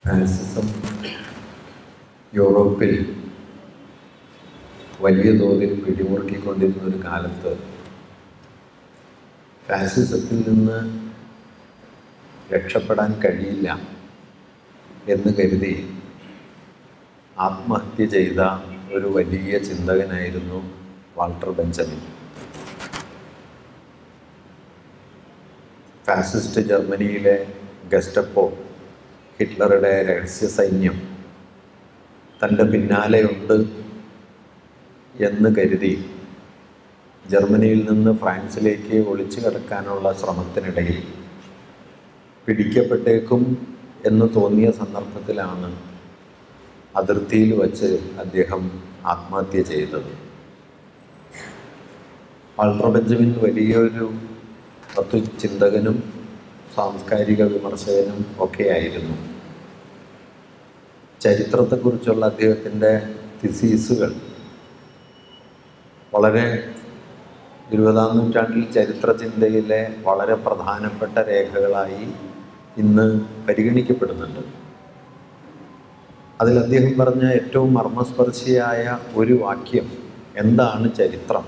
ഫാസിസം യൂറോപ്പിൽ വലിയ തോതിൽ പിടിമുറുക്കിക്കൊണ്ടിരുന്ന ഒരു കാലത്ത് ഫാസിസത്തിൽ നിന്ന് രക്ഷപ്പെടാൻ കഴിയില്ല എന്ന് കരുതി ആത്മഹത്യ ചെയ്ത ഒരു വലിയ ചിന്തകനായിരുന്നു വാൾട്ടർ ബെഞ്ചമിൻ ഫാസിസ്റ്റ് ജർമ്മനിയിലെ ഗസ്റ്റപ്പോ ഹിറ്റ്ലറുടെ രഹസ്യ സൈന്യം തൻ്റെ പിന്നാലെയുണ്ട് എന്ന് കരുതി ജർമ്മനിയിൽ നിന്ന് ഫ്രാൻസിലേക്ക് ഒളിച്ചു കിടക്കാനുള്ള ശ്രമത്തിനിടയിൽ പിടിക്കപ്പെട്ടേക്കും എന്ന് തോന്നിയ സന്ദർഭത്തിലാണ് അതിർത്തിയിൽ വച്ച് അദ്ദേഹം ആത്മഹത്യ ചെയ്തത് വാൾട്ടർ ബെഞ്ചമിൻ വലിയൊരു തത്വചിന്തകനും സാംസ്കാരിക വിമർശകനും ഒക്കെയായിരുന്നു ചരിത്രത്തെക്കുറിച്ചുള്ള അദ്ദേഹത്തിൻ്റെ തിസീസുകൾ വളരെ ഇരുപതാം നൂറ്റാണ്ടിൽ ചരിത്ര ചിന്തയിലെ വളരെ പ്രധാനപ്പെട്ട രേഖകളായി ഇന്ന് പരിഗണിക്കപ്പെടുന്നുണ്ട് അതിൽ അദ്ദേഹം പറഞ്ഞ ഏറ്റവും മർമ്മസ്പർശിയായ ഒരു വാക്യം എന്താണ് ചരിത്രം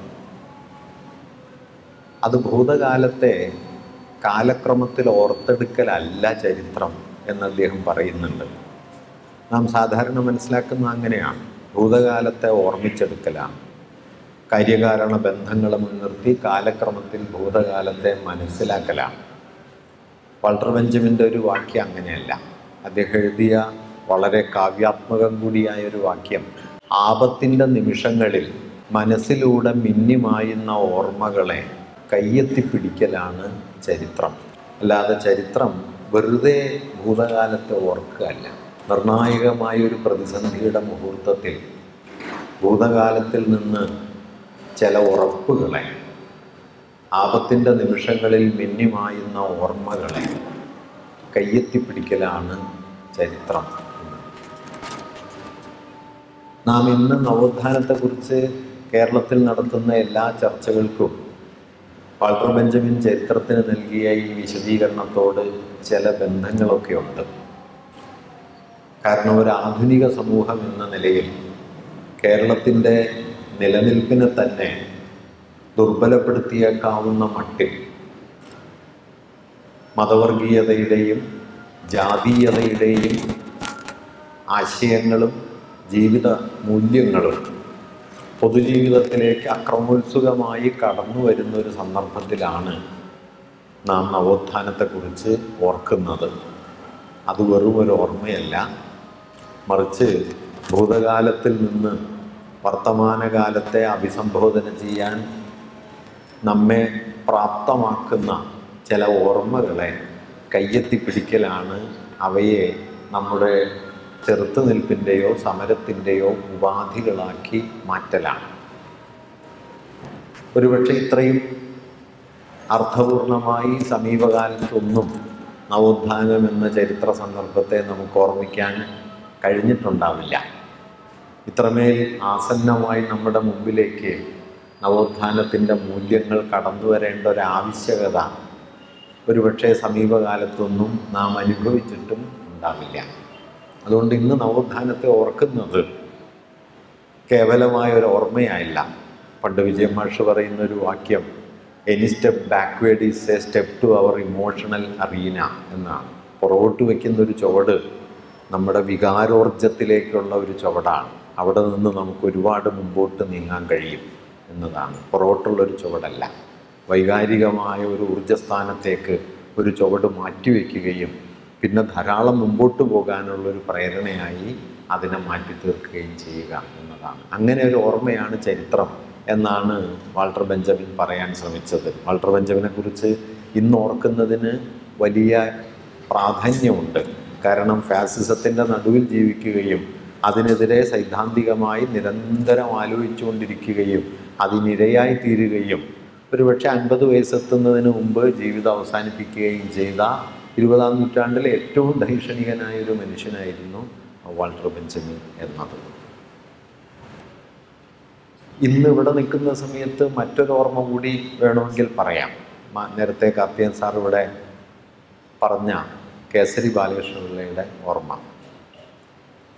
അത് ഭൂതകാലത്തെ കാലക്രമത്തിൽ ഓർത്തെടുക്കലല്ല ചരിത്രം എന്ന് അദ്ദേഹം പറയുന്നുണ്ട് നാം സാധാരണ മനസ്സിലാക്കുന്ന അങ്ങനെയാണ് ഭൂതകാലത്തെ ഓർമ്മിച്ചെടുക്കലാണ് കാര്യകാരണ ബന്ധങ്ങളെ മുൻനിർത്തി കാലക്രമത്തിൽ ഭൂതകാലത്തെ മനസ്സിലാക്കലാണ് വാൾട്ടർ ബെഞ്ചമിൻ്റെ ഒരു വാക്യം അങ്ങനെയല്ല അദ്ദേഹം എഴുതിയ വളരെ കാവ്യാത്മകം കൂടിയായ ഒരു വാക്യം ആപത്തിൻ്റെ നിമിഷങ്ങളിൽ മനസ്സിലൂടെ മിന്നിമായുന്ന ഓർമ്മകളെ കയ്യെത്തിപ്പിടിക്കലാണ് ചരിത്രം അല്ലാതെ ചരിത്രം വെറുതെ ഭൂതകാലത്തെ ഓർക്കുകയല്ല നിർണായകമായ ഒരു പ്രതിസന്ധിയുടെ മുഹൂർത്തത്തിൽ ഭൂതകാലത്തിൽ നിന്ന് ചില ഉറപ്പുകളെ ആപത്തിൻ്റെ നിമിഷങ്ങളിൽ മിന്നിമായുന്ന ഓർമ്മകളെ കയ്യെത്തിപ്പിടിക്കലാണ് ചരിത്രം നാം ഇന്ന് നവോത്ഥാനത്തെക്കുറിച്ച് കേരളത്തിൽ നടത്തുന്ന എല്ലാ ചർച്ചകൾക്കും വാൾട്ടർ ബെഞ്ചമിൻ ചരിത്രത്തിന് നൽകിയ ഈ വിശദീകരണത്തോട് ചില ബന്ധങ്ങളൊക്കെ ഉണ്ട് കാരണം ഒരു ആധുനിക സമൂഹം എന്ന നിലയിൽ കേരളത്തിൻ്റെ നിലനിൽപ്പിനെ തന്നെ ദുർബലപ്പെടുത്തിയേക്കാവുന്ന മട്ടിൽ മതവർഗീയതയുടെയും ജാതീയതയുടെയും ആശയങ്ങളും ജീവിത മൂല്യങ്ങളും പൊതുജീവിതത്തിലേക്ക് അക്രമോത്സുകമായി കടന്നു വരുന്ന ഒരു സന്ദർഭത്തിലാണ് നാം നവോത്ഥാനത്തെക്കുറിച്ച് ഓർക്കുന്നത് അത് വെറും ഒരു ഓർമ്മയല്ല മറിച്ച് ഭൂതകാലത്തിൽ നിന്ന് വർത്തമാനകാലത്തെ അഭിസംബോധന ചെയ്യാൻ നമ്മെ പ്രാപ്തമാക്കുന്ന ചില ഓർമ്മകളെ കയ്യെത്തിപ്പിടിക്കലാണ് അവയെ നമ്മുടെ ചെറുത്തുനിൽപ്പിൻ്റെയോ സമരത്തിൻ്റെയോ ഉപാധികളാക്കി മാറ്റലാണ് ഒരുപക്ഷെ ഇത്രയും അർത്ഥപൂർണമായി സമീപകാലത്തൊന്നും നവോത്ഥാനം എന്ന ചരിത്ര സന്ദർഭത്തെ നമുക്ക് ഓർമ്മിക്കാൻ കഴിഞ്ഞിട്ടുണ്ടാവില്ല ഇത്രമേൽ ആസന്നമായി നമ്മുടെ മുമ്പിലേക്ക് നവോത്ഥാനത്തിൻ്റെ മൂല്യങ്ങൾ കടന്നു വരേണ്ട ഒരു ആവശ്യകത ഒരുപക്ഷെ സമീപകാലത്തൊന്നും നാം അനുഭവിച്ചിട്ടും ഉണ്ടാവില്ല അതുകൊണ്ട് ഇന്ന് നവോത്ഥാനത്തെ ഓർക്കുന്നത് കേവലമായ ഒരു ഓർമ്മയായില്ല പണ്ട് വിജയമാഷ് പറയുന്ന ഒരു വാക്യം any step backward is a step to our emotional arena എന്നാണ് പുറകോട്ട് വയ്ക്കുന്ന ഒരു ചുവട് നമ്മുടെ വികാരോർജത്തിലേക്കുള്ള ഒരു ചുവടാണ് അവിടെ നിന്ന് നമുക്ക് ഒരുപാട് മുമ്പോട്ട് നീങ്ങാൻ കഴിയും എന്നതാണ് പുറകോട്ടുള്ളൊരു ചുവടല്ല വൈകാരികമായ ഒരു ഊർജ്ജസ്ഥാനത്തേക്ക് ഒരു ചുവട് മാറ്റിവെക്കുകയും പിന്നെ ധാരാളം മുമ്പോട്ട് പോകാനുള്ളൊരു പ്രേരണയായി അതിനെ മാറ്റി തീർക്കുകയും ചെയ്യുക എന്നതാണ് അങ്ങനെ ഒരു ഓർമ്മയാണ് ചരിത്രം എന്നാണ് വാൾട്ടർ ബെഞ്ചമിൻ പറയാൻ ശ്രമിച്ചത് വാൾട്ടർ ബെഞ്ചമിനെ കുറിച്ച് ഇന്ന് ഓർക്കുന്നതിന് വലിയ പ്രാധാന്യമുണ്ട് കാരണം ഫാസിസത്തിൻ്റെ നടുവിൽ ജീവിക്കുകയും അതിനെതിരെ സൈദ്ധാന്തികമായി നിരന്തരം ആലോചിച്ചുകൊണ്ടിരിക്കുകയും അതിനിരയായി തീരുകയും ഒരുപക്ഷെ അൻപത് വയസ്സെത്തുന്നതിന് മുമ്പ് ജീവിതം അവസാനിപ്പിക്കുകയും ചെയ്ത ഇരുപതാം നൂറ്റാണ്ടിലെ ഏറ്റവും ദൈക്ഷണികനായ ഒരു മനുഷ്യനായിരുന്നു വാൾട്ടർ ബെഞ്ചമിൻ എന്നത് ഇന്ന് ഇവിടെ നിൽക്കുന്ന സമയത്ത് മറ്റൊരു ഓർമ്മ കൂടി വേണമെങ്കിൽ പറയാം മ- നേരത്തെ കാർത്തിയൻ സാർ ഇവിടെ പറഞ്ഞ കേസരി ബാലകൃഷ്ണപിള്ളയുടെ ഓർമ്മ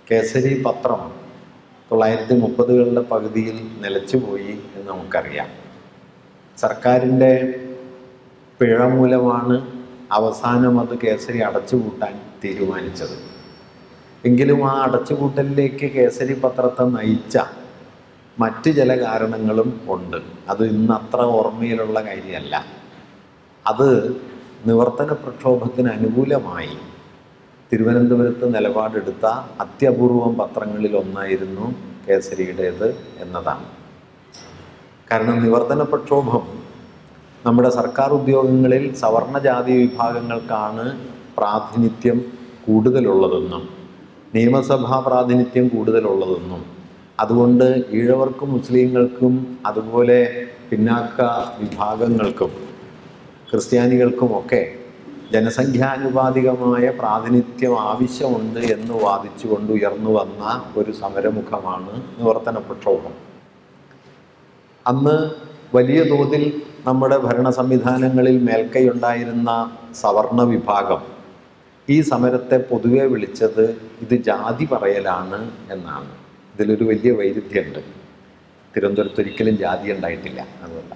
കേസരി പത്രം തൊള്ളായിരത്തി മുപ്പതുകളുടെ പകുതിയിൽ നിലച്ചുപോയി എന്ന് നമുക്കറിയാം സർക്കാരിൻ്റെ പിഴ മൂലമാണ് അവസാനം അത് കേസരി അടച്ചുപൂട്ടാൻ തീരുമാനിച്ചത് എങ്കിലും ആ അടച്ചുപൂട്ടലിലേക്ക് കേസരി പത്രത്തെ നയിച്ച മറ്റ് ചില കാരണങ്ങളും ഉണ്ട് അത് ഇന്ന് അത്ര ഓർമ്മയിലുള്ള കാര്യമല്ല അത് നിവർത്തന പ്രക്ഷോഭത്തിന് അനുകൂലമായി തിരുവനന്തപുരത്ത് നിലപാടെടുത്ത അത്യപൂർവം പത്രങ്ങളിൽ ഒന്നായിരുന്നു കേസരിയുടേത് എന്നതാണ് കാരണം നിവർത്തന പ്രക്ഷോഭം നമ്മുടെ സർക്കാർ ഉദ്യോഗങ്ങളിൽ സവർണജാതി വിഭാഗങ്ങൾക്കാണ് പ്രാതിനിധ്യം കൂടുതലുള്ളതെന്നും നിയമസഭാ പ്രാതിനിധ്യം കൂടുതലുള്ളതെന്നും അതുകൊണ്ട് ഈഴവർക്കും മുസ്ലിങ്ങൾക്കും അതുപോലെ പിന്നാക്ക വിഭാഗങ്ങൾക്കും ക്രിസ്ത്യാനികൾക്കുമൊക്കെ ജനസംഖ്യാനുപാതികമായ പ്രാതിനിധ്യം ആവശ്യമുണ്ട് എന്ന് വാദിച്ചുകൊണ്ട് ഉയർന്നു വന്ന ഒരു സമരമുഖമാണ് നിവർത്തന പ്രക്ഷോഭം അന്ന് വലിയ തോതിൽ നമ്മുടെ ഭരണ സംവിധാനങ്ങളിൽ മേൽക്കൈയുണ്ടായിരുന്ന സവർണ വിഭാഗം ഈ സമരത്തെ പൊതുവെ വിളിച്ചത് ഇത് ജാതി പറയലാണ് എന്നാണ് ഇതിലൊരു വലിയ വൈരുദ്ധ്യമുണ്ട് തിരുവനന്തപുരത്ത് ഒരിക്കലും ജാതി ഉണ്ടായിട്ടില്ല അതുകൊണ്ട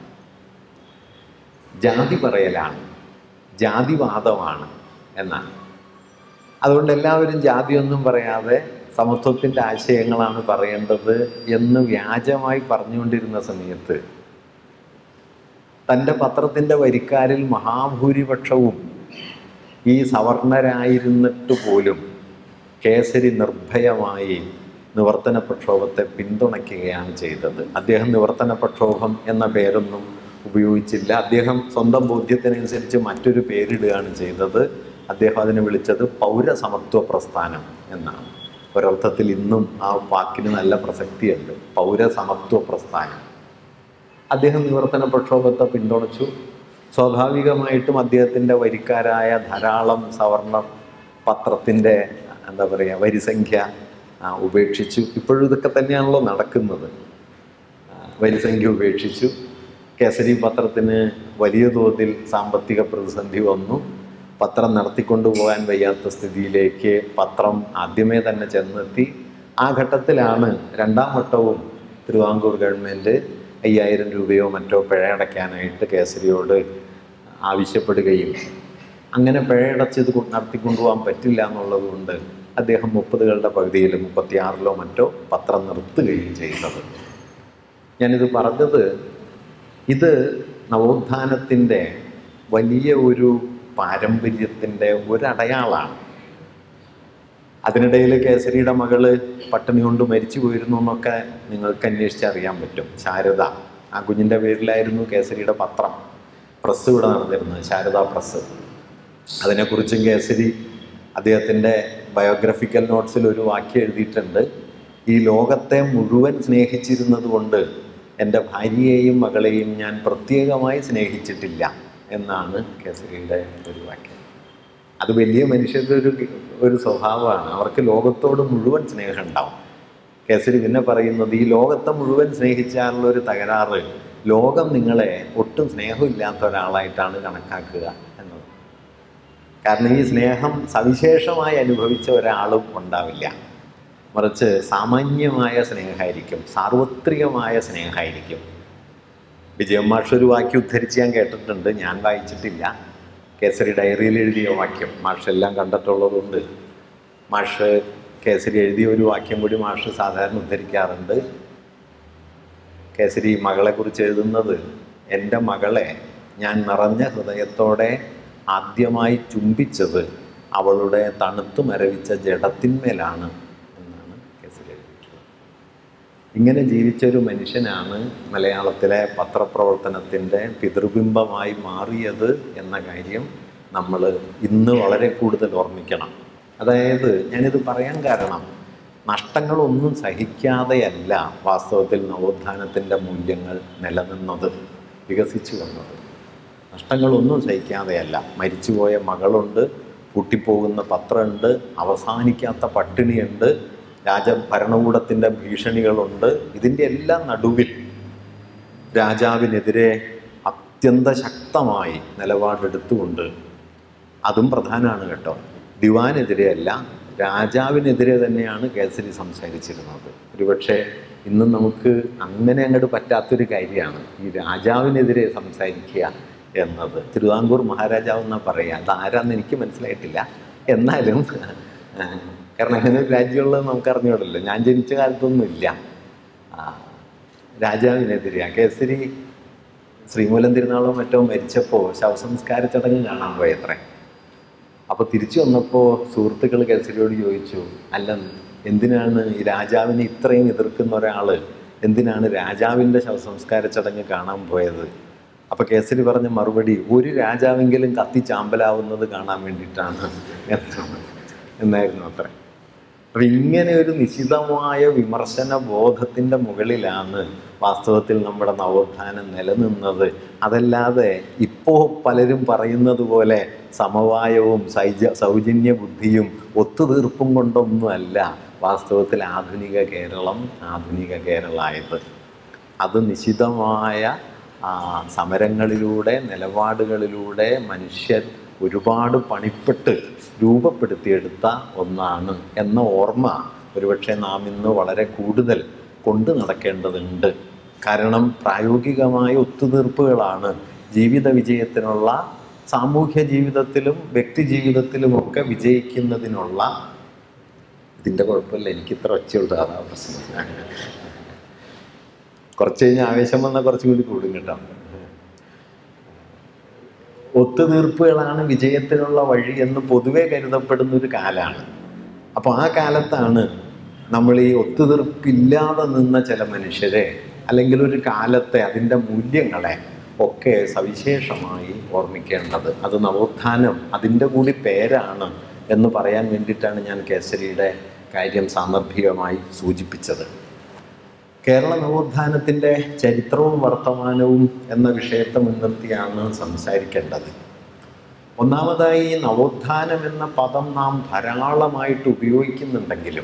ജാതി പറയലാണ് ജാതിവാദമാണ് എന്നാണ് അതുകൊണ്ട് എല്ലാവരും ജാതിയൊന്നും പറയാതെ സമത്വത്തിൻ്റെ ആശയങ്ങളാണ് പറയേണ്ടത് എന്ന് വ്യാജമായി പറഞ്ഞുകൊണ്ടിരുന്ന സമയത്ത് തൻ്റെ പത്രത്തിൻ്റെ വരിക്കാരിൽ മഹാഭൂരിപക്ഷവും ഈ സവർണരായിരുന്നിട്ട് പോലും കേസരി നിർഭയമായി നിവർത്തന പ്രക്ഷോഭത്തെ പിന്തുണയ്ക്കുകയാണ് ചെയ്തത് അദ്ദേഹം നിവർത്തന പ്രക്ഷോഭം എന്ന പേരൊന്നും ഉപയോഗിച്ചില്ല അദ്ദേഹം സ്വന്തം ബോധ്യത്തിനനുസരിച്ച് മറ്റൊരു പേരിടുകയാണ് ചെയ്തത് അദ്ദേഹം അതിനെ വിളിച്ചത് പൗരസമത്വ പ്രസ്ഥാനം എന്നാണ് ഒരർത്ഥത്തിൽ ഇന്നും ആ വാക്കിന് നല്ല പ്രസക്തിയുണ്ട് പൗരസമത്വ പ്രസ്ഥാനം അദ്ദേഹം നിവർത്തന പ്രക്ഷോഭത്തെ പിന്തുണച്ചു സ്വാഭാവികമായിട്ടും അദ്ദേഹത്തിൻ്റെ വരിക്കാരായ ധാരാളം സവർണ പത്രത്തിൻ്റെ എന്താ പറയുക വരിസംഖ്യ ആ, ഉപേക്ഷിച്ചു ഇപ്പോഴും ഇതൊക്കെ തന്നെയാണല്ലോ നടക്കുന്നത് ആ, വരിസംഖ്യ ഉപേക്ഷിച്ചു കേസരി പത്രത്തിന് വലിയ തോതിൽ സാമ്പത്തിക പ്രതിസന്ധി വന്നു പത്രം നടത്തിക്കൊണ്ടുപോകാൻ വയ്യാത്ത സ്ഥിതിയിലേക്ക് പത്രം ആദ്യമേ തന്നെ ചെന്നെത്തി ആ ഘട്ടത്തിലാണ് രണ്ടാം വട്ടവും തിരുവാങ്കൂർ ഗവൺമെൻറ് അയ്യായിരം രൂപയോ മറ്റോ പിഴയടയ്ക്കാനായിട്ട് കേസരിയോട് ആവശ്യപ്പെടുകയും അങ്ങനെ പിഴയടച്ചത് കൊ- നടത്തിക്കൊണ്ടുപോകാൻ പറ്റില്ല എന്നുള്ളത് കൊണ്ട് അദ്ദേഹം മുപ്പതുകളുടെ പകുതിയിൽ മുപ്പത്തിയാറിലോ മറ്റോ പത്രം നിർത്തുകയും ചെയ്തത് ഞാനിത് പറഞ്ഞത് ഇത് നവോത്ഥാനത്തിൻ്റെ വലിയ ഒരു പാരമ്പര്യത്തിൻ്റെ ഒരടയാളാണ് അതിനിടയിൽ കേസരിയുടെ മകള് പട്ടിണി കൊണ്ട് മരിച്ചു പോയിരുന്നു എന്നൊക്കെ നിങ്ങൾക്ക് അന്വേഷിച്ച് അറിയാൻ പറ്റും ശാരദ ആ കുഞ്ഞിൻ്റെ പേരിലായിരുന്നു കേസരിയുടെ പത്രം പ്രസ് ഇവിടെ നടന്നിരുന്നത് ശാരദ പ്രസ് അതിനെക്കുറിച്ചും കേസരി അദ്ദേഹത്തിൻ്റെ ബയോഗ്രഫിക്കൽ നോട്ട്സിൽ ഒരു വാക്യം എഴുതിയിട്ടുണ്ട് ഈ ലോകത്തെ മുഴുവൻ സ്നേഹിച്ചിരുന്നത് കൊണ്ട് എൻ്റെ ഭാര്യയെയും മകളെയും ഞാൻ പ്രത്യേകമായി സ്നേഹിച്ചിട്ടില്ല എന്നാണ് കേസരിയുടെ ഒരു വാക്യം അത് വലിയ മനുഷ്യരുടെ ഒരു ഒരു സ്വഭാവമാണ് അവർക്ക് ലോകത്തോട് മുഴുവൻ സ്നേഹം ഉണ്ടാവും കേസരി പിന്നെ പറയുന്നത് ഈ ലോകത്തെ മുഴുവൻ സ്നേഹിച്ചാലുള്ള ഒരു തകരാറ് ലോകം നിങ്ങളെ ഒട്ടും സ്നേഹമില്ലാത്ത ഒരാളായിട്ടാണ് കണക്കാക്കുക എന്നത് കാരണം ഈ സ്നേഹം സവിശേഷമായി അനുഭവിച്ച ഒരാളും ഉണ്ടാവില്ല മറിച്ച് സാമാന്യമായ സ്നേഹമായിരിക്കും സാർവത്രികമായ സ്നേഹമായിരിക്കും വിജയം മാഷ് ഒരു വാക്യം ഉദ്ധരിച്ച് ഞാൻ കേട്ടിട്ടുണ്ട് ഞാൻ വായിച്ചിട്ടില്ല കേസരി ഡയറിയിൽ എഴുതിയ വാക്യം മാഷ് എല്ലാം കണ്ടിട്ടുള്ളതുകൊണ്ട് മാഷ് കേസരി എഴുതിയ ഒരു വാക്യം കൂടി മാഷ് സാധാരണ ഉദ്ധരിക്കാറുണ്ട് കേസരി മകളെക്കുറിച്ച് എഴുതുന്നത് എൻ്റെ മകളെ ഞാൻ നിറഞ്ഞ ഹൃദയത്തോടെ ആദ്യമായി ചുംബിച്ചത് അവളുടെ തണുത്തു മരവിച്ച ജഡത്തിന്മേലാണ് എന്നാണ് കേസരി എഴുതിയിട്ടുള്ളത് ഇങ്ങനെ ജീവിച്ചൊരു മനുഷ്യനാണ് മലയാളത്തിലെ പത്രപ്രവർത്തനത്തിൻ്റെ പിതൃബിംബമായി മാറിയത് എന്ന കാര്യം നമ്മൾ ഇന്ന് വളരെ കൂടുതൽ ഓർമ്മിക്കണം അതായത് ഞാനിത് പറയാൻ കാരണം നഷ്ടങ്ങളൊന്നും സഹിക്കാതെയല്ല വാസ്തവത്തിൽ നവോത്ഥാനത്തിൻ്റെ മൂല്യങ്ങൾ നിലനിന്നത് വികസിച്ചു വന്നത് നഷ്ടങ്ങളൊന്നും സഹിക്കാതെയല്ല മരിച്ചുപോയ മകളുണ്ട് പൂട്ടിപ്പോകുന്ന പത്രമുണ്ട് അവസാനിക്കാത്ത പട്ടിണിയുണ്ട് രാജഭരണകൂടത്തിൻ്റെ ഭീഷണികളുണ്ട് ഇതിൻ്റെ എല്ലാം നടുവിൽ രാജാവിനെതിരെ അത്യന്ത ശക്തമായി നിലപാടെടുത്തുകൊണ്ട് അതും പ്രധാനമാണ് കേട്ടോ ദിവാനെതിരെയല്ല രാജാവിനെതിരെ തന്നെയാണ് കേസരി സംസാരിച്ചിരുന്നത് ഒരുപക്ഷെ ഇന്നും നമുക്ക് അങ്ങനെ അങ്ങോട്ട് പറ്റാത്തൊരു കാര്യമാണ് ഈ രാജാവിനെതിരെ സംസാരിക്കുക എന്നത് തിരുവിതാംകൂർ മഹാരാജാവ് എന്നാ പറയുക അത് ആരാന്ന് എനിക്ക് മനസ്സിലായിട്ടില്ല എന്നാലും ആ, കാരണം അങ്ങനെ ഒരു രാജ്യമുള്ളത് നമുക്ക് അറിഞ്ഞോടല്ലോ ഞാൻ ജനിച്ച കാലത്തൊന്നും ഇല്ല ആ, രാജാവിനെതിരെ കേസരി ശ്രീമൂലം തിരുനാളോ മറ്റോ മരിച്ചപ്പോൾ ശവസംസ്കാര ചടങ്ങ് കാണാൻ പോയത്രേ അപ്പോൾ തിരിച്ചു വന്നപ്പോൾ സുഹൃത്തുക്കൾ കേസരിയോട് ചോദിച്ചു അല്ല എന്തിനാണ് ഈ രാജാവിനെ ഇത്രയും എതിർക്കുന്ന ഒരാൾ എന്തിനാണ് രാജാവിൻ്റെ ശവസംസ്കാര ചടങ്ങ് കാണാൻ പോയത് അപ്പോൾ കേസരി പറഞ്ഞ മറുപടി ഒരു രാജാവെങ്കിലും കത്തിച്ചാമ്പലാവുന്നത് കാണാൻ വേണ്ടിയിട്ടാണ് എന്നാണ് എന്നായിരുന്നു അത്ര അപ്പം ഇങ്ങനെ ഒരു നിശിതമായ വിമർശന ബോധത്തിൻ്റെ മുകളിലാണ് വാസ്തവത്തിൽ നമ്മുടെ നവോത്ഥാനം നിലനിന്നത് അതല്ലാതെ ഇപ്പോൾ പലരും പറയുന്നത് പോലെ സമവായവും സൈജ സൗജന്യ ബുദ്ധിയും ഒത്തുതീർപ്പും കൊണ്ടൊന്നുമല്ല വാസ്തവത്തിൽ ആധുനിക കേരളം ആധുനിക കേരളമായത് അത് നിശിതമായ ആ, സമരങ്ങളിലൂടെ നിലപാടുകളിലൂടെ മനുഷ്യർ ഒരുപാട് പണിപ്പെട്ട് രൂപപ്പെടുത്തിയെടുത്ത ഒന്നാണ് എന്ന ഓർമ്മ ഒരുപക്ഷെ നാം ഇന്ന് വളരെ കൂടുതൽ കൊണ്ടു നടക്കേണ്ടതുണ്ട് കാരണം പ്രായോഗികമായ ഒത്തുതീർപ്പുകളാണ് ജീവിത വിജയത്തിനുള്ള സാമൂഹ്യ ജീവിതത്തിലും വ്യക്തി ജീവിതത്തിലുമൊക്കെ വിജയിക്കുന്നതിനുള്ള ഇതിൻ്റെ കുഴപ്പമില്ല എനിക്കിത്ര ഒച്ചയുള്ളൂ അതാ പ്രശ്നം കുറച്ച് കഴിഞ്ഞ് ആവേശം വന്നാൽ കുറച്ചും കൂടി കൂടും കേട്ടോ ഒത്തുതീർപ്പുകളാണ് വിജയത്തിനുള്ള വഴി എന്ന് പൊതുവെ കരുതപ്പെടുന്ന ഒരു കാലാണ് അപ്പോൾ ആ കാലത്താണ് നമ്മൾ ഈ ഒത്തുതീർപ്പില്ലാതെ നിന്ന ചില മനുഷ്യരെ അല്ലെങ്കിൽ ഒരു കാലത്തെ അതിൻ്റെ മൂല്യങ്ങളെ ഒക്കെ സവിശേഷമായി ഓർമ്മിക്കേണ്ടത് അത് നവോത്ഥാനം അതിൻ്റെ കൂടി പേരാണ് എന്ന് പറയാൻ വേണ്ടിയിട്ടാണ് ഞാൻ കേസരിയുടെ കാര്യം സാന്ദർഭികമായി സൂചിപ്പിച്ചത് കേരള നവോത്ഥാനത്തിൻ്റെ ചരിത്രവും വർത്തമാനവും എന്ന വിഷയത്തെ മുൻനിർത്തിയാണ് സംസാരിക്കേണ്ടത് ഒന്നാമതായി നവോത്ഥാനം എന്ന പദം നാം ധാരാളമായിട്ട് ഉപയോഗിക്കുന്നുണ്ടെങ്കിലും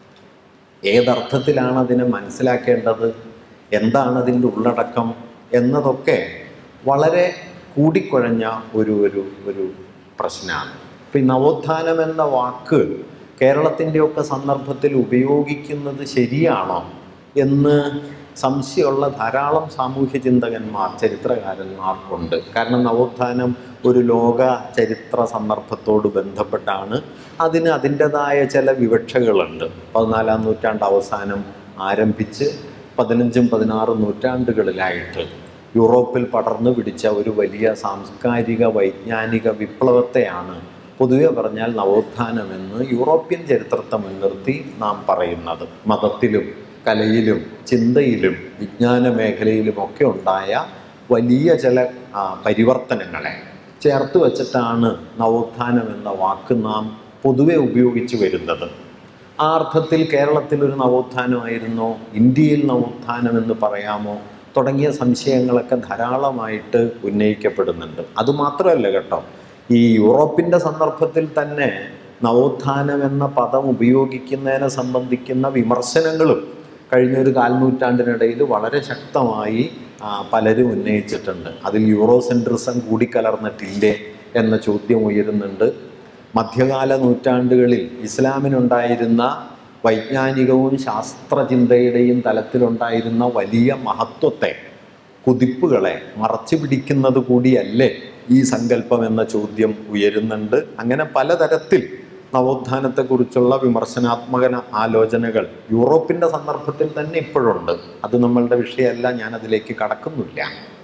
ഏതർത്ഥത്തിലാണ് അതിനെ മനസ്സിലാക്കേണ്ടത് എന്താണ് അതിൻ്റെ ഉള്ളടക്കം എന്നതൊക്കെ വളരെ കൂടിക്കുഴഞ്ഞ ഒരു ഒരു ഒരു പ്രശ്നമാണ് ഇപ്പം ഈ നവോത്ഥാനം എന്ന വാക്ക് കേരളത്തിൻ്റെയൊക്കെ സന്ദർഭത്തിൽ ഉപയോഗിക്കുന്നത് ശരിയാണോ എന്ന് സംശയമുള്ള ധാരാളം സാമൂഹ്യ ചിന്തകന്മാർ ചരിത്രകാരന്മാർ ഉണ്ട് കാരണം നവോത്ഥാനം ഒരു ലോക ചരിത്ര സന്ദർഭത്തോട് ബന്ധപ്പെട്ടാണ് അതിന് അതിൻ്റെതായ ചില വിവക്ഷകളുണ്ട് പതിനാലാം നൂറ്റാണ്ട് അവസാനം ആരംഭിച്ച് പതിനഞ്ചും പതിനാറും നൂറ്റാണ്ടുകളിലായിട്ട് യൂറോപ്പിൽ പടർന്നു പിടിച്ച ഒരു വലിയ സാംസ്കാരിക വൈജ്ഞാനിക വിപ്ലവത്തെയാണ് പൊതുവെ പറഞ്ഞാൽ നവോത്ഥാനമെന്ന് യൂറോപ്യൻ ചരിത്രത്തെ മുൻനിർത്തി നാം പറയുന്നത് മതത്തിലും കലയിലും ചിന്തയിലും വിജ്ഞാന മേഖലയിലുമൊക്കെ ഉണ്ടായ വലിയ ചില ആ, പരിവർത്തനങ്ങളെ ചേർത്ത് വച്ചിട്ടാണ് നവോത്ഥാനം എന്ന വാക്ക് നാം പൊതുവെ ഉപയോഗിച്ചു വരുന്നത് ആ അർത്ഥത്തിൽ കേരളത്തിൽ ഒരു നവോത്ഥാനമായിരുന്നോ ഇന്ത്യയിൽ നവോത്ഥാനം എന്ന് പറയാമോ തുടങ്ങിയ സംശയങ്ങളൊക്കെ ധാരാളമായിട്ട് ഉന്നയിക്കപ്പെടുന്നുണ്ട് അതുമാത്രമല്ല കേട്ടോ ഈ യൂറോപ്പിൻ്റെ സന്ദർഭത്തിൽ തന്നെ നവോത്ഥാനം എന്ന പദം ഉപയോഗിക്കുന്നതിനെ സംബന്ധിക്കുന്ന വിമർശനങ്ങളും കഴിഞ്ഞ ഒരു കാൽനൂറ്റാണ്ടിനിടയിൽ വളരെ ശക്തമായി ആ, പലരും ഉന്നയിച്ചിട്ടുണ്ട് അതിൽ യൂറോസെൻട്രിസം കൂടിക്കലർന്നിട്ടില്ലേ എന്ന ചോദ്യം ഉയരുന്നുണ്ട് മധ്യകാല നൂറ്റാണ്ടുകളിൽ ഇസ്ലാമിനുണ്ടായിരുന്ന വൈജ്ഞാനികവും ശാസ്ത്രചിന്തയുടെയും തലത്തിലുണ്ടായിരുന്ന വലിയ മഹത്വത്തെ കുതിപ്പുകളെ മറച്ചു പിടിക്കുന്നത് കൂടിയല്ലേ ഈ സങ്കല്പം എന്ന ചോദ്യം ഉയരുന്നുണ്ട് അങ്ങനെ പലതരത്തിൽ നവോത്ഥാനത്തെക്കുറിച്ചുള്ള വിമർശനാത്മക ആലോചനകൾ യൂറോപ്പിൻ്റെ സന്ദർഭത്തിൽ തന്നെ ഇപ്പോഴുണ്ട് അത് നമ്മളുടെ വിഷയമല്ല ഞാൻ അതിലേക്ക് കടക്കുന്നില്ല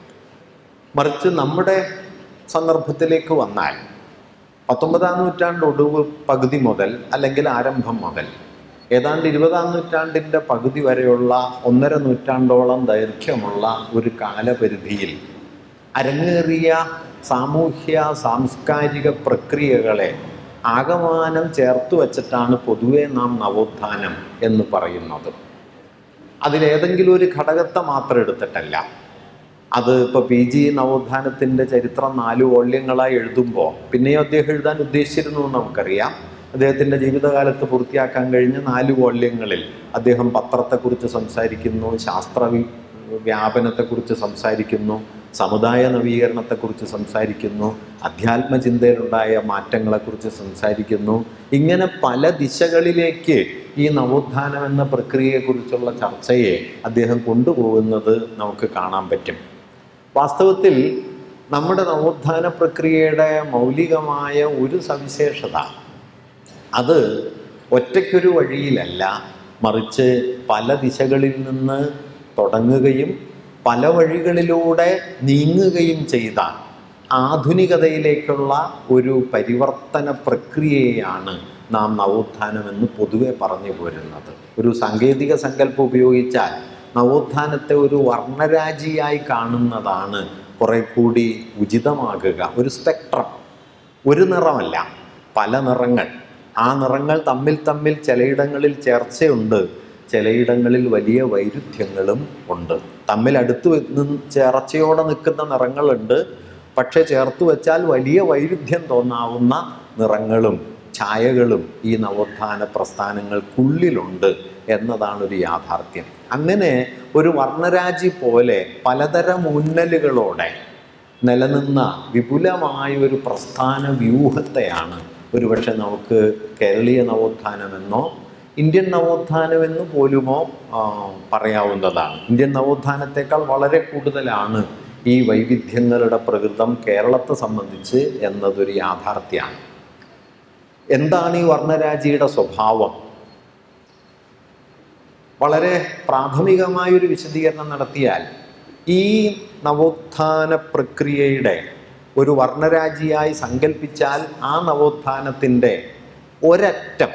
മറിച്ച് നമ്മുടെ സന്ദർഭത്തിലേക്ക് വന്നാൽ പത്തൊമ്പതാം നൂറ്റാണ്ട് ഒടുവ് പകുതി മുതൽ അല്ലെങ്കിൽ ആരംഭം മുതൽ ഏതാണ്ട് ഇരുപതാം നൂറ്റാണ്ടിൻ്റെ പകുതി വരെയുള്ള ഒന്നര നൂറ്റാണ്ടോളം ദൈർഘ്യമുള്ള ഒരു കാലപരിധിയിൽ അരങ്ങേറിയ സാമൂഹ്യ സാംസ്കാരിക പ്രക്രിയകളെ ആകമാനം ചേർത്ത് വച്ചിട്ടാണ് പൊതുവെ നാം നവോത്ഥാനം എന്ന് പറയുന്നത് അതിലേതെങ്കിലും ഒരു ഘടകത്തെ മാത്രം എടുത്തിട്ടല്ല അത് ഇപ്പോൾ പി ജി നവോത്ഥാനത്തിൻ്റെ ചരിത്രം നാല് വോള്യങ്ങളായി എഴുതുമ്പോൾ പിന്നെയും അദ്ദേഹം എഴുതാൻ ഉദ്ദേശിച്ചിരുന്നു എന്ന് നമുക്കറിയാം അദ്ദേഹത്തിൻ്റെ ജീവിതകാലത്ത് പൂർത്തിയാക്കാൻ കഴിഞ്ഞ നാല് വോള്യങ്ങളിൽ അദ്ദേഹം പത്രത്തെക്കുറിച്ച് സംസാരിക്കുന്നു ശാസ്ത്ര വി- വ്യാപനത്തെക്കുറിച്ച് സംസാരിക്കുന്നു സമുദായ നവീകരണത്തെക്കുറിച്ച് സംസാരിക്കുന്നു അധ്യാത്മചിന്തയിലുണ്ടായ മാറ്റങ്ങളെക്കുറിച്ച് സംസാരിക്കുന്നു ഇങ്ങനെ പല ദിശകളിലേക്ക് ഈ നവോത്ഥാനം എന്ന പ്രക്രിയയെക്കുറിച്ചുള്ള ചർച്ചയെ അദ്ദേഹം കൊണ്ടുപോകുന്നത് നമുക്ക് കാണാൻ പറ്റും വാസ്തവത്തിൽ നമ്മുടെ നവോത്ഥാന പ്രക്രിയയുടെ മൗലികമായ ഒരു സവിശേഷത അത് ഒറ്റയ്ക്കൊരു വഴിയിലല്ല മറിച്ച് പല ദിശകളിൽ നിന്ന് തുടങ്ങുകയും പല വഴികളിലൂടെ നീങ്ങുകയും ചെയ്ത ആധുനികതയിലേക്കുള്ള ഒരു പരിവർത്തന പ്രക്രിയയാണ് നാം നവോത്ഥാനമെന്ന് പൊതുവെ പറഞ്ഞു പോരുന്നത് ഒരു സാങ്കേതിക സങ്കല്പം ഉപയോഗിച്ചാൽ നവോത്ഥാനത്തെ ഒരു വർണ്ണരാജിയായി കാണുന്നതാണ് കുറെ കൂടി ഉചിതമാകുക ഒരു സ്പെക്ട്രം ഒരു നിറമല്ല പല നിറങ്ങൾ ആ നിറങ്ങൾ തമ്മിൽ തമ്മിൽ ചിലയിടങ്ങളിൽ ചേർച്ചയുണ്ട് ചിലയിടങ്ങളിൽ വലിയ വൈരുദ്ധ്യങ്ങളും ഉണ്ട് തമ്മിൽ അടുത്ത് നിന്ന് ചേർച്ചയോടെ നിൽക്കുന്ന നിറങ്ങളുണ്ട് പക്ഷെ ചേർത്ത് വെച്ചാൽ വലിയ വൈരുദ്ധ്യം തോന്നാവുന്ന നിറങ്ങളും ഛായകളും ഈ നവോത്ഥാന പ്രസ്ഥാനങ്ങൾക്കുള്ളിലുണ്ട് എന്നതാണ് ഒരു യാഥാർത്ഥ്യം അങ്ങനെ ഒരു വർണ്ണരാജി പോലെ പലതരം ഊന്നലുകളോടെ നിലനിന്ന വിപുലമായ ഒരു പ്രസ്ഥാന വ്യൂഹത്തെയാണ് ഒരുപക്ഷെ നമുക്ക് കേരളീയ നവോത്ഥാനമെന്നോ ഇന്ത്യൻ നവോത്ഥാനമെന്ന് പോലുമോ ആ, പറയാവുന്നതാണ് ഇന്ത്യൻ നവോത്ഥാനത്തെക്കാൾ വളരെ കൂടുതലാണ് ഈ വൈവിധ്യങ്ങളുടെ പ്രകൃതം കേരളത്തെ സംബന്ധിച്ച് എന്നതൊരു യാഥാർത്ഥ്യമാണ് എന്താണ് ഈ വർണ്ണരാജിയുടെ സ്വഭാവം വളരെ പ്രാഥമികമായൊരു വിശദീകരണം നടത്തിയാൽ ഈ നവോത്ഥാന പ്രക്രിയയുടെ ഒരു വർണ്ണരാജിയായി സങ്കല്പിച്ചാൽ ആ നവോത്ഥാനത്തിൻ്റെ ഒരറ്റം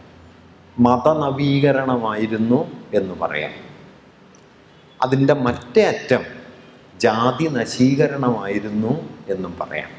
മതനവീകരണമായിരുന്നു എന്ന് പറയാം അതിൻ്റെ മറ്റേ അറ്റം ജാതി നശീകരണമായിരുന്നു എന്നും പറയാം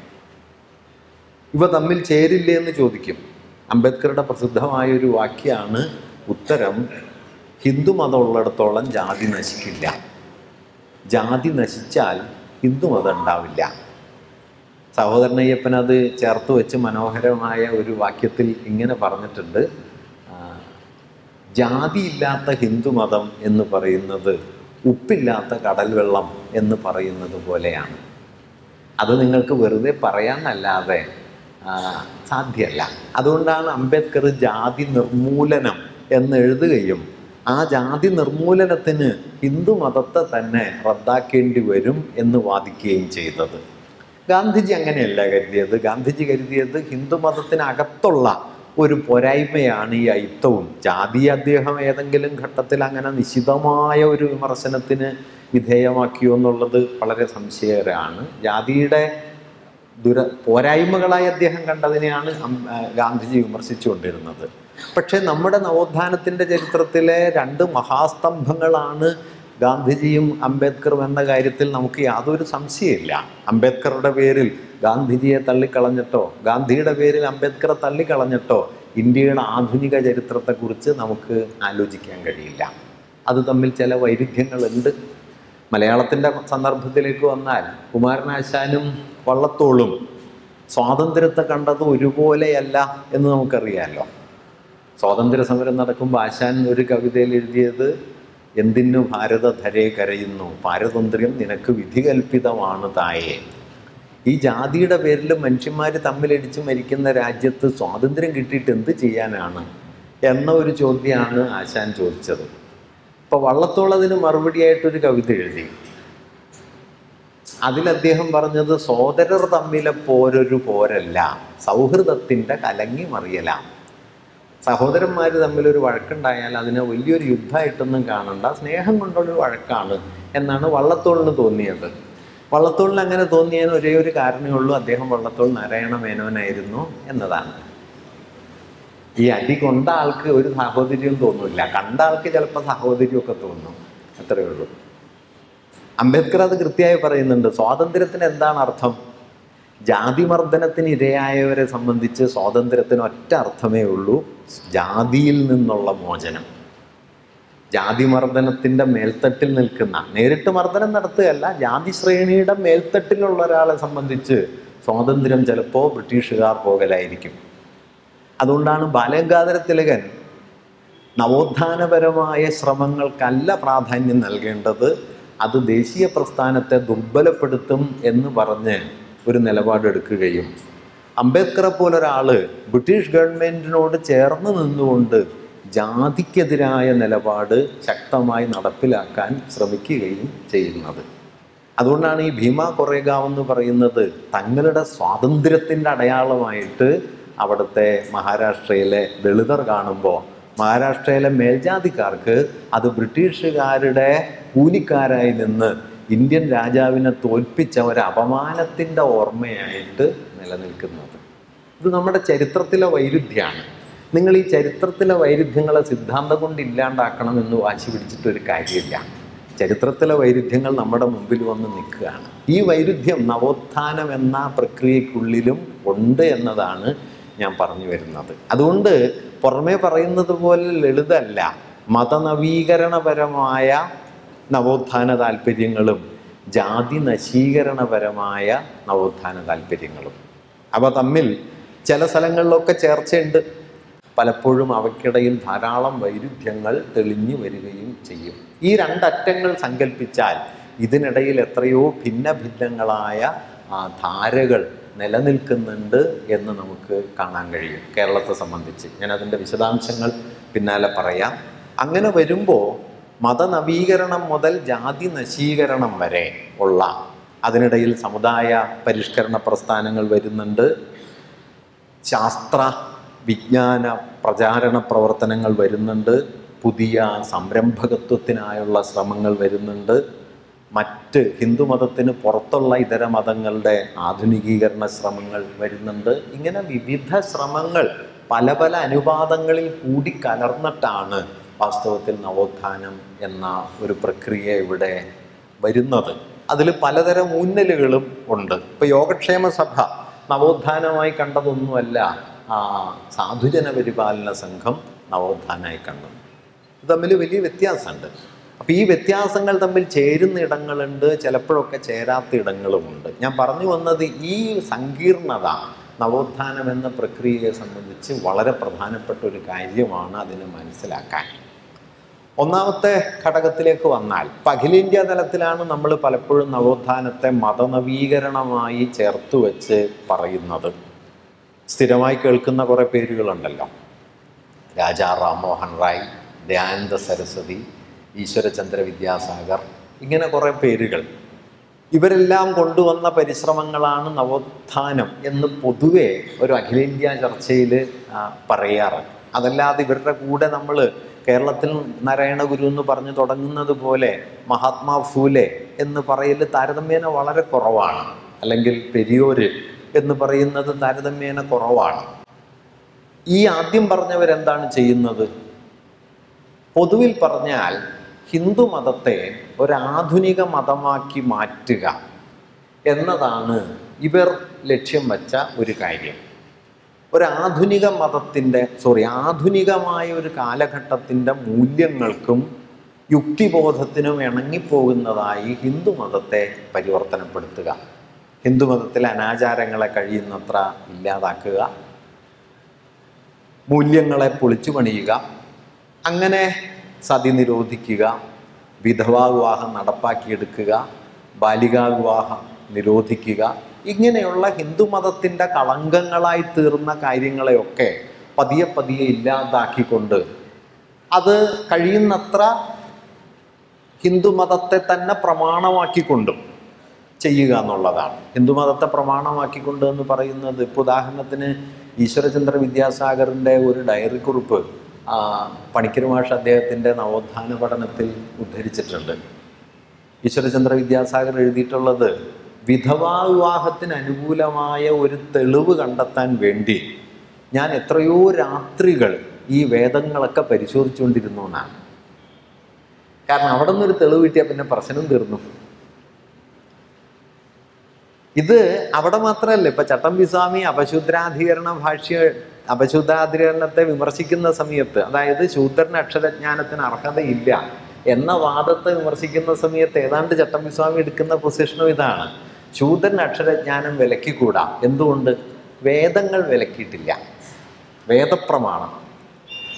ഇവ തമ്മിൽ ചേരില്ലേ എന്ന് ചോദിക്കും അംബേദ്കറുടെ പ്രസിദ്ധമായ ഒരു വാക്യമാണ് ഉത്തരം ഹിന്ദു മതം ഉള്ളിടത്തോളം ജാതി നശിക്കില്ല ജാതി നശിച്ചാൽ ഹിന്ദു മതം ഉണ്ടാവില്ല സഹോദരൻ അയ്യപ്പൻ അത് ചേർത്ത് വെച്ച് മനോഹരമായ ഒരു വാക്യത്തിൽ ഇങ്ങനെ പറഞ്ഞിട്ടുണ്ട് ആ, ജാതിയില്ലാത്ത ഹിന്ദുമതം എന്ന് പറയുന്നത് ഉപ്പില്ലാത്ത കടൽ വെള്ളം എന്ന് പറയുന്നത് പോലെയാണ് അത് നിങ്ങൾക്ക് വെറുതെ പറയാനല്ലാതെ ആ, സാധ്യമല്ല അതുകൊണ്ടാണ് അംബേദ്കർ ജാതി നിർമൂലനം എന്ന് എഴുതുകയും ആ ജാതി നിർമൂലനത്തിന് ഹിന്ദു മതത്തെ തന്നെ റദ്ദാക്കേണ്ടി വരും എന്ന് വാദിക്കുകയും ചെയ്തത് ഗാന്ധിജി അങ്ങനെയല്ല കരുതിയത് ഗാന്ധിജി കരുതിയത് ഹിന്ദു മതത്തിനകത്തുള്ള ഒരു പോരായ്മയാണ് ഈ അയിത്തവും ജാതി അദ്ദേഹം ഏതെങ്കിലും ഘട്ടത്തിൽ അങ്ങനെ നിശിതമായ ഒരു വിമർശനത്തിന് വിധേയമാക്കിയോ എന്നുള്ളത് വളരെ സംശയകരമാണ് ജാതിയുടെ ദുര പോരായ്മകളായി അദ്ദേഹം കണ്ടതിനെയാണ് അം- ആ, ഗാന്ധിജി വിമർശിച്ചുകൊണ്ടിരുന്നത് പക്ഷേ നമ്മുടെ നവോത്ഥാനത്തിൻ്റെ ചരിത്രത്തിലെ രണ്ട് മഹാസ്തംഭങ്ങളാണ് ഗാന്ധിജിയും അംബേദ്കറും എന്ന കാര്യത്തിൽ നമുക്ക് യാതൊരു സംശയമില്ല അംബേദ്കറുടെ പേരിൽ ഗാന്ധിജിയെ തള്ളിക്കളഞ്ഞിട്ടോ ഗാന്ധിയുടെ പേരിൽ അംബേദ്കറെ തള്ളിക്കളഞ്ഞിട്ടോ ഇന്ത്യയുടെ ആധുനിക ചരിത്രത്തെക്കുറിച്ച് നമുക്ക് ആലോചിക്കാൻ കഴിയില്ല അത് തമ്മിൽ ചില വൈരുദ്ധ്യങ്ങളുണ്ട് മലയാളത്തിൻ്റെ സന്ദർഭത്തിലേക്ക് വന്നാൽ കുമാരനാശാനും വള്ളത്തോളും സ്വാതന്ത്ര്യത്തെ കണ്ടത് ഒരുപോലെയല്ല എന്ന് നമുക്കറിയാമല്ലോ സ്വാതന്ത്ര്യ സമരം നടക്കുമ്പോൾ ആശാൻ ഒരു കവിതയിൽ എഴുതിയത് എന്തിനു ഭാരതധരെ കരയുന്നു പാരതന്ത്ര്യം നിനക്ക് വിധികൽപ്പിതമാണ് തായേ ഈ ജാതിയുടെ പേരിൽ മനുഷ്യന്മാർ തമ്മിലടിച്ച് മരിക്കുന്ന രാജ്യത്ത് സ്വാതന്ത്ര്യം കിട്ടിയിട്ട് എന്ത് ചെയ്യാനാണ് എന്ന ഒരു ചോദ്യമാണ് ആശാൻ ചോദിച്ചത് അപ്പോൾ വള്ളത്തോളതിന് മറുപടിയായിട്ടൊരു കവിത എഴുതി അതിൽ അദ്ദേഹം പറഞ്ഞത് സോദരർ തമ്മിലെ പോരൊരു പോരല്ല സൗഹൃദത്തിൻ്റെ കലങ്ങി മറിയലാണ് സഹോദരന്മാർ തമ്മിലൊരു വഴക്കുണ്ടായാൽ അതിനെ വലിയൊരു യുദ്ധമായിട്ടൊന്നും കാണണ്ട സ്നേഹം കൊണ്ടുള്ളൊരു വഴക്കാണ് എന്നാണ് വള്ളത്തോളിന് തോന്നിയത് വള്ളത്തോളിന് അങ്ങനെ തോന്നിയതിന് ഒരേ ഒരു കാരണമേ ഉള്ളൂ അദ്ദേഹം വള്ളത്തോൾ നാരായണ മേനോനായിരുന്നു എന്നതാണ് ഈ അടി കൊണ്ട ആൾക്ക് ഒരു സാഹോദര്യവും തോന്നില്ല കണ്ട ആൾക്ക് ചിലപ്പോൾ സാഹോദര്യമൊക്കെ തോന്നും അത്രയേ ഉള്ളൂ അംബേദ്കർ അത് കൃത്യമായി പറയുന്നുണ്ട് സ്വാതന്ത്ര്യത്തിന് എന്താണ് അർത്ഥം ജാതിമർദ്ദനത്തിന് ഇരയായവരെ സംബന്ധിച്ച് സ്വാതന്ത്ര്യത്തിന് ഒറ്റ അർത്ഥമേ ഉള്ളൂ ജാതിയിൽ നിന്നുള്ള മോചനം ജാതി മർദ്ദനത്തിൻ്റെ മേൽത്തട്ടിൽ നിൽക്കുന്ന നേരിട്ട് മർദ്ദനം നടത്തുകയല്ല ജാതി ശ്രേണിയുടെ മേൽത്തട്ടിലുള്ള ഒരാളെ സംബന്ധിച്ച് സ്വാതന്ത്ര്യം ചിലപ്പോൾ ബ്രിട്ടീഷുകാർ പോകലായിരിക്കും അതുകൊണ്ടാണ് ബാലഗംഗാധര തിലകൻ നവോത്ഥാനപരമായ ശ്രമങ്ങൾക്കല്ല പ്രാധാന്യം നൽകേണ്ടത് അത് ദേശീയ പ്രസ്ഥാനത്തെ ദുർബലപ്പെടുത്തും എന്ന് പറഞ്ഞ് ഒരു നിലപാടെടുക്കുകയും അംബേദ്കറെ പോലൊരാള് ബ്രിട്ടീഷ് ഗവൺമെൻറ്റിനോട് ചേർന്ന് നിന്നുകൊണ്ട് ജാതിക്കെതിരായ നിലപാട് ശക്തമായി നടപ്പിലാക്കാൻ ശ്രമിക്കുകയും ചെയ്യുന്നത് അതുകൊണ്ടാണ് ഈ ഭീമ കൊറേഗാവ് എന്ന് പറയുന്നത് തങ്ങളുടെ സ്വാതന്ത്ര്യത്തിൻ്റെ അടയാളമായിട്ട് അവിടുത്തെ മഹാരാഷ്ട്രയിലെ ദളിതർ കാണുമ്പോൾ മഹാരാഷ്ട്രയിലെ മേൽജാതിക്കാർക്ക് അത് ബ്രിട്ടീഷുകാരുടെ കൂലിക്കാരായി നിന്ന് ഇന്ത്യൻ രാജാവിനെ തോൽപ്പിച്ച ഒരു അപമാനത്തിൻ്റെ ഓർമ്മയായിട്ട് നിലനിൽക്കുന്നത് ഇത് നമ്മുടെ ചരിത്രത്തിലെ വൈരുദ്ധ്യമാണ് നിങ്ങൾ ഈ ചരിത്രത്തിലെ വൈരുദ്ധ്യങ്ങളെ സിദ്ധാന്തം കൊണ്ട് ഇല്ലാണ്ടാക്കണം എന്ന് വാശി പിടിച്ചിട്ടൊരു കാര്യമില്ല ചരിത്രത്തിലെ വൈരുദ്ധ്യങ്ങൾ നമ്മുടെ മുമ്പിൽ വന്ന് നിൽക്കുകയാണ് ഈ വൈരുദ്ധ്യം നവോത്ഥാനം എന്ന പ്രക്രിയക്കുള്ളിലും ഉണ്ട് എന്നതാണ് ഞാൻ പറഞ്ഞു വരുന്നത് അതുകൊണ്ട് പുറമേ പറയുന്നത് പോലെ ലളിതല്ല മതനവീകരണപരമായ നവോത്ഥാന താല്പര്യങ്ങളും ജാതി നശീകരണപരമായ നവോത്ഥാന താല്പര്യങ്ങളും അവ തമ്മിൽ ചില സ്ഥലങ്ങളിലൊക്കെ ചേർച്ചയുണ്ട് പലപ്പോഴും അവയ്ക്കിടയിൽ ധാരാളം വൈരുദ്ധ്യങ്ങൾ തെളിഞ്ഞു വരികയും ചെയ്യും ഈ രണ്ടറ്റങ്ങൾ സങ്കല്പിച്ചാൽ ഇതിനിടയിൽ എത്രയോ ഭിന്ന ഭിന്നങ്ങളായ ആ, ധാരകൾ നിലനിൽക്കുന്നുണ്ട് എന്ന് നമുക്ക് കാണാൻ കഴിയും കേരളത്തെ സംബന്ധിച്ച് ഞാൻ അതിൻ്റെ വിശദാംശങ്ങൾ പിന്നാലെ പറയാം അങ്ങനെ വരുമ്പോൾ മതനവീകരണം മുതൽ ജാതി നശീകരണം വരെ ഉള്ള അതിനിടയിൽ സമുദായ പരിഷ്കരണ പ്രസ്ഥാനങ്ങൾ വരുന്നുണ്ട് ശാസ്ത്ര വിജ്ഞാന പ്രചാരണ പ്രവർത്തനങ്ങൾ വരുന്നുണ്ട് പുതിയ സംരംഭകത്വത്തിനായുള്ള ശ്രമങ്ങൾ വരുന്നുണ്ട് മറ്റ് ഹിന്ദുമതത്തിന് പുറത്തുള്ള ഇതര മതങ്ങളുടെ ആധുനികീകരണ ശ്രമങ്ങൾ വരുന്നുണ്ട് ഇങ്ങനെ വിവിധ ശ്രമങ്ങൾ പല പല അനുപാതങ്ങളിൽ കൂടി കലർന്നിട്ടാണ് വാസ്തവത്തിൽ നവോത്ഥാനം എന്ന ഒരു പ്രക്രിയ ഇവിടെ വരുന്നത് അതിൽ പലതരം ഊന്നലുകളും ഉണ്ട് ഇപ്പൊ യോഗക്ഷേമ സഭ നവോത്ഥാനമായി കണ്ടതൊന്നുമല്ല ആ സാധുജന പരിപാലന സംഘം നവോത്ഥാനമായി കണ്ടത് ഇത് തമ്മിൽ വലിയ വ്യത്യാസമുണ്ട് അപ്പോൾ ഈ വ്യത്യാസങ്ങൾ തമ്മിൽ ചേരുന്ന ഇടങ്ങളുണ്ട് ചിലപ്പോഴൊക്കെ ചേരാത്ത ഇടങ്ങളുമുണ്ട് ഞാൻ പറഞ്ഞു വന്നത് ഈ സങ്കീർണത നവോത്ഥാനം എന്ന പ്രക്രിയയെ സംബന്ധിച്ച് വളരെ പ്രധാനപ്പെട്ട ഒരു കാര്യമാണ് അതിനെ മനസ്സിലാക്കാൻ ഒന്നാമത്തെ ഘടകത്തിലേക്ക് വന്നാൽ ഇപ്പം അഖിലേന്ത്യാ തലത്തിലാണ് നമ്മൾ പലപ്പോഴും നവോത്ഥാനത്തെ മതനവീകരണമായി ചേർത്ത് വെച്ച് പറയുന്നത് സ്ഥിരമായി കേൾക്കുന്ന കുറേ പേരുകളുണ്ടല്ലോ രാജാ റാംമോഹൻ റായ് ദയാനന്ദ സരസ്വതി ഈശ്വരചന്ദ്ര വിദ്യാസാഗർ ഇങ്ങനെ കുറേ പേരുകൾ ഇവരെല്ലാം കൊണ്ടുവന്ന പരിശ്രമങ്ങളാണ് നവോത്ഥാനം എന്ന് പൊതുവെ ഒരു അഖിലേന്ത്യാ ചർച്ചയിൽ പറയാറ് അതല്ലാതെ ഇവരുടെ കൂടെ നമ്മൾ കേരളത്തിൽ നാരായണ ഗുരു എന്ന് പറഞ്ഞു തുടങ്ങുന്നത് പോലെ മഹാത്മാ ഫൂലെ എന്ന് പറയൽ താരതമ്യേന വളരെ കുറവാണ് അല്ലെങ്കിൽ പെരിയോര് എന്ന് പറയുന്നത് താരതമ്യേന കുറവാണ് ഈ ആദ്യം പറഞ്ഞവരെന്താണ് ചെയ്യുന്നത് പൊതുവിൽ പറഞ്ഞാൽ ഹിന്ദു മതത്തെ ഒരാധുനിക മതമാക്കി മാറ്റുക എന്നതാണ് ഇവർ ലക്ഷ്യം വച്ച ഒരു കാര്യം ഒരാധുനിക മതത്തിൻ്റെ സോറി ആധുനികമായ ഒരു കാലഘട്ടത്തിൻ്റെ മൂല്യങ്ങൾക്കും യുക്തിബോധത്തിനും ഇണങ്ങിപ്പോകുന്നതായി ഹിന്ദു മതത്തെ പരിവർത്തനപ്പെടുത്തുക ഹിന്ദു മതത്തിലെ അനാചാരങ്ങളെ കഴിയുന്നത്ര ഇല്ലാതാക്കുക മൂല്യങ്ങളെ പൊളിച്ചു പണിയുക അങ്ങനെ സതി നിരോധിക്കുക വിധവാ വിവാഹം നടപ്പാക്കിയെടുക്കുക ബാലികാ വിവാഹം നിരോധിക്കുക ഇങ്ങനെയുള്ള ഹിന്ദുമതത്തിൻ്റെ കളങ്കങ്ങളായി തീർന്ന കാര്യങ്ങളെയൊക്കെ പതിയെ പതിയെ ഇല്ലാതാക്കിക്കൊണ്ട് അത് കഴിയുന്നത്ര ഹിന്ദുമതത്തെ തന്നെ പ്രമാണമാക്കിക്കൊണ്ടും ചെയ്യുക എന്നുള്ളതാണ് ഹിന്ദുമതത്തെ പ്രമാണമാക്കിക്കൊണ്ട് എന്ന് പറയുന്നത് ഇപ്പോൾ ഉദാഹരണത്തിന് ഈശ്വരചന്ദ്ര വിദ്യാസാഗറിൻ്റെ ഒരു ഡയറി കുറിപ്പ് ആ, പണിക്കർ മാഷ് അദ്ദേഹത്തിൻ്റെ നവോത്ഥാന പഠനത്തിൽ ഉദ്ധരിച്ചിട്ടുണ്ട് ഈശ്വരചന്ദ്ര വിദ്യാസാഗർ എഴുതിയിട്ടുള്ളത് വിധവാ വിവാഹത്തിന് അനുകൂലമായ ഒരു തെളിവ് കണ്ടെത്താൻ വേണ്ടി ഞാൻ എത്രയോ രാത്രികൾ ഈ വേദങ്ങളൊക്കെ പരിശോധിച്ചുകൊണ്ടിരുന്നു എന്നാണ് കാരണം അവിടെ നിന്നൊരു തെളിവ് കിട്ടിയാൽ പിന്നെ പ്രശ്നം തീർന്നു ഇത് അവിടെ മാത്രമല്ല ഇപ്പൊ ചട്ടമ്പി സ്വാമി അപശൂദ്രാധികരണ ഭാഷ്യ അപശൂദ്രാധികരണത്തെ വിമർശിക്കുന്ന സമയത്ത് അതായത് ശൂദ്രന് അക്ഷരജ്ഞാനത്തിന് അർഹതയില്ല എന്ന വാദത്തെ വിമർശിക്കുന്ന സമയത്ത് ഏതാണ്ട് ചട്ടമ്പി സ്വാമി എടുക്കുന്ന പൊസിഷനും ഇതാണ് ശൂദ്രന് അക്ഷരജ്ഞാനം വിലക്കിക്കൂടാ എന്തുകൊണ്ട് വേദങ്ങൾ വിലക്കിയിട്ടില്ല വേദപ്രമാണം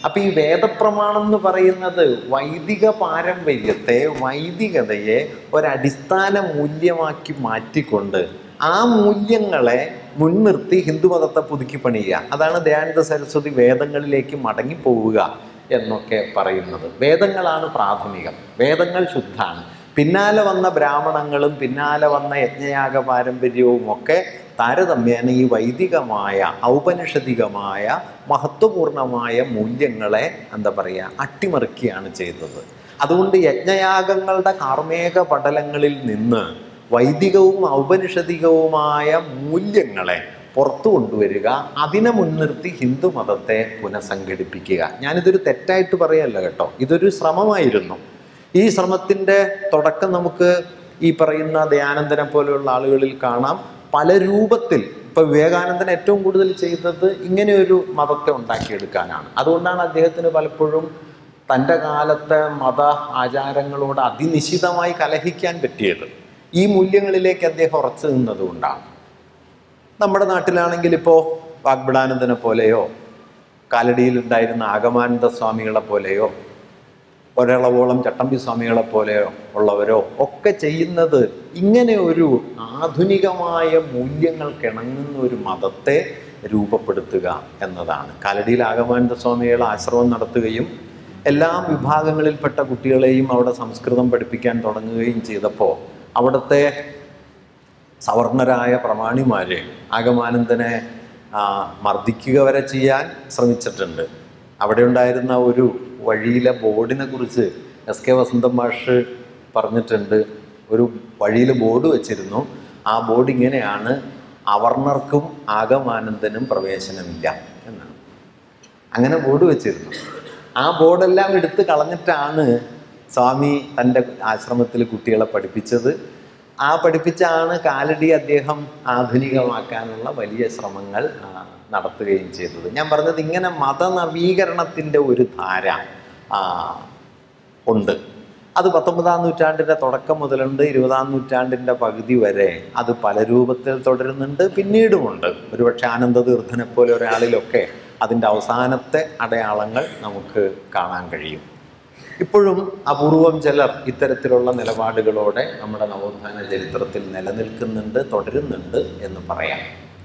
അപ്പൊ ഈ വേദപ്രമാണം എന്ന് പറയുന്നത് വൈദിക പാരമ്പര്യത്തെ വൈദികതയെ ഒരടിസ്ഥാന മൂല്യമാക്കി മാറ്റിക്കൊണ്ട് ആ മൂല്യങ്ങളെ മുൻനിർത്തി ഹിന്ദുമതത്തെ പുതുക്കി പണിയുക അതാണ് ദയാനന്ദ സരസ്വതി വേദങ്ങളിലേക്ക് മടങ്ങിപ്പോവുക എന്നൊക്കെ പറയുന്നത് വേദങ്ങളാണ് പ്രാഥമികം വേദങ്ങൾ ശുദ്ധാണ് പിന്നാലെ വന്ന ബ്രാഹ്മണങ്ങളും പിന്നാലെ വന്ന യജ്ഞയാഗ പാരമ്പര്യവും ഒക്കെ താരതമ്യേന ഈ വൈദികമായ ഔപനിഷദികമായ മഹത്വപൂർണമായ മൂല്യങ്ങളെ എന്താ പറയുക അട്ടിമറിക്കുകയാണ് ചെയ്തത് അതുകൊണ്ട് യജ്ഞയാഗങ്ങളുടെ കാർമേക പടലങ്ങളിൽ നിന്ന് വൈദികവും ഔപനിഷദികവുമായ മൂല്യങ്ങളെ പുറത്തു കൊണ്ടുവരിക അതിനെ മുൻനിർത്തി ഹിന്ദു മതത്തെ പുനഃസംഘടിപ്പിക്കുക ഞാനിതൊരു തെറ്റായിട്ട് പറയല്ല കേട്ടോ ഇതൊരു ശ്രമമായിരുന്നു ഈ ശ്രമത്തിൻ്റെ തുടക്കം നമുക്ക് ഈ പറയുന്ന ദയാനന്ദനെ പോലെയുള്ള ആളുകളിൽ കാണാം പല രൂപത്തിൽ ഇപ്പൊ വിവേകാനന്ദൻ ഏറ്റവും കൂടുതൽ ചെയ്തത് ഇങ്ങനെ ഒരു മതത്തെ ഉണ്ടാക്കിയെടുക്കാനാണ് അതുകൊണ്ടാണ് അദ്ദേഹത്തിന് പലപ്പോഴും തൻ്റെ കാലത്തെ മത ആചാരങ്ങളോട് അതിനിശിതമായി കലഹിക്കാൻ പറ്റിയത് ഈ മൂല്യങ്ങളിലേക്ക് അദ്ദേഹം ഉറച്ചു നിന്നതുകൊണ്ടാണ് നമ്മുടെ നാട്ടിലാണെങ്കിൽ ഇപ്പോൾ വാഗ്ബിടാനന്ദനെ പോലെയോ കാലടിയിൽ ഉണ്ടായിരുന്ന ആഗമാനന്ദ സ്വാമികളെ പോലെയോ ഒരളവോളം ചട്ടമ്പി സ്വാമികളെ പോലെയോ ഉള്ളവരോ ഒക്കെ ചെയ്യുന്നത് ഇങ്ങനെ ഒരു ആധുനികമായ മൂല്യങ്ങൾക്കിണങ്ങുന്ന ഒരു മതത്തെ രൂപപ്പെടുത്തുക എന്നതാണ് കാലടിയിൽ ആഗമാനന്ദ സ്വാമികൾ ആശ്രമം നടത്തുകയും എല്ലാ വിഭാഗങ്ങളിൽപ്പെട്ട കുട്ടികളെയും അവിടെ സംസ്കൃതം പഠിപ്പിക്കാൻ തുടങ്ങുകയും ചെയ്തപ്പോൾ അവിടുത്തെ സവർണരായ പ്രമാണിമാര് ആഗമാനന്ദനെ ആ, മർദ്ദിക്കുക വരെ ചെയ്യാൻ ശ്രമിച്ചിട്ടുണ്ട് അവിടെ ഉണ്ടായിരുന്ന ഒരു വഴിയിലെ ബോർഡിനെ കുറിച്ച് എസ് കെ വസന്തം മാഷ് പറഞ്ഞിട്ടുണ്ട് ഒരു വഴിയിൽ ബോർഡ് വെച്ചിരുന്നു ആ ബോർഡ് ഇങ്ങനെയാണ് അവർണർക്കും ആഗമാനന്ദനും പ്രവേശനമില്ല എന്നാണ് അങ്ങനെ ബോർഡ് വെച്ചിരുന്നു ആ ബോർഡെല്ലാം എടുത്ത് കളഞ്ഞിട്ടാണ് സ്വാമി തൻ്റെ ആശ്രമത്തിൽ കുട്ടികളെ പഠിപ്പിച്ചത് ആ പഠിപ്പിച്ചാണ് കാലടി അദ്ദേഹം ആധുനികമാക്കാനുള്ള വലിയ ശ്രമങ്ങൾ ആ, നടത്തുകയും ചെയ്തത് ഞാൻ പറഞ്ഞത് ഇങ്ങനെ മതനവീകരണത്തിൻ്റെ ഒരു ധാര ആ, ഉണ്ട് അത് പത്തൊമ്പതാം നൂറ്റാണ്ടിൻ്റെ തുടക്കം മുതലുണ്ട് ഇരുപതാം നൂറ്റാണ്ടിൻ്റെ പകുതി വരെ അത് പല രൂപത്തിൽ തുടരുന്നുണ്ട് പിന്നീടുമുണ്ട് ഒരുപക്ഷെ ആനന്ദതീർത്ഥനെ പോലെ ഒരാളിലൊക്കെ അതിൻ്റെ അവസാനത്തെ അടയാളങ്ങൾ നമുക്ക് കാണാൻ കഴിയും ഇപ്പോഴും അപൂർവം ചിലർ ഇത്തരത്തിലുള്ള നിലപാടുകളോടെ നമ്മുടെ നവോത്ഥാന ചരിത്രത്തിൽ നിലനിൽക്കുന്നുണ്ട് തുടരുന്നുണ്ട് എന്ന് പറയാം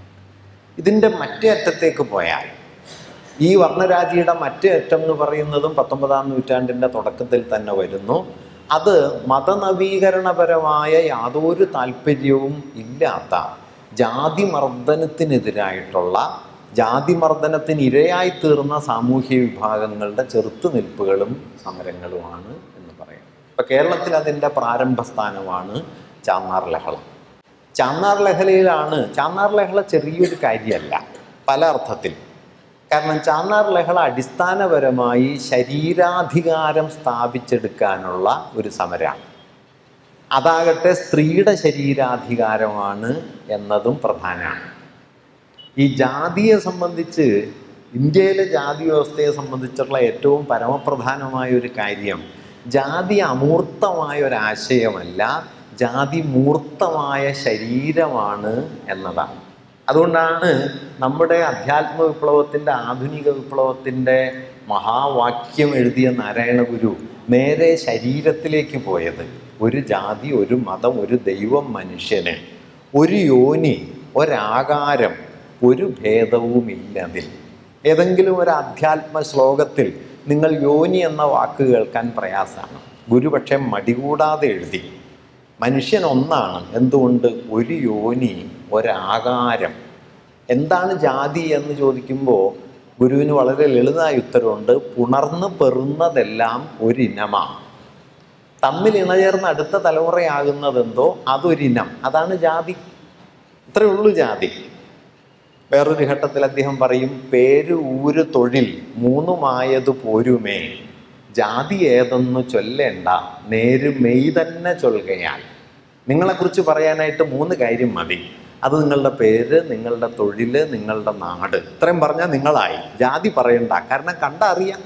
ഇതിൻ്റെ മറ്റേ അറ്റത്തേക്ക് പോയാൽ ഈ വർണ്ണരാജിയുടെ മറ്റേ അറ്റം എന്ന് പറയുന്നതും പത്തൊമ്പതാം നൂറ്റാണ്ടിൻ്റെ തുടക്കത്തിൽ തന്നെ വരുന്നു അത് മതനവീകരണപരമായ യാതൊരു താല്പര്യവും ഇല്ലാത്ത ജാതി മർദ്ദനത്തിനെതിരായിട്ടുള്ള ജാതി മർദ്ദനത്തിന് ഇരയായി തീർന്ന സാമൂഹ്യ വിഭാഗങ്ങളുടെ ചെറുത്തുനിൽപ്പുകളും സമരങ്ങളുമാണ് എന്ന് പറയാം ഇപ്പം കേരളത്തിൽ അതിൻ്റെ പ്രാരംഭ സ്ഥാനമാണ് ചാന്നാർ ലഹള ചാന്നാർ ലഹളയിലാണ് ചാന്നാർ ലഹള ചെറിയൊരു കാര്യമല്ല പല അർത്ഥത്തിൽ കാരണം ചാന്നാർ ലഹള അടിസ്ഥാനപരമായി ശരീരാധികാരം സ്ഥാപിച്ചെടുക്കാനുള്ള ഒരു സമരമാണ് അതാകട്ടെ സ്ത്രീയുടെ ശരീരാധികാരമാണ് എന്നതും പ്രധാനമാണ് ഈ ജാതിയെ സംബന്ധിച്ച് ഇന്ത്യയിലെ ജാതി വ്യവസ്ഥയെ സംബന്ധിച്ചുള്ള ഏറ്റവും പരമപ്രധാനമായ ഒരു കാര്യം ജാതി അമൂർത്തമായ ഒരാശയമല്ല ജാതി മൂർത്തമായ ശരീരമാണ് എന്നതാണ് അതുകൊണ്ടാണ് നമ്മുടെ അധ്യാത്മ വിപ്ലവത്തിൻ്റെ ആധുനിക വിപ്ലവത്തിൻ്റെ മഹാവാക്യം എഴുതിയ നാരായണ ഗുരു നേരെ ശരീരത്തിലേക്ക് പോയത് ഒരു ജാതി ഒരു മതം ഒരു ദൈവം മനുഷ്യന് ഒരു യോനി ഒരാകാരം ഒരു ഭേദവുമില്ലതിൽ ഏതെങ്കിലും ഒരു അധ്യാത്മ ശ്ലോകത്തിൽ നിങ്ങൾ യോനി എന്ന വാക്ക് കേൾക്കാൻ പ്രയാസമാണ് ഗുരു പക്ഷേ മടികൂടാതെ എഴുതി മനുഷ്യൻ ഒന്നാണ് എന്തുകൊണ്ട് ഒരു യോനി ഒരാകാരം എന്താണ് ജാതി എന്ന് ചോദിക്കുമ്പോൾ ഗുരുവിന് വളരെ ലളിതമായ ഉത്തരവുണ്ട് പുണർന്ന് പെറുന്നതെല്ലാം ഒരിനമാണ് തമ്മിൽ ഇണചേർന്ന് അടുത്ത തലമുറയാകുന്നതെന്തോ അതൊരിനം അതാണ് ജാതി ഇത്രയേ ഉള്ളൂ ജാതി വേറൊരു ഘട്ടത്തിൽ അദ്ദേഹം പറയും പേര് ഊര് തൊഴിൽ മൂന്നുമായതു പോരുമേ ജാതി ഏതെന്നു ചൊല്ലേണ്ട നേര് മെയ് തന്നെ ചൊൽകയാൽ നിങ്ങളെക്കുറിച്ച് പറയാനായിട്ട് മൂന്ന് കാര്യം മതി അത് നിങ്ങളുടെ പേര് നിങ്ങളുടെ തൊഴിൽ നിങ്ങളുടെ നാട് ഇത്രയും പറഞ്ഞാൽ നിങ്ങളായി ജാതി പറയണ്ട കാരണം കണ്ടറിയാം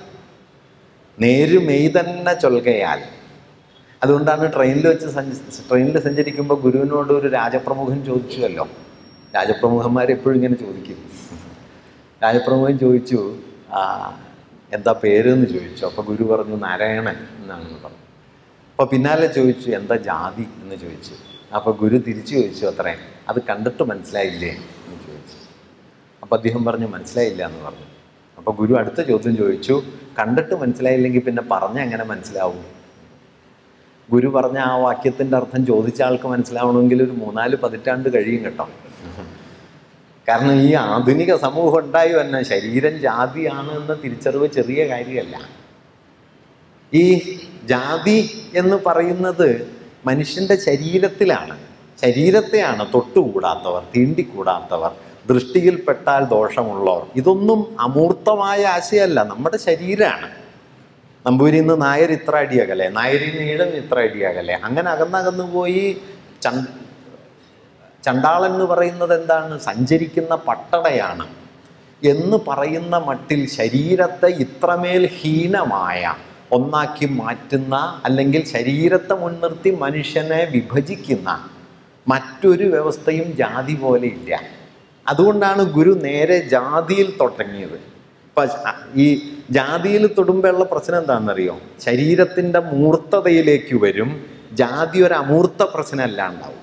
നേര് മെയ് തന്നെ ചൊൽകയാൽ അതുകൊണ്ടാണ് ട്രെയിനിൽ വെച്ച് സഞ്ച ട്രെയിനിൽ സഞ്ചരിക്കുമ്പോൾ ഗുരുവിനോട് ഒരു രാജപ്രമുഖൻ ചോദിച്ചുവല്ലോ രാജപ്രമുഖന്മാർ എപ്പോഴും ഇങ്ങനെ ചോദിക്കും രാജപ്രമുഖൻ ചോദിച്ചു "ആ, എന്താ പേര് എന്ന് ചോദിച്ചു അപ്പോൾ ഗുരു പറഞ്ഞു നാരായണൻ എന്നാണെന്ന് പറഞ്ഞു അപ്പോൾ പിന്നാലെ ചോദിച്ചു എന്താ ജാതി എന്ന് ചോദിച്ചു അപ്പോൾ ഗുരു തിരിച്ചു ചോദിച്ചു അത്രേ അത് കണ്ടിട്ട് മനസ്സിലായില്ലേ എന്ന് ചോദിച്ചു അപ്പോൾ അദ്ദേഹം പറഞ്ഞു മനസ്സിലായില്ല എന്ന് പറഞ്ഞു അപ്പോൾ ഗുരു അടുത്ത ചോദ്യം ചോദിച്ചു കണ്ടിട്ട് മനസ്സിലായില്ലെങ്കിൽ പിന്നെ പറഞ്ഞ എങ്ങനെ മനസ്സിലാവും ഗുരു പറഞ്ഞ ആ വാക്യത്തിൻ്റെ അർത്ഥം ചോദിച്ച ആൾക്ക് മനസ്സിലാവണമെങ്കിൽ ഒരു മൂന്നാല് പതിറ്റാണ്ട് കഴിയും കേട്ടോ കാരണം ഈ ആധുനിക സമൂഹം ഉണ്ടായി തന്നെ ശരീരം ജാതിയാണ് എന്ന തിരിച്ചറിവ് ചെറിയ കാര്യമല്ല ഈ ജാതി എന്ന് പറയുന്നത് മനുഷ്യൻ്റെ ശരീരത്തിലാണ് ശരീരത്തെയാണ് തൊട്ടുകൂടാത്തവർ തീണ്ടിക്കൂടാത്തവർ ദൃഷ്ടിയിൽപ്പെട്ടാൽ ദോഷമുള്ളവർ ഇതൊന്നും അമൂർത്തമായ ആശയമല്ല നമ്മുടെ ശരീരമാണ് നമ്പൂരിൽ നിന്ന് നായർ ഇത്ര അടി അകലെ നായരിൽ നിന്ന് ഈഴം ഇത്ര അടി അകലെ അങ്ങനെ അകന്നകന്നു പോയി ചണ്ട ചണ്ടാളൻ എന്ന് പറയുന്നത് എന്താണ് സഞ്ചരിക്കുന്ന പട്ടടയാണ് എന്ന് പറയുന്ന മട്ടിൽ ശരീരത്തെ ഇത്രമേൽ ഹീനമായ ഒന്നാക്കി മാറ്റുന്ന അല്ലെങ്കിൽ ശരീരത്തെ മുൻനിർത്തി മനുഷ്യനെ വിഭജിക്കുന്ന മറ്റൊരു വ്യവസ്ഥയും ജാതി പോലെ ഇല്ല അതുകൊണ്ടാണ് ഗുരു നേരെ ജാതിയിൽ തുടങ്ങിയത് ഇപ്പം ഈ ജാതിയിൽ തൊടുമ്പോഴുള്ള പ്രശ്നം എന്താണെന്നറിയോ ശരീരത്തിൻ്റെ മൂർത്തതയിലേക്ക് വരും ജാതി ഒരു അമൂർത്ത പ്രശ്നമല്ല ഉണ്ടാവും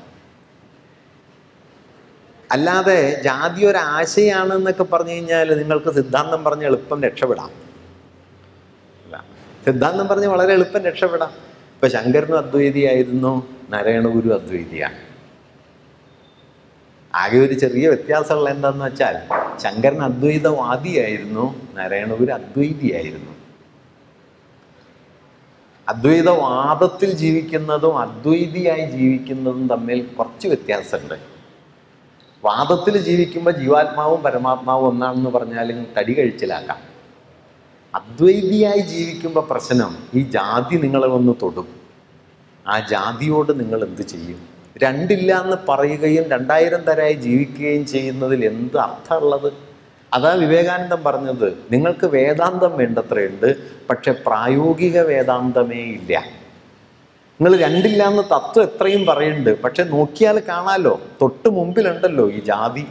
അല്ലാതെ ജാതി ഒരു ആശയാണ് എന്നൊക്കെ പറഞ്ഞു കഴിഞ്ഞാൽ നിങ്ങൾക്ക് സിദ്ധാന്തം പറഞ്ഞ് എളുപ്പം രക്ഷപ്പെടാം അല്ല സിദ്ധാന്തം പറഞ്ഞ് വളരെ എളുപ്പം രക്ഷപ്പെടാം ഇപ്പൊ ശങ്കരനും അദ്വൈതിയായിരുന്നു നാരായണഗുരു അദ്വൈതിയാണ് ആകെ ഒരു ചെറിയ വ്യത്യാസമുള്ള എന്താന്ന് വെച്ചാൽ ശങ്കരൻ അദ്വൈതവാദിയായിരുന്നു നാരായണഗുരു അദ്വൈതിയായിരുന്നു അദ്വൈതവാദത്തിൽ ജീവിക്കുന്നതും അദ്വൈതിയായി ജീവിക്കുന്നതും തമ്മിൽ കുറച്ച് വ്യത്യാസമുണ്ട് വാദത്തിൽ ജീവിക്കുമ്പോൾ ജീവാത്മാവും പരമാത്മാവും ഒന്നാണെന്ന് പറഞ്ഞാലും തടി കഴിച്ചിലാക്കാം അദ്വൈതിയായി ജീവിക്കുമ്പോൾ പ്രശ്നം ഈ ജാതി നിങ്ങളെ ഒന്ന് തൊടും ആ ജാതിയോട് നിങ്ങൾ എന്ത് ചെയ്യും രണ്ടില്ല എന്ന് പറയുകയും രണ്ടായിരം തരായി ജീവിക്കുകയും ചെയ്യുന്നതിൽ എന്ത് അർത്ഥമുള്ളത് അതാ വിവേകാനന്ദൻ പറഞ്ഞത് നിങ്ങൾക്ക് വേദാന്തം വേണ്ടത്രയുണ്ട് പക്ഷെ പ്രായോഗിക വേദാന്തമേ ഇല്ല നിങ്ങൾ രണ്ടില്ല എന്ന് തത്വം എത്രയും പറയുന്നുണ്ട് പക്ഷെ നോക്കിയാൽ കാണാലോ തൊട്ട് മുമ്പിലുണ്ടല്ലോ ഈ ജാതി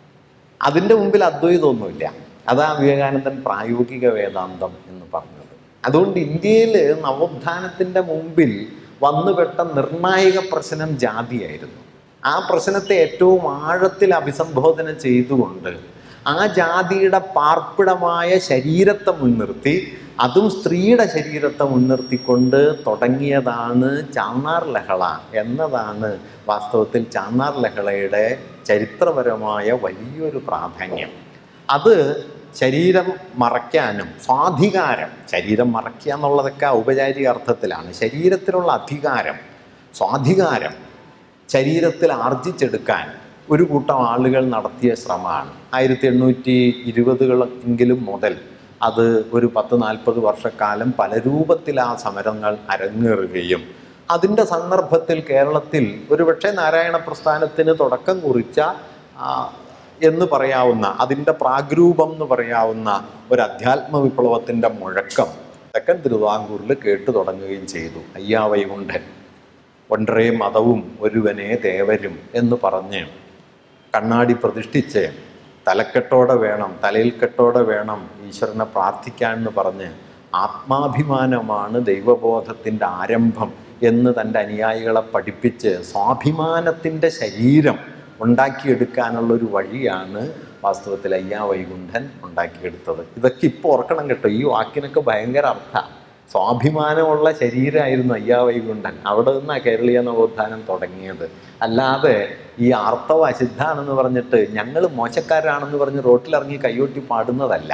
അതിൻ്റെ മുമ്പിൽ അദ്വൈതമൊന്നുമില്ല അതാ വിവേകാനന്ദൻ പ്രായോഗിക വേദാന്തം എന്ന് പറഞ്ഞത് അതുകൊണ്ട് ഇന്ത്യയിൽ നവോത്ഥാനത്തിൻ്റെ മുമ്പിൽ വന്നുപെട്ട നിർണായക പ്രശ്നം ജാതിയായിരുന്നു ആ പ്രശ്നത്തെ ഏറ്റവും ആഴത്തിൽ അഭിസംബോധന ചെയ്തുകൊണ്ട് ആ ജാതിയുടെ പാർപ്പിടമായ ശരീരത്തെ മുൻനിർത്തി അതും സ്ത്രീയുടെ ശരീരത്തെ മുൻനിർത്തിക്കൊണ്ട് തുടങ്ങിയതാണ് ചാന്നാർ ലഹള എന്നതാണ് വാസ്തവത്തിൽ ചാന്നാർ ലഹളയുടെ ചരിത്രപരമായ വലിയൊരു പ്രാധാന്യം അത് ശരീരം മറയ്ക്കാനും സ്വാധികാരം ശരീരം മറയ്ക്കുക എന്നുള്ളതൊക്കെ ഔപചാരിക അർത്ഥത്തിലാണ് ശരീരത്തിലുള്ള അധികാരം സ്വാധികാരം ശരീരത്തിൽ ആർജിച്ചെടുക്കാൻ ഒരു കൂട്ടം ആളുകൾ നടത്തിയ ശ്രമമാണ് ആയിരത്തി എണ്ണൂറ്റി ഇരുപതുകളെങ്കിലും മുതൽ അത് ഒരു പത്ത് നാൽപ്പത് വർഷക്കാലം പല രൂപത്തിൽ ആ സമരങ്ങൾ അരങ്ങേറുകയും അതിൻ്റെ സന്ദർഭത്തിൽ കേരളത്തിൽ ഒരുപക്ഷെ നാരായണ പ്രസ്ഥാനത്തിന് തുടക്കം കുറിച്ച ആ, എന്ന് പറയാവുന്ന അതിൻ്റെ പ്രാഗ്രൂപം എന്ന് പറയാവുന്ന ഒരു അധ്യാത്മ വിപ്ലവത്തിൻ്റെ മുഴക്കം തെക്കൻ തിരുവിതാംകൂറിൽ കേട്ടു തുടങ്ങുകയും ചെയ്തു അയ്യാ വൈകുണ്ഠൻ ഒன்றേ മതവും ഒരുവനെ ദേവരും എന്ന് പറഞ്ഞ് കണ്ണാടി പ്രതിഷ്ഠിച്ച് തലക്കെട്ടോടെ വേണം തലയിൽ കെട്ടോടെ വേണം ഈശ്വരനെ പ്രാർത്ഥിക്കാൻ എന്ന് പറഞ്ഞ് ആത്മാഭിമാനമാണ് ദൈവബോധത്തിൻ്റെ ആരംഭം എന്ന് തൻ്റെ അനുയായികളെ പഠിപ്പിച്ച് സ്വാഭിമാനത്തിൻ്റെ ശരീരം ഉണ്ടാക്കിയെടുക്കാനുള്ള ഒരു വഴിയാണ് വാസ്തവത്തിൽ അയ്യാ വൈകുണ്ഠൻ ഉണ്ടാക്കിയെടുത്തത് ഇതൊക്കെ ഇപ്പോൾ ഓർക്കണം കേട്ടോ ഈ വാക്കിനൊക്കെ ഭയങ്കര അർത്ഥമാണ് സ്വാഭിമാനമുള്ള ശരീരമായിരുന്നു അയ്യാ വൈകുണ്ഠൻ അവിടെ നിന്നാണ് കേരളീയ നവോത്ഥാനം തുടങ്ങിയത് അല്ലാതെ ഈ ആർത്തവ അശുദ്ധാണെന്ന് പറഞ്ഞിട്ട് ഞങ്ങൾ മോശക്കാരാണെന്ന് പറഞ്ഞ് റോട്ടിലിറങ്ങി കൈയൊട്ടി പാടുന്നതല്ല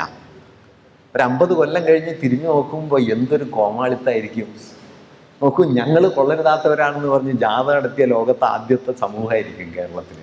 ഒരു അമ്പത് കൊല്ലം കഴിഞ്ഞ് തിരിഞ്ഞു നോക്കുമ്പോൾ എന്തൊരു കോമാളിത്തായിരിക്കും നോക്കൂ ഞങ്ങൾ കൊള്ളരുതാത്തവരാണെന്ന് പറഞ്ഞ് ജാഥ നടത്തിയ ലോകത്തെ ആദ്യത്തെ സമൂഹമായിരിക്കും കേരളത്തിലേത്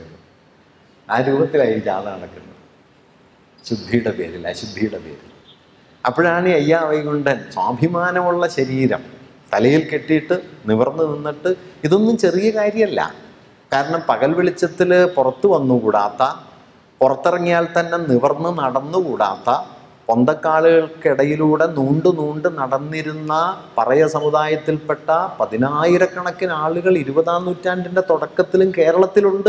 ആ രൂപത്തിലായി ജാഥ നടക്കുന്നത് ശുദ്ധിയുടെ പേരിൽ അശുദ്ധിയുടെ പേരിൽ അപ്പോഴാണ് ഈ അയ്യാ വൈകുണ്ഠൻ സ്വാഭിമാനമുള്ള ശരീരം തലയിൽ കെട്ടിയിട്ട് നിവർന്നു നിന്നിട്ട് ഇതൊന്നും ചെറിയ കാര്യമല്ല കാരണം പകൽ വെളിച്ചത്തിൽ പുറത്തു വന്നുകൂടാത്ത പുറത്തിറങ്ങിയാൽ തന്നെ നിവർന്ന് നടന്നുകൂടാത്ത പൊന്തക്കാളുകൾക്കിടയിലൂടെ നൂണ്ട് നൂണ്ട് നടന്നിരുന്ന പറയ സമുദായത്തിൽപ്പെട്ട പതിനായിരക്കണക്കിന് ആളുകൾ ഇരുപതാം നൂറ്റാണ്ടിൻ്റെ തുടക്കത്തിലും കേരളത്തിലുണ്ട്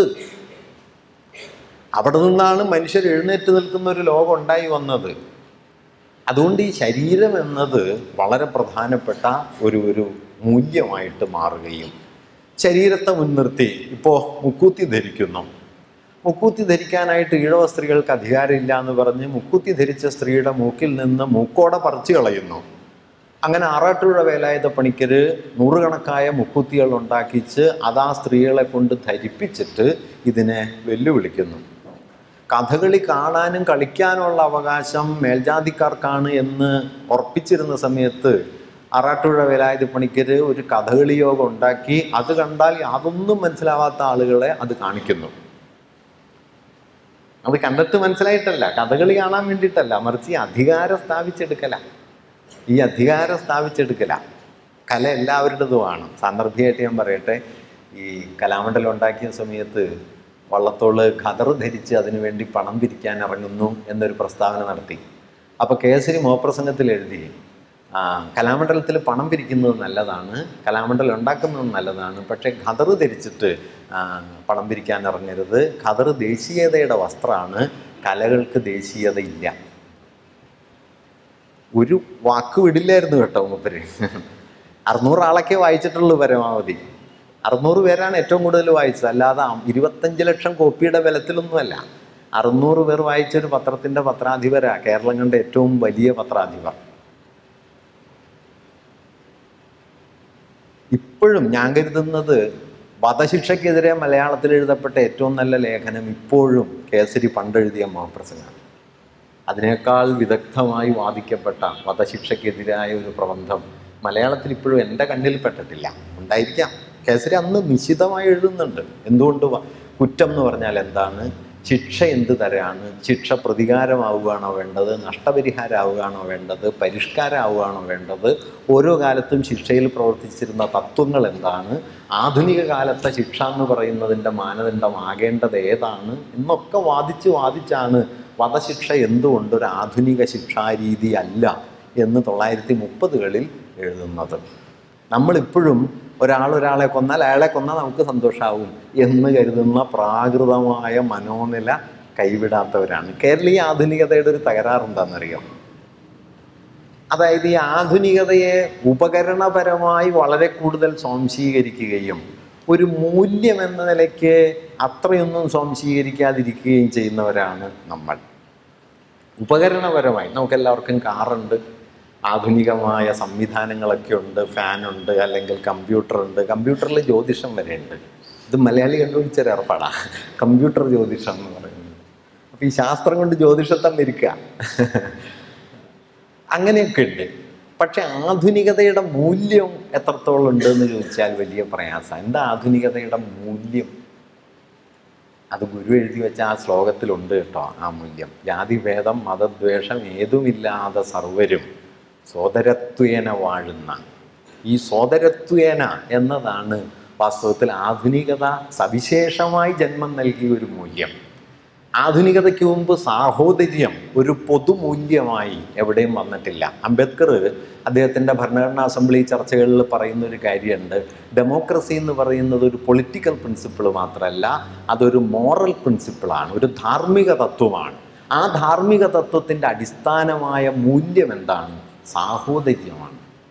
അവിടെ നിന്നാണ് മനുഷ്യർ എഴുന്നേറ്റ് നിൽക്കുന്ന ഒരു ലോകം ഉണ്ടായി വന്നത് അതുകൊണ്ട് ഈ ശരീരം എന്നത് വളരെ പ്രധാനപ്പെട്ട ഒരു ഒരു മൂല്യമായിട്ട് മാറുകയും ശരീരത്തെ മുൻനിർത്തി ഇപ്പോൾ മുക്കൂത്തി ധരിക്കുന്നു മുക്കൂത്തി ധരിക്കാനായിട്ട് ഈഴവ സ്ത്രീകൾക്ക് അധികാരമില്ല എന്ന് പറഞ്ഞ് മുക്കൂത്തി ധരിച്ച സ്ത്രീയുടെ മൂക്കിൽ നിന്ന് മൂക്കോടെ പറിച്ചു കളയുന്നു അങ്ങനെ ആറാട്ടുപുഴ വേലായുധ പണിക്കര് നൂറുകണക്കായ മുക്കുത്തികൾ ഉണ്ടാക്കിച്ച് അത് ആ സ്ത്രീകളെ കൊണ്ട് ധരിപ്പിച്ചിട്ട് ഇതിനെ വെല്ലുവിളിക്കുന്നു കഥകളി കാണാനും കളിക്കാനുള്ള അവകാശം മേൽജാതിക്കാർക്കാണ് എന്ന് ഉറപ്പിച്ചിരുന്ന സമയത്ത് ആറാട്ടുപുഴ വേലായുധ പണിക്കര് ഒരു കഥകളി യോഗം ഉണ്ടാക്കി അത് കണ്ടാൽ യാതൊന്നും മനസ്സിലാവാത്ത ആളുകളെ അത് കാണിക്കുന്നു അത് കണ്ടിട്ട് മനസ്സിലായിട്ടല്ല കഥകളി കാണാൻ വേണ്ടിയിട്ടല്ല മറിച്ച് ഈ അധികാരം സ്ഥാപിച്ചെടുക്കല ഈ അധികാരം സ്ഥാപിച്ചെടുക്കല കല എല്ലാവരുടേതുമാണ് സാന്ദർഭികമായിട്ട് ഞാൻ പറയട്ടെ ഈ കലാമണ്ഡലം ഉണ്ടാക്കിയ സമയത്ത് വള്ളത്തോള് ഖദർ ധരിച്ച് അതിനുവേണ്ടി പണം പിരിക്കാൻ ഇറങ്ങുന്നു എന്നൊരു പ്രസ്താവന നടത്തി അപ്പോൾ കേസരി മോപ്രസംഗത്തിൽ എഴുതി ആ, കലാമണ്ഡലത്തിൽ പണം പിരിക്കുന്നത് നല്ലതാണ് കലാമണ്ഡലം ഉണ്ടാക്കുന്നത് നല്ലതാണ് പക്ഷേ ഖദർ ധരിച്ചിട്ട് ആ, പണം പിരിക്കാൻ ഇറങ്ങരുത് ഖദർ ദേശീയതയുടെ വസ്ത്രമാണ് കലകൾക്ക് ദേശീയതയില്ല ഒരു വാക്ക് വിടില്ലായിരുന്നു കേട്ടോ മൂപ്പര് അറുന്നൂറ് ആളൊക്കെ വായിച്ചിട്ടുള്ളൂ പരമാവധി അറുന്നൂറ് പേരാണ് ഏറ്റവും കൂടുതൽ വായിച്ചത് അല്ലാതെ അം- ഇരുപത്തഞ്ച് ലക്ഷം കോപ്പിയുടെ ബലത്തിലൊന്നുമല്ല അറുന്നൂറ് പേർ വായിച്ചൊരു പത്രത്തിൻ്റെ പത്രാധിപരാ കേരളം കണ്ട ഏറ്റവും വലിയ പത്രാധിപർ ഇപ്പോഴും ഞാൻ കരുതുന്നത് വധശിക്ഷയ്ക്കെതിരെ മലയാളത്തിൽ എഴുതപ്പെട്ട ഏറ്റവും നല്ല ലേഖനം ഇപ്പോഴും കേസരി പണ്ടെഴുതിയ മഹാപ്രസംഗമാണ് അതിനേക്കാൾ വിദഗ്ധമായി വാദിക്കപ്പെട്ട വധശിക്ഷയ്ക്കെതിരായ ഒരു പ്രബന്ധം മലയാളത്തിൽ ഇപ്പോഴും എൻ്റെ കണ്ണിൽ പെട്ടിട്ടില്ല ഉണ്ടായിരിക്കാം കേസരി അന്ന് നിശിതമായി എഴുതുന്നുണ്ട് എന്തുകൊണ്ട് വ- കുറ്റം എന്ന് പറഞ്ഞാൽ എന്താണ് ശിക്ഷ എന്ത് തരാണ് ശിക്ഷ പ്രതികാരമാവുകയാണോ വേണ്ടത് നഷ്ടപരിഹാരമാവുകയാണോ വേണ്ടത് പരിഷ്കാരമാവുകയാണോ വേണ്ടത് ഓരോ കാലത്തും ശിക്ഷയിൽ പ്രവർത്തിച്ചിരുന്ന തത്വങ്ങൾ എന്താണ് ആധുനിക കാലത്തെ ശിക്ഷ എന്ന് പറയുന്നതിൻ്റെ മാനദണ്ഡമാകേണ്ടത് ഏതാണ് എന്നൊക്കെ വാദിച്ച് വാദിച്ചാണ് വധശിക്ഷ എന്തുകൊണ്ട് ഒരു ആധുനിക ശിക്ഷാരീതി അല്ല എന്ന് തൊള്ളായിരത്തി മുപ്പതുകളിൽ എഴുതുന്നത് നമ്മളിപ്പോഴും ഒരാൾ ഒരാളെ കൊന്നാൽ അയാളെ കൊന്നാൽ നമുക്ക് സന്തോഷമാവും എന്ന് കരുതുന്ന പ്രാകൃതമായ മനോനില കൈവിടാത്തവരാണ് കേരളീയ ആധുനികതയുടെ ഒരു തകരാറെന്താണെന്നറിയോ അതായത് ഈ ആധുനികതയെ ഉപകരണപരമായി വളരെ കൂടുതൽ സ്വാംശീകരിക്കുകയും ഒരു മൂല്യം എന്ന നിലയ്ക്ക് അത്രയൊന്നും സ്വാംശീകരിക്കാതിരിക്കുകയും ചെയ്യുന്നവരാണ് നമ്മൾ ഉപകരണപരമായി നമുക്കെല്ലാവർക്കും കാറുണ്ട് ആധുനികമായ സംവിധാനങ്ങളൊക്കെ ഉണ്ട് ഫാനുണ്ട് അല്ലെങ്കിൽ കമ്പ്യൂട്ടർ ഉണ്ട് കമ്പ്യൂട്ടറിൽ ജ്യോതിഷം വരെ ഉണ്ട് ഇത് മലയാളി കണ്ടുപിടിച്ചൊരു ഏർപ്പാടാണ് കമ്പ്യൂട്ടർ ജ്യോതിഷം എന്ന് പറയുന്നത് അപ്പോൾ ഈ ശാസ്ത്രം കൊണ്ട് ജ്യോതിഷത്തെ മെരിക്കുക അങ്ങനെയൊക്കെ ഉണ്ട് പക്ഷെ ആധുനികതയുടെ മൂല്യം എത്രത്തോളം ഉണ്ട് എന്ന് ചോദിച്ചാൽ വലിയ പ്രയാസം എന്താ ആധുനികതയുടെ മൂല്യം അത് ഗുരു എഴുതി വെച്ച ആ ശ്ലോകത്തിലുണ്ട് കേട്ടോ ആ മൂല്യം ജാതിഭേദം മതദ്വേഷം ഏതുമില്ലാതെ സർവരും സോദരത്വേന വാഴുന്ന ഈ സോദരത്വേന എന്നതാണ് വാസ്തവത്തിൽ ആധുനികത സവിശേഷമായി ജന്മം നൽകിയ ഒരു മൂല്യം ആധുനികതയ്ക്ക് മുമ്പ് സാഹോദര്യം ഒരു പൊതുമൂല്യമായി എവിടെയും വന്നിട്ടില്ല അംബേദ്കർ അദ്ദേഹത്തിൻ്റെ ഭരണഘടനാ അസംബ്ലി ചർച്ചകളിൽ പറയുന്ന ഒരു കാര്യമുണ്ട് ഡെമോക്രസി എന്ന് പറയുന്നത് ഒരു പൊളിറ്റിക്കൽ പ്രിൻസിപ്പിൾ മാത്രമല്ല അതൊരു മോറൽ പ്രിൻസിപ്പിളാണ് ഒരു ധാർമ്മിക തത്വമാണ് ആ ധാർമ്മിക തത്വത്തിൻ്റെ അടിസ്ഥാനമായ മൂല്യം എന്താണ് സാഹോദര്യമാണ്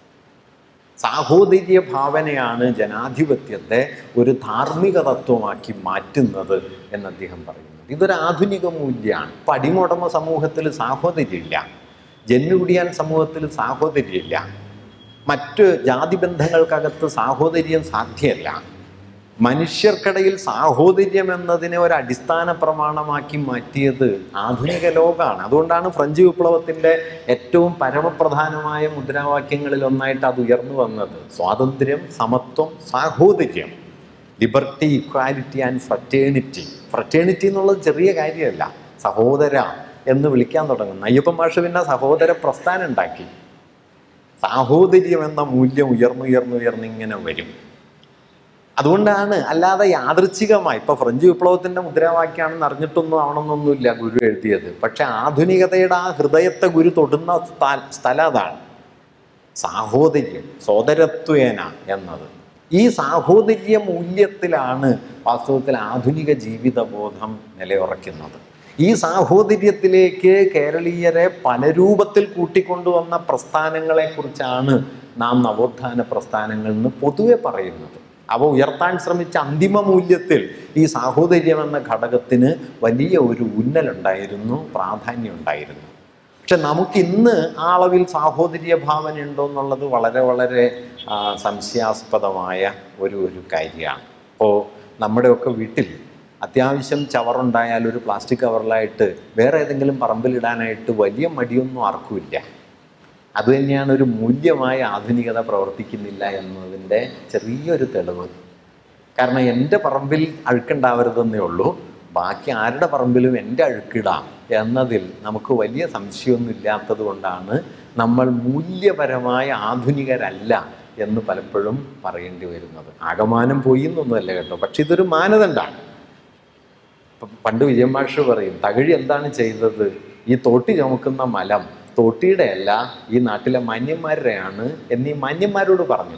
സാഹോദര്യ ഭാവനയാണ് ജനാധിപത്യത്തെ ഒരു ധാർമ്മിക തത്വമാക്കി മാറ്റുന്നത് എന്ന് അദ്ദേഹം പറയുന്നത് ഇതൊരു ആധുനിക മൂല്യമാണ് ഇപ്പം അടിമുടമ സമൂഹത്തിൽ സാഹോദര്യമില്ല ജന്മികുടിയാൻ സമൂഹത്തിൽ സാഹോദര്യമില്ല മറ്റ് ജാതി ബന്ധങ്ങൾക്കകത്ത് സാഹോദര്യം സാധ്യമല്ല മനുഷ്യർക്കിടയിൽ സാഹോദര്യം എന്നതിനെ ഒരു അടിസ്ഥാന പ്രമാണമാക്കി മാറ്റിയത് ആധുനിക ലോകമാണ് അതുകൊണ്ടാണ് ഫ്രഞ്ച് വിപ്ലവത്തിൻ്റെ ഏറ്റവും പരമപ്രധാനമായ മുദ്രാവാക്യങ്ങളിൽ ഒന്നായിട്ട് അത് ഉയർന്നു വന്നത് സ്വാതന്ത്ര്യം സമത്വം സാഹോദര്യം liberty equality and fraternity fraternity എന്നുള്ളത് ചെറിയ കാര്യമല്ല സഹോദര എന്ന് വിളിക്കാൻ തുടങ്ങുന്നു അയ്യപ്പൻ മാഷ് പിന്നെ സഹോദര പ്രസ്ഥാനം ഉണ്ടാക്കി സാഹോദര്യം എന്ന മൂല്യം ഉയർന്നുയർന്നുയർന്ന് ഇങ്ങനെ വരും അതുകൊണ്ടാണ് അല്ലാതെ യാദൃച്ഛികമായി ഇപ്പൊ ഫ്രഞ്ച് വിപ്ലവത്തിന്റെ മുദ്രാവാക്യാണെന്ന് അറിഞ്ഞിട്ടൊന്നും ആവണമെന്നൊന്നുമില്ല ഗുരു എഴുതിയത് പക്ഷെ ആധുനികതയുടെ ആ ഹൃദയത്തെ ഗുരു തൊടുന്ന സ്ഥ- സ്ഥലം അതാണ് സാഹോദര്യം സോദരത്വേന എന്നത് ഈ സാഹോദര്യ മൂല്യത്തിലാണ് വാസ്തവത്തിൽ ആധുനിക ജീവിതബോധം നിലയുറയ്ക്കുന്നത് ഈ സാഹോദര്യത്തിലേക്ക് കേരളീയരെ പല രൂപത്തിൽ കൂട്ടിക്കൊണ്ടുവന്ന പ്രസ്ഥാനങ്ങളെക്കുറിച്ചാണ് നാം നവോത്ഥാന പ്രസ്ഥാനങ്ങൾ എന്ന് പൊതുവെ പറയുന്നത് അവ ഉയർത്താൻ ശ്രമിച്ച അന്തിമ മൂല്യത്തിൽ ഈ സാഹോദര്യം എന്ന ഘടകത്തിന് വലിയ ഒരു ഊന്നലുണ്ടായിരുന്നു പ്രാധാന്യം ഉണ്ടായിരുന്നു പക്ഷെ നമുക്കിന്ന് ആ അളവിൽ സാഹോദര്യ ഭാവന ഉണ്ടോ എന്നുള്ളത് വളരെ വളരെ ആ, സംശയാസ്പദമായ ഒരു ഒരു കാര്യമാണ് അപ്പോൾ നമ്മുടെയൊക്കെ വീട്ടിൽ അത്യാവശ്യം ചവറുണ്ടായാൽ ഒരു പ്ലാസ്റ്റിക് കവറിലായിട്ട് വേറെ ഏതെങ്കിലും പറമ്പിലിടാനായിട്ട് വലിയ മടിയൊന്നും ആർക്കുമില്ല അതുതന്നെയാണ് ഒരു മൂല്യമായ ആധുനികത പ്രവർത്തിക്കുന്നില്ല എന്നതിൻ്റെ ചെറിയൊരു തെളിവ് കാരണം എൻ്റെ പറമ്പിൽ അഴുക്കുണ്ടാവരുതെന്നേ ഉള്ളൂ ബാക്കി ആരുടെ പറമ്പിലും എൻ്റെ അഴുക്കിടാം എന്നതിൽ നമുക്ക് വലിയ സംശയമൊന്നും ഇല്ലാത്തത് കൊണ്ടാണ് നമ്മൾ മൂല്യപരമായ ആധുനികരല്ല എന്ന് പലപ്പോഴും പറയേണ്ടി വരുന്നത് ആകമാനം പോയി എന്നൊന്നുമല്ല കേട്ടോ പക്ഷെ ഇതൊരു മാനദണ്ഡമാണ് ഇപ്പം പണ്ട് വിജയൻ മാഷ് പറയും തകഴി എന്താണ് ചെയ്തത് ഈ തോട്ടി ചുമക്കുന്ന മലം തോട്ടിയുടെ അല്ല ഈ നാട്ടിലെ മാന്യന്മാരുടെയാണ് എന്നീ മാന്യന്മാരോട് പറഞ്ഞു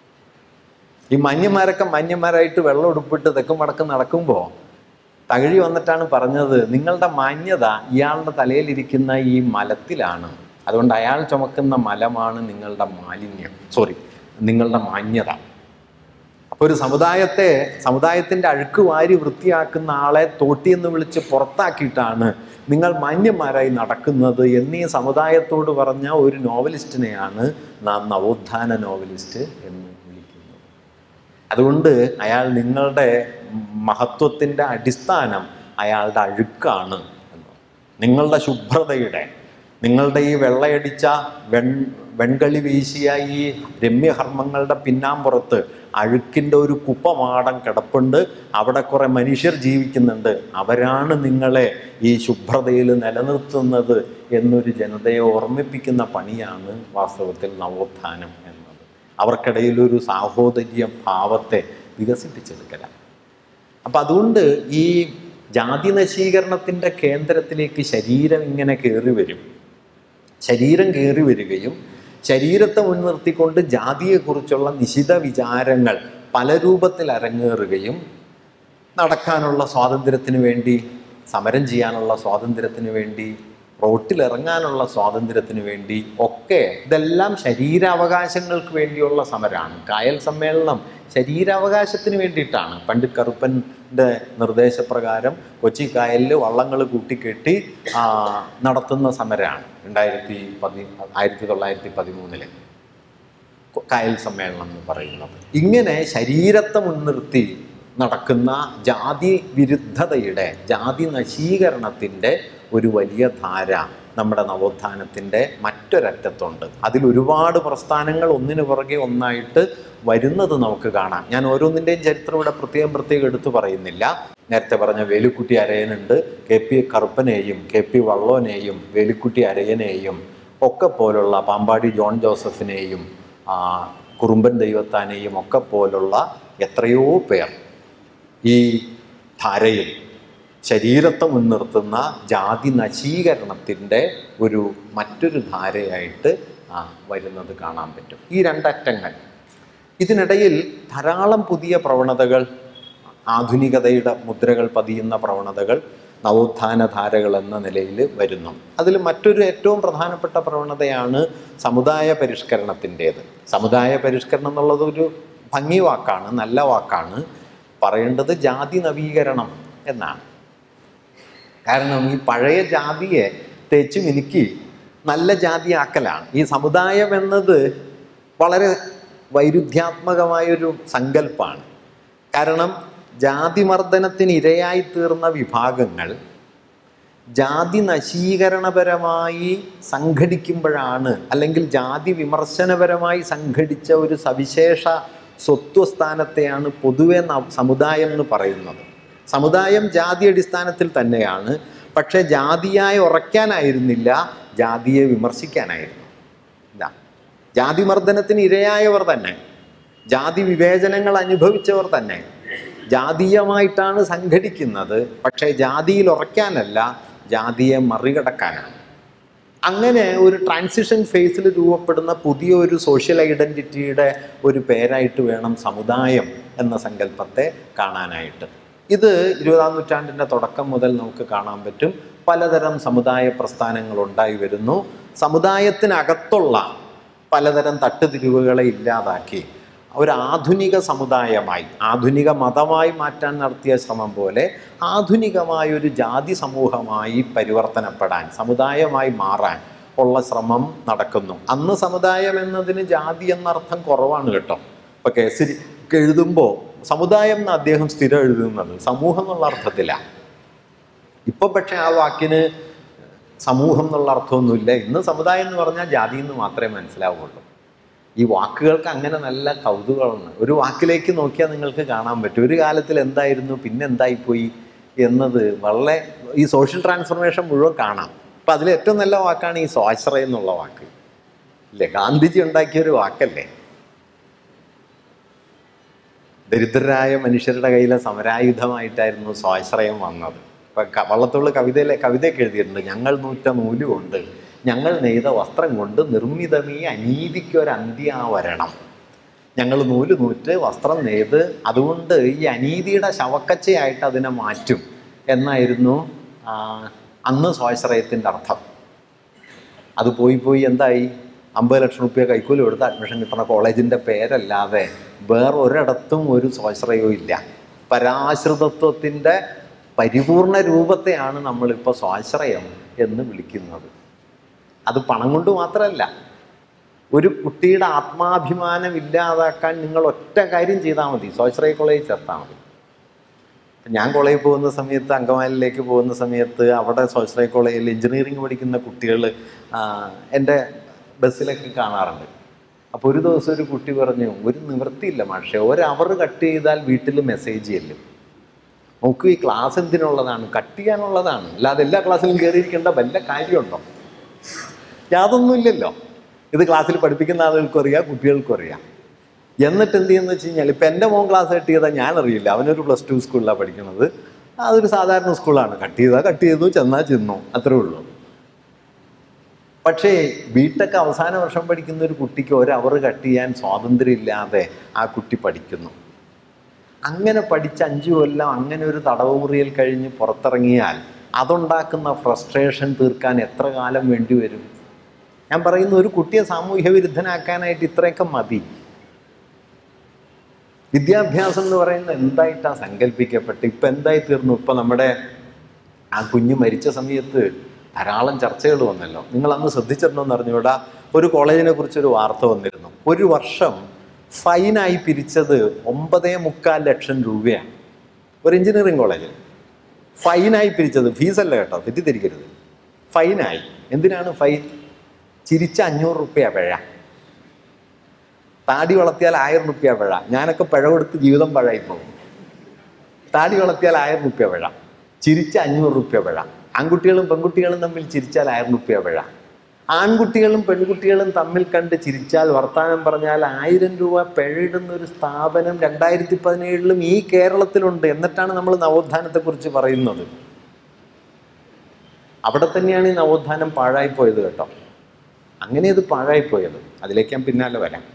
ഈ മാന്യന്മാരൊക്കെ മാന്യന്മാരായിട്ട് വെള്ളം ഉടുപ്പിട്ട് തെക്കും വടക്കും നടക്കുമ്പോൾ തകഴി വന്നിട്ടാണ് പറഞ്ഞത് നിങ്ങളുടെ മാന്യത ഇയാളുടെ തലയിലിരിക്കുന്ന ഈ മലത്തിലാണ് അതുകൊണ്ട് അയാൾ ചുമക്കുന്ന മലമാണ് നിങ്ങളുടെ മാലിന്യം സോറി നിങ്ങളുടെ മാന്യത അപ്പോൾ ഒരു സമുദായത്തെ സമുദായത്തിൻ്റെ അഴുക്ക് വാരി വൃത്തിയാക്കുന്ന ആളെ തോട്ടി എന്ന് വിളിച്ച് പുറത്താക്കിയിട്ടാണ് നിങ്ങൾ മാന്യന്മാരായി നടക്കുന്നത് എന്നീ സമുദായത്തോട് പറഞ്ഞ ഒരു നോവലിസ്റ്റിനെയാണ് നാം നവോത്ഥാന നോവലിസ്റ്റ് എന്ന് വിളിക്കുന്നത് അതുകൊണ്ട് അയാൾ നിങ്ങളുടെ മഹത്വത്തിൻ്റെ അടിസ്ഥാനം അയാളുടെ അഴുക്കാണ് എന്ന് നിങ്ങളുടെ ശുഭ്രതയുടെ നിങ്ങളുടെ ഈ വെള്ളയടിച്ച വെൺ വെൺകളി വീശിയ ഈ രമ്യഹർമ്മങ്ങളുടെ പിന്നാമ്പുറത്ത് അഴുക്കിൻ്റെ ഒരു കുപ്പമാടം കിടപ്പുണ്ട് അവിടെ കുറെ മനുഷ്യർ ജീവിക്കുന്നുണ്ട് അവരാണ് നിങ്ങളെ ഈ ശുഭ്രതയിൽ നിലനിർത്തുന്നത് എന്നൊരു ജനതയെ ഓർമ്മിപ്പിക്കുന്ന പണിയാണ് വാസ്തവത്തിൽ നവോത്ഥാനം എന്നത് അവർക്കിടയിൽ ഒരു സാഹോദര്യ ഭാവത്തെ വികസിപ്പിച്ചെടുക്കലാണ് അപ്പം അതുകൊണ്ട് ഈ ജാതി നശീകരണത്തിൻ്റെ കേന്ദ്രത്തിലേക്ക് ശരീരം ഇങ്ങനെ കയറി വരും ശരീരം കയറി വരികയും ശരീരത്തെ മുൻനിർത്തിക്കൊണ്ട് ജാതിയെക്കുറിച്ചുള്ള നിശിത വിചാരങ്ങൾ പല രൂപത്തിൽ അരങ്ങേറുകയും നടക്കാനുള്ള സ്വാതന്ത്ര്യത്തിന് വേണ്ടി സമരം ചെയ്യാനുള്ള സ്വാതന്ത്ര്യത്തിന് വേണ്ടി റോട്ടിലിറങ്ങാനുള്ള സ്വാതന്ത്ര്യത്തിന് വേണ്ടി ഒക്കെ ഇതെല്ലാം ശരീരാവകാശങ്ങൾക്ക് വേണ്ടിയുള്ള സമരമാണ് കായൽ സമ്മേളനം ശരീരാവകാശത്തിന് വേണ്ടിയിട്ടാണ് പണ്ട് കറുപ്പൻ്റെ നിർദ്ദേശപ്രകാരം കൊച്ചി കായലിൽ വള്ളങ്ങൾ കൂട്ടിക്കെട്ടി ആ, നടത്തുന്ന സമരമാണ് രണ്ടായിരത്തി പതി ആയിരത്തി തൊള്ളായിരത്തി പതിമൂന്നില് കായൽ സമ്മേളനം എന്ന് പറയുന്നത് ഇങ്ങനെ ശരീരത്തെ മുൻനിർത്തി നടക്കുന്ന ജാതി വിരുദ്ധതയുടെ ജാതി നശീകരണത്തിൻ്റെ ഒരു വലിയ ധാര നമ്മുടെ നവോത്ഥാനത്തിൻ്റെ മറ്റൊരറ്റത്തുണ്ട് അതിൽ ഒരുപാട് പ്രസ്ഥാനങ്ങൾ ഒന്നിനു പുറകെ ഒന്നായിട്ട് വരുന്നത് നമുക്ക് കാണാം ഞാൻ ഓരോന്നിൻ്റെയും ചരിത്രം ഇവിടെ പ്രത്യേകം പ്രത്യേകം എടുത്തു പറയുന്നില്ല നേരത്തെ പറഞ്ഞ വേലുക്കുട്ടി അരയനുണ്ട് കെ പി കറുപ്പനെയും കെ പി വള്ളോനെയും വേലുക്കുട്ടി അരയനെയും ഒക്കെ പോലുള്ള പാമ്പാടി ജോൺ ജോസഫിനെയും ആ, കുറുമ്പൻ ദൈവത്താനെയും ഒക്കെ പോലുള്ള എത്രയോ പേർ ഈ ധാരയിൽ ശരീരത്തെ മുൻനിർത്തുന്ന ജാതി നശീകരണത്തിൻ്റെ ഒരു മറ്റൊരു ധാരയായിട്ട് ആ, വരുന്നത് കാണാൻ പറ്റും ഈ രണ്ടറ്റങ്ങൾ ഇതിനിടയിൽ ധാരാളം പുതിയ പ്രവണതകൾ ആധുനികതയുടെ മുദ്രകൾ പതിയുന്ന പ്രവണതകൾ നവോത്ഥാന ധാരകൾ എന്ന നിലയിൽ വരുന്നു അതിൽ മറ്റൊരു ഏറ്റവും പ്രധാനപ്പെട്ട പ്രവണതയാണ് സമുദായ പരിഷ്കരണത്തിൻ്റേത് സമുദായ പരിഷ്കരണം എന്നുള്ളത് ഒരു ഭംഗി വാക്കാണ് നല്ല വാക്കാണ് പറയേണ്ടത് ജാതി നവീകരണം എന്നാണ് കാരണം ഈ പഴയ ജാതിയെ തേച്ച് മിനുക്കി നല്ല ജാതിയാക്കലാണ് ഈ സമുദായം എന്നത് വളരെ വൈരുദ്ധ്യാത്മകമായൊരു സങ്കല്പമാണ് കാരണം ജാതിമർദ്ദനത്തിന് ഇരയായി തീർന്ന വിഭാഗങ്ങൾ ജാതി നശീകരണപരമായി സംഘടിക്കുമ്പോഴാണ് അല്ലെങ്കിൽ ജാതി വിമർശനപരമായി സംഘടിച്ച ഒരു സവിശേഷ സ്വത്വസ്ഥാനത്തെയാണ് പൊതുവെ ന- സമുദായം എന്ന് പറയുന്നത് സമുദായം ജാതി അടിസ്ഥാനത്തിൽ തന്നെയാണ് പക്ഷെ ജാതിയായി ഉറയ്ക്കാനായിരുന്നില്ല ജാതിയെ വിമർശിക്കാനായിരുന്നു ഇതാ ജാതിമർദ്ദനത്തിന് ഇരയായവർ തന്നെ ജാതി വിവേചനങ്ങൾ അനുഭവിച്ചവർ തന്നെ ജാതീയമായിട്ടാണ് സംഘടിക്കുന്നത് പക്ഷേ ജാതിയിൽ ഉറയ്ക്കാനല്ല ജാതിയെ മറികടക്കാനാണ് അങ്ങനെ ഒരു ട്രാൻസിഷൻ ഫേസിൽ രൂപപ്പെടുന്ന പുതിയ ഒരു സോഷ്യൽ ഐഡൻറ്റിറ്റിയുടെ ഒരു പേരായിട്ട് വേണം സമുദായം എന്ന സങ്കല്പത്തെ കാണാനായിട്ട് ഇത് ഇരുപതാം നൂറ്റാണ്ടിൻ്റെ തുടക്കം മുതൽ നമുക്ക് കാണാൻ പറ്റും പലതരം സമുദായ പ്രസ്ഥാനങ്ങൾ ഉണ്ടായി വരുന്നു സമുദായത്തിനകത്തുള്ള പലതരം തട്ടുതിരിവുകളെ ഇല്ലാതാക്കി ഒരു ആധുനിക സമുദായമായി ആധുനിക മതമായി മാറ്റാൻ നടത്തിയ ശ്രമം പോലെ ആധുനികമായ ഒരു ജാതി സമൂഹമായി പരിവർത്തനപ്പെടാൻ സമുദായമായി മാറാൻ ഉള്ള ശ്രമം നടക്കുന്നു അന്ന് സമുദായം എന്നതിന് ജാതി എന്നർത്ഥം കുറവാണ് കേട്ടോ ഇപ്പൊ കേസരി എഴുതുമ്പോൾ സമുദായം എന്ന് അദ്ദേഹം സ്ഥിരം എഴുതുന്നത് സമൂഹം എന്നുള്ള അർത്ഥത്തിലാണ് ഇപ്പൊ പക്ഷെ ആ വാക്കിന് സമൂഹം എന്നുള്ള അർത്ഥമൊന്നുമില്ല ഇന്ന് സമുദായം എന്ന് പറഞ്ഞാൽ ജാതി എന്ന് മാത്രമേ മനസ്സിലാവുള്ളൂ ഈ വാക്കുകൾക്ക് അങ്ങനെ നല്ല കൗതുകമാണ് ഒരു വാക്കിലേക്ക് നോക്കിയാൽ നിങ്ങൾക്ക് കാണാൻ പറ്റും ഒരു കാലത്തിൽ എന്തായിരുന്നു പിന്നെ എന്തായിപ്പോയി എന്നത് വളരെ ഈ സോഷ്യൽ ട്രാൻസ്ഫർമേഷൻ മുഴുവൻ കാണാം അപ്പം അതിൽ ഏറ്റവും നല്ല വാക്കാണ് ഈ സ്വാശ്രയം എന്നുള്ള വാക്ക് ഇല്ലേ ഗാന്ധിജി ഉണ്ടാക്കിയ ഒരു വാക്കല്ലേ ദരിദ്രരായ മനുഷ്യരുടെ കയ്യിലെ സമരായുധമായിട്ടായിരുന്നു സ്വാശ്രയം വന്നത് ഇപ്പം ക- വള്ളത്തോള് കവിതയിലെ കവിതയൊക്കെ എഴുതിയിട്ടുണ്ട് ഞങ്ങൾ നൂറ്റ നൂല് കൊണ്ട് ഞങ്ങൾ നെയ്ത വസ്ത്രം കൊണ്ട് നിർമ്മിതമീ അനീതിക്കൊരന്ത്യാവരണം ഞങ്ങൾ നൂല് നൂറ്റ് വസ്ത്രം നെയ്ത് അതുകൊണ്ട് ഈ അനീതിയുടെ ശവക്കച്ചയായിട്ട് അതിനെ മാറ്റും എന്നായിരുന്നു ആ, അന്ന് സ്വാശ്രയത്തിൻ്റെ അർത്ഥം അത് പോയി പോയി എന്തായി അമ്പത് ലക്ഷം റുപ്യ കൈക്കൂലി കൊടുത്ത് അഡ്മിഷൻ കിട്ടുന്ന കോളേജിൻ്റെ പേരല്ലാതെ വേറെ ഒരിടത്തും ഒരു സ്വാശ്രയവും ഇല്ല പരാശ്രിതത്വത്തിൻ്റെ പരിപൂർണ രൂപത്തെയാണ് നമ്മളിപ്പോൾ സ്വാശ്രയം എന്ന് വിളിക്കുന്നത് അത് പണം കൊണ്ട് മാത്രമല്ല ഒരു കുട്ടിയുടെ ആത്മാഭിമാനം ഇല്ലാതാക്കാൻ നിങ്ങൾ ഒറ്റ കാര്യം ചെയ്താൽ മതി സ്വാശ്രയ കോളേജിൽ ചേർത്താൽ മതി ഞാൻ കോളേജിൽ പോകുന്ന സമയത്ത് അങ്കമാലിയിലേക്ക് പോകുന്ന സമയത്ത് അവിടെ സ്വാശ്രയ കോളേജിൽ എഞ്ചിനീയറിംഗ് പഠിക്കുന്ന കുട്ടികൾ എൻ്റെ ബസ്സിലൊക്കെ കാണാറുണ്ട് അപ്പോൾ ഒരു ദിവസം ഒരു കുട്ടി പറഞ്ഞു ഒരു നിവൃത്തിയില്ല മാഷെ ഒരു അവർ കട്ട് ചെയ്താൽ വീട്ടിൽ മെസ്സേജ് ചെല്ലും നോക്കൂ ഈ ക്ലാസ് എന്തിനുള്ളതാണ് കട്ട് ചെയ്യാനുള്ളതാണ് അല്ലാതെ എല്ലാ ക്ലാസ്സിലും കയറിയിരിക്കേണ്ട വല്ല കാര്യമുണ്ടോ യാതൊന്നുമില്ലല്ലോ ഇത് ക്ലാസ്സിൽ പഠിപ്പിക്കുന്ന ആളുകൾക്കും അറിയാം കുട്ടികൾക്കും അറിയാം എന്നിട്ട് എന്ത് ചെയ്യുന്ന വെച്ച് കഴിഞ്ഞാൽ ഇപ്പം എൻ്റെ മോൻ ക്ലാസ് കട്ട് ചെയ്താൽ ഞാനറിയില്ല അവനൊരു പ്ലസ് ടു സ്കൂളിലാണ് പഠിക്കുന്നത് അതൊരു സാധാരണ സ്കൂളാണ് കട്ട് ചെയ്താൽ കട്ട് ചെയ്തു ചെന്നാൽ ചെന്നു അത്രേ ഉള്ളൂ പക്ഷേ ബിടെക് അവസാന വർഷം പഠിക്കുന്ന ഒരു കുട്ടിക്ക് ഒരു അവർ കട്ട് ചെയ്യാൻ സ്വാതന്ത്ര്യമില്ലാതെ ആ കുട്ടി പഠിക്കുന്നു അങ്ങനെ പഠിച്ച് അഞ്ചു കൊല്ലം അങ്ങനെ ഒരു തടവ് മുറിയിൽ കഴിഞ്ഞ് പുറത്തിറങ്ങിയാൽ അതുണ്ടാക്കുന്ന ഫ്രസ്ട്രേഷൻ തീർക്കാൻ എത്ര കാലം വേണ്ടി വരും ഞാൻ പറയുന്ന ഒരു കുട്ടിയെ സാമൂഹ്യ വിരുദ്ധനാക്കാനായിട്ട് ഇത്രയൊക്കെ മതി വിദ്യാഭ്യാസം എന്ന് പറയുന്നത് എന്തായിട്ടാണ് സങ്കല്പിക്കപ്പെട്ട് ഇപ്പം എന്തായി തീർന്നു ഇപ്പം നമ്മുടെ ആ കുഞ്ഞ് മരിച്ച സമയത്ത് ധാരാളം ചർച്ചകൾ വന്നല്ലോ നിങ്ങൾ അന്ന് ശ്രദ്ധിച്ചിട്ടുണ്ടോ എന്ന് അറിഞ്ഞുകൂടാ ഒരു കോളേജിനെ കുറിച്ചൊരു വാർത്ത വന്നിരുന്നു ഒരു വർഷം ഫൈനായി പിരിച്ചത് ഒമ്പതേ മുക്കാൽ ലക്ഷം രൂപയാണ് ഒരു എഞ്ചിനീയറിംഗ് കോളേജിൽ ഫൈനായി പിരിച്ചത് ഫീസല്ല കേട്ടോ തെറ്റിദ്ധരിക്കരുത് ഫൈനായി എന്തിനാണ് ഫൈൻ ചിരിച്ച അഞ്ഞൂറ് റുപ്യ പിഴ താടി വളർത്തിയാൽ ആയിരം റുപ്യ പിഴ ഞാനൊക്കെ പിഴ കൊടുത്ത് ജീവിതം പഴയി പോകും താടി വളർത്തിയാൽ ആയിരം റുപ്യ പിഴ ചിരിച്ച അഞ്ഞൂറ് റുപ്യ പിഴ ആൺകുട്ടികളും പെൺകുട്ടികളും തമ്മിൽ ചിരിച്ചാൽ ആയിരം റുപ്യ പിഴ ആൺകുട്ടികളും പെൺകുട്ടികളും തമ്മിൽ കണ്ട് ചിരിച്ചാൽ വർത്തമാനം പറഞ്ഞാൽ ആയിരം രൂപ പിഴയിടുന്ന ഒരു സ്ഥാപനം രണ്ടായിരത്തി പതിനേഴിലും ഈ കേരളത്തിലുണ്ട് എന്നിട്ടാണ് നമ്മൾ നവോത്ഥാനത്തെക്കുറിച്ച് പറയുന്നത് അവിടെ തന്നെയാണ് ഈ നവോത്ഥാനം പാഴായിപ്പോയത് കേട്ടോ അങ്ങനെ ഇത് പാഴായിപ്പോയത് അതിലേക്ക് ഞാൻ പിന്നാലെ വരാം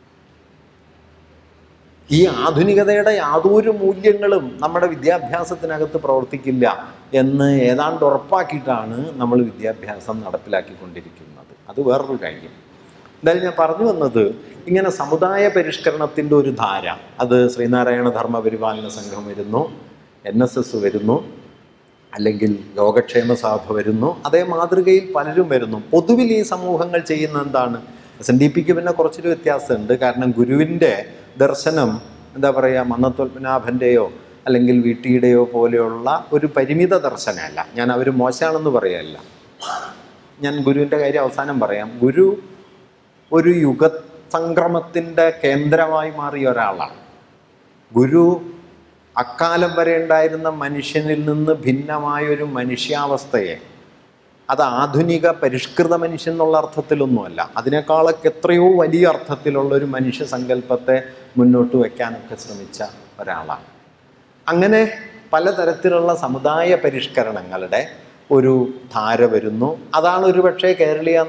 ഈ ആധുനികതയുടെ യാതൊരു മൂല്യങ്ങളും നമ്മുടെ വിദ്യാഭ്യാസത്തിനകത്ത് പ്രവർത്തിക്കില്ല എന്ന് ഏതാണ്ട് ഉറപ്പാക്കിയിട്ടാണ് നമ്മൾ വിദ്യാഭ്യാസം നടപ്പിലാക്കിക്കൊണ്ടിരിക്കുന്നത് അത് വേറൊരു കാര്യം എന്തായാലും ഞാൻ പറഞ്ഞു വന്നത് ഇങ്ങനെ സമുദായ പരിഷ്കരണത്തിൻ്റെ ഒരു ധാര അത് ശ്രീനാരായണ ധർമ്മ പരിപാലന സംഘം വരുന്നു എൻ എസ് എസ് വരുന്നു അല്ലെങ്കിൽ യോഗക്ഷേമ സഭ വരുന്നു അതേ മാതൃകയിൽ പലരും വരുന്നു പൊതുവിൽ ഈ സമൂഹങ്ങൾ ചെയ്യുന്ന എന്താണ് എസ് എൻ ഡി പിക്ക് പിന്നെ കുറച്ചൊരു വ്യത്യാസമുണ്ട് കാരണം ഗുരുവിൻ്റെ ദർശനം എന്താ പറയുക മന്നത്വൽപനാഭൻ്റെയോ അല്ലെങ്കിൽ വീട്ടിയുടെയോ പോലെയുള്ള ഒരു പരിമിത ദർശനമല്ല ഞാൻ അവർ മോശമാണെന്ന് പറയല്ല ഞാൻ ഗുരുവിൻ്റെ കാര്യം അവസാനം പറയാം ഗുരു ഒരു യുഗ സംക്രമത്തിൻ്റെ കേന്ദ്രമായി മാറിയ ഒരാളാണ് ഗുരു അക്കാലം വരെ ഉണ്ടായിരുന്ന മനുഷ്യനിൽ നിന്ന് ഭിന്നമായ ഒരു മനുഷ്യാവസ്ഥയെ അത് ആധുനിക പരിഷ്കൃത മനുഷ്യൻ എന്നുള്ള അർത്ഥത്തിലൊന്നുമല്ല അതിനേക്കാളൊക്കെ എത്രയോ വലിയ അർത്ഥത്തിലുള്ള ഒരു മനുഷ്യ സങ്കല്പത്തെ മുന്നോട്ട് വയ്ക്കാനൊക്കെ ശ്രമിച്ച ഒരാളാണ് അങ്ങനെ പലതരത്തിലുള്ള സമുദായ പരിഷ്കരണങ്ങളുടെ ഒരു ധാര വരുന്നു അതാണ് ഒരുപക്ഷെ കേരളീയ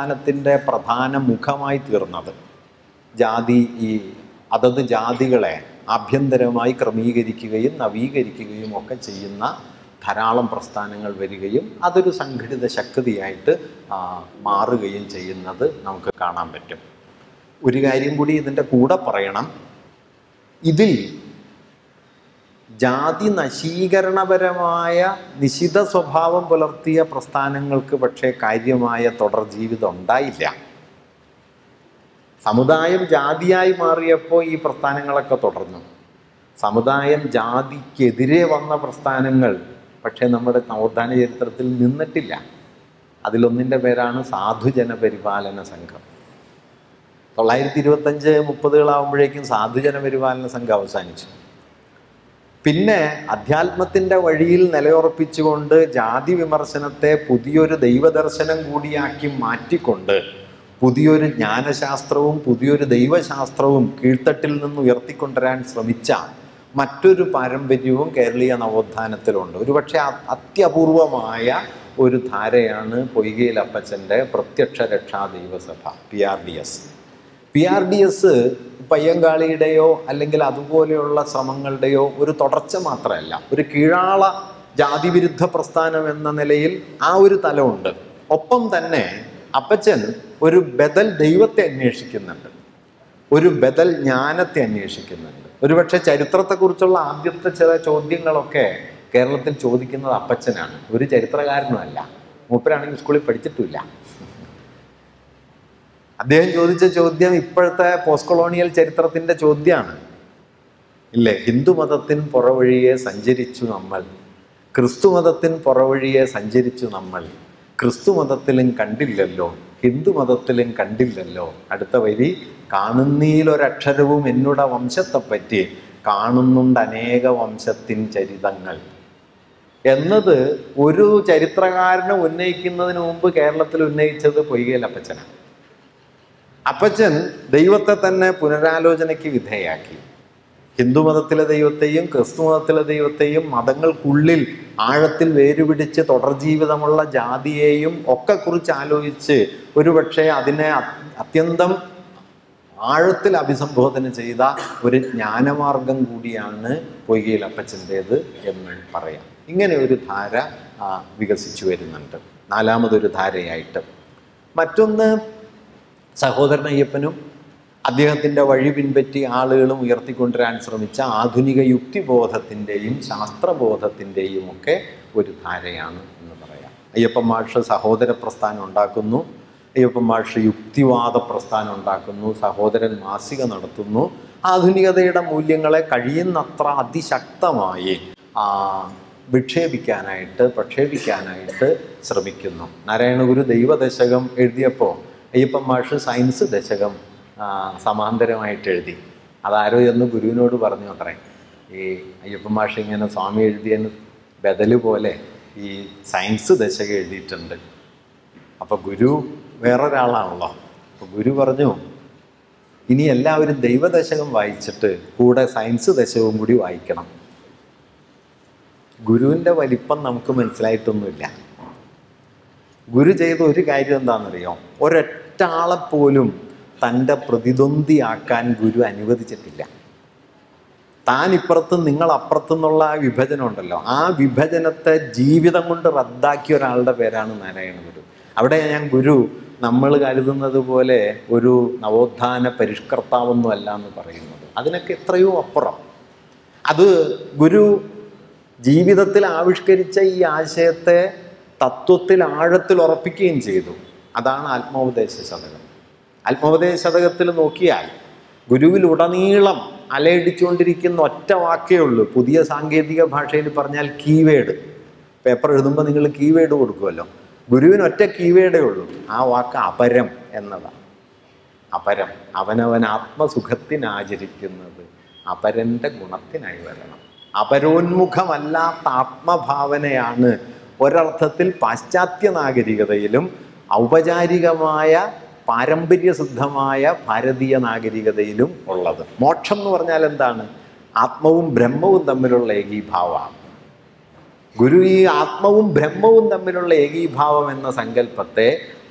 നവോത്ഥാനത്തിൻ്റെ പ്രധാന മുഖമായി തീർന്നത് ജാതി ഈ അതത് ജാതികളെ ആഭ്യന്തരമായി ക്രമീകരിക്കുകയും നവീകരിക്കുകയും ഒക്കെ ചെയ്യുന്ന ധാരാളം പ്രസ്ഥാനങ്ങൾ വരികയും അതൊരു സംഘടിത ശക്തിയായിട്ട് ആ, മാറുകയും ചെയ്യുന്നത് നമുക്ക് കാണാൻ പറ്റും ഒരു കാര്യം കൂടി ഇതിൻ്റെ കൂടെ പറയണം ഇതിൽ ജാതി നശീകരണപരമായ നിശിത സ്വഭാവം പുലർത്തിയ പ്രസ്ഥാനങ്ങൾക്ക് പക്ഷേ കാര്യമായ തുടർ ജീവിതം ഉണ്ടായില്ല സമുദായം ജാതിയായി മാറിയപ്പോൾ ഈ പ്രസ്ഥാനങ്ങളൊക്കെ തുടർന്നു സമുദായം ജാതിക്കെതിരെ വന്ന പ്രസ്ഥാനങ്ങൾ പക്ഷേ നമ്മുടെ നവോത്ഥാന ചരിത്രത്തിൽ നിന്നിട്ടില്ല അതിലൊന്നിൻ്റെ പേരാണ് സാധുജന പരിപാലന സംഘം തൊള്ളായിരത്തി ഇരുപത്തഞ്ച് മുപ്പതുകളാവുമ്പോഴേക്കും സാധുജന പരിപാലന സംഘം അവസാനിച്ചു പിന്നെ അധ്യാത്മത്തിൻ്റെ വഴിയിൽ നിലയുറപ്പിച്ചുകൊണ്ട് ജാതി വിമർശനത്തെ പുതിയൊരു ദൈവദർശനം കൂടിയാക്കി മാറ്റിക്കൊണ്ട് പുതിയൊരു ജ്ഞാനശാസ്ത്രവും പുതിയൊരു ദൈവശാസ്ത്രവും കീഴ്ത്തട്ടിൽ നിന്ന് ഉയർത്തിക്കൊണ്ടുവരാൻ ശ്രമിച്ച മറ്റൊരു പാരമ്പര്യവും കേരളീയ നവോത്ഥാനത്തിലുണ്ട് ഒരുപക്ഷെ അ- അത്യപൂർവമായ ഒരു ധാരയാണ് പൊയ്കയിൽ അപ്പച്ചൻ്റെ Prathyaksha Raksha Daivasabha P R D S P R D S പയ്യങ്കാളിയുടെയോ അല്ലെങ്കിൽ അതുപോലെയുള്ള ശ്രമങ്ങളുടെയോ ഒരു തുടർച്ച മാത്രമല്ല ഒരു കീഴാള ജാതിവിരുദ്ധ പ്രസ്ഥാനം എന്ന നിലയിൽ ആ ഒരു തലമുണ്ട് ഒപ്പം തന്നെ അപ്പച്ചൻ ഒരു ബദൽ ദൈവത്തെ അന്വേഷിക്കുന്നുണ്ട് ഒരു ബദൽ ജ്ഞാനത്തെ അന്വേഷിക്കുന്നുണ്ട് ഒരുപക്ഷെ ചരിത്രത്തെക്കുറിച്ചുള്ള ആദ്യത്തെ ചില ചോദ്യങ്ങളൊക്കെ കേരളത്തിൽ ചോദിക്കുന്നത് അപ്പച്ചനാണ് ഒരു ചരിത്രകാരനുമല്ല മൂപ്പരാണെങ്കിൽ സ്കൂളിൽ പഠിച്ചിട്ടുമില്ല അദ്ദേഹം ചോദിച്ച ചോദ്യം ഇപ്പോഴത്തെ പോസ്റ്റ് കൊളോണിയൽ ചരിത്രത്തിന്റെ ചോദ്യമാണ് ഇല്ലേ ഹിന്ദുമതത്തിൻ പുറവഴിയെ സഞ്ചരിച്ചു നമ്മൾ ക്രിസ്തുമതത്തിൻ പുറവഴിയെ സഞ്ചരിച്ചു നമ്മൾ ക്രിസ്തുമതത്തിലും കണ്ടില്ലല്ലോ ഹിന്ദുമതത്തിലും കണ്ടില്ലല്ലോ അടുത്ത വരി കാണുന്നീലൊരക്ഷരവും എന്നുടെ വംശത്തെപ്പറ്റി കാണുന്നുണ്ട് അനേക വംശത്തിൻ ചരിതങ്ങൾ എന്നത് ഒരു ചരിത്രകാരനെ ഉന്നയിക്കുന്നതിന് മുമ്പ് കേരളത്തിൽ ഉന്നയിച്ചത് പൊയ്കയിലപ്പച്ചനാണ് അപ്പച്ചൻ ദൈവത്തെ തന്നെ പുനരാലോചനയ്ക്ക് വിധേയാക്കി ഹിന്ദുമതത്തിലെ ദൈവത്തെയും ക്രിസ്തു മതത്തിലെ ദൈവത്തെയും മതങ്ങൾക്കുള്ളിൽ ആഴത്തിൽ വേരുപിടിച്ച് തുടർ ജീവിതമുള്ള ജാതിയെയും ഒക്കെ കുറിച്ച് ആലോചിച്ച് ഒരുപക്ഷെ അതിനെ അത്- അത്യന്തം ആഴത്തിൽ അഭിസംബോധന ചെയ്ത ഒരു ജ്ഞാനമാർഗം കൂടിയാണ് പൊയ്കയിൽ അപ്പച്ചൻ്റേത് എന്ന് പറയാം ഇങ്ങനെ ഒരു ധാര ആ, വികസിച്ചു വരുന്നുണ്ട് നാലാമതൊരു ധാരയായിട്ട് മറ്റൊന്ന് സഹോദരൻ അയ്യപ്പനും അദ്ദേഹത്തിൻ്റെ വഴി പിൻപറ്റി ആളുകളും ഉയർത്തിക്കൊണ്ടുവരാൻ ശ്രമിച്ച ആധുനിക യുക്തിബോധത്തിൻ്റെയും ശാസ്ത്രബോധത്തിൻ്റെയും ഒക്കെ ഒരു ധാരയാണ് എന്ന് പറയാം അയ്യപ്പൻ മാഷ് സഹോദര പ്രസ്ഥാനം ഉണ്ടാക്കുന്നു അയ്യപ്പൻ മാഷ് യുക്തിവാദ പ്രസ്ഥാനം ഉണ്ടാക്കുന്നു സഹോദരൻ മാസിക നടത്തുന്നു ആധുനികതയുടെ മൂല്യങ്ങളെ കഴിയുന്നത്ര അതിശക്തമായി ആ, വിക്ഷേപിക്കാനായിട്ട് പ്രക്ഷേപിക്കാനായിട്ട് ശ്രമിക്കുന്നു നാരായണഗുരു ദൈവദശകം എഴുതിയപ്പോൾ അയ്യപ്പൻ മാഷ് സയൻസ് ദശകം ആ, സമാന്തരമായിട്ട് എഴുതി അതാരോ എന്ന് ഗുരുവിനോട് പറഞ്ഞു അത്രേ ഈ അയ്യപ്പൻ മാഷ് ഇങ്ങനെ സ്വാമി എഴുതിയതിന് ബദല് പോലെ ഈ സയൻസ് ദശകം എഴുതിയിട്ടുണ്ട് അപ്പോൾ ഗുരു വേറൊരാളാണല്ലോ അപ്പോൾ ഗുരു പറഞ്ഞു ഇനി എല്ലാവരും ദൈവദശകം വായിച്ചിട്ട് കൂടെ സയൻസ് ദശകവും കൂടി വായിക്കണം ഗുരുവിൻ്റെ വലിപ്പം നമുക്ക് മനസ്സിലായിട്ടൊന്നുമില്ല ഗുരു ചെയ്ത ഒരു കാര്യം എന്താണെന്നറിയോ ഒരൊറ്റ ആളെപ്പോലും തൻ്റെ പ്രതിദ്വന്ദിയാക്കാൻ ഗുരു അനുവദിച്ചിട്ടില്ല താൻ ഇപ്പുറത്തും നിങ്ങൾ അപ്പുറത്തും എന്നുള്ള ആ വിഭജനം ഉണ്ടല്ലോ ആ വിഭജനത്തെ ജീവിതം കൊണ്ട് റദ്ദാക്കിയ ഒരാളുടെ പേരാണ് നാരായണ ഗുരു അവിടെ ഞാൻ ഗുരു നമ്മൾ കരുതുന്നത് പോലെ ഒരു നവോത്ഥാന പരിഷ്കർത്താവൊന്നും അല്ല എന്ന് പറയുന്നത് അതിനൊക്കെ എത്രയോ അപ്പുറം അത് ഗുരു ജീവിതത്തിൽ ആവിഷ്കരിച്ച ഈ ആശയത്തെ തത്വത്തിൽ ആഴത്തിൽ ഉറപ്പിക്കുകയും ചെയ്തു അതാണ് ആത്മോപദേശ ശതകം ആത്മോപദേശ ശതകത്തിൽ നോക്കിയാൽ ഗുരുവിലുടനീളം അലയടിച്ചുകൊണ്ടിരിക്കുന്ന ഒറ്റ വാക്കേ ഉള്ളൂ പുതിയ സാങ്കേതിക ഭാഷയിൽ പറഞ്ഞാൽ കീവേഡ് പേപ്പർ എഴുതുമ്പോൾ നിങ്ങൾ കീവേഡ് കൊടുക്കുമല്ലോ ഗുരുവിന് ഒറ്റ കീവേഡേ ഉള്ളൂ ആ വാക്ക് അപരം എന്നതാണ് അപരം അവനവൻ ആത്മസുഖത്തിനാചരിക്കുന്നത് അപരൻ്റെ ഗുണത്തിനായി വരണം അപരോന്മുഖമല്ലാത്ത ആത്മഭാവനയാണ് ഒരർത്ഥത്തിൽ പാശ്ചാത്യ നാഗരികതയിലും ഔപചാരികമായ പാരമ്പര്യസിദ്ധമായ ഭാരതീയ നാഗരികതയിലും ഉള്ളത് മോക്ഷം എന്ന് പറഞ്ഞാൽ എന്താണ് ആത്മവും ബ്രഹ്മവും തമ്മിലുള്ള ഏകീഭാവമാണ് ഗുരു ഈ ആത്മവും ബ്രഹ്മവും തമ്മിലുള്ള ഏകീഭാവം എന്ന സങ്കല്പത്തെ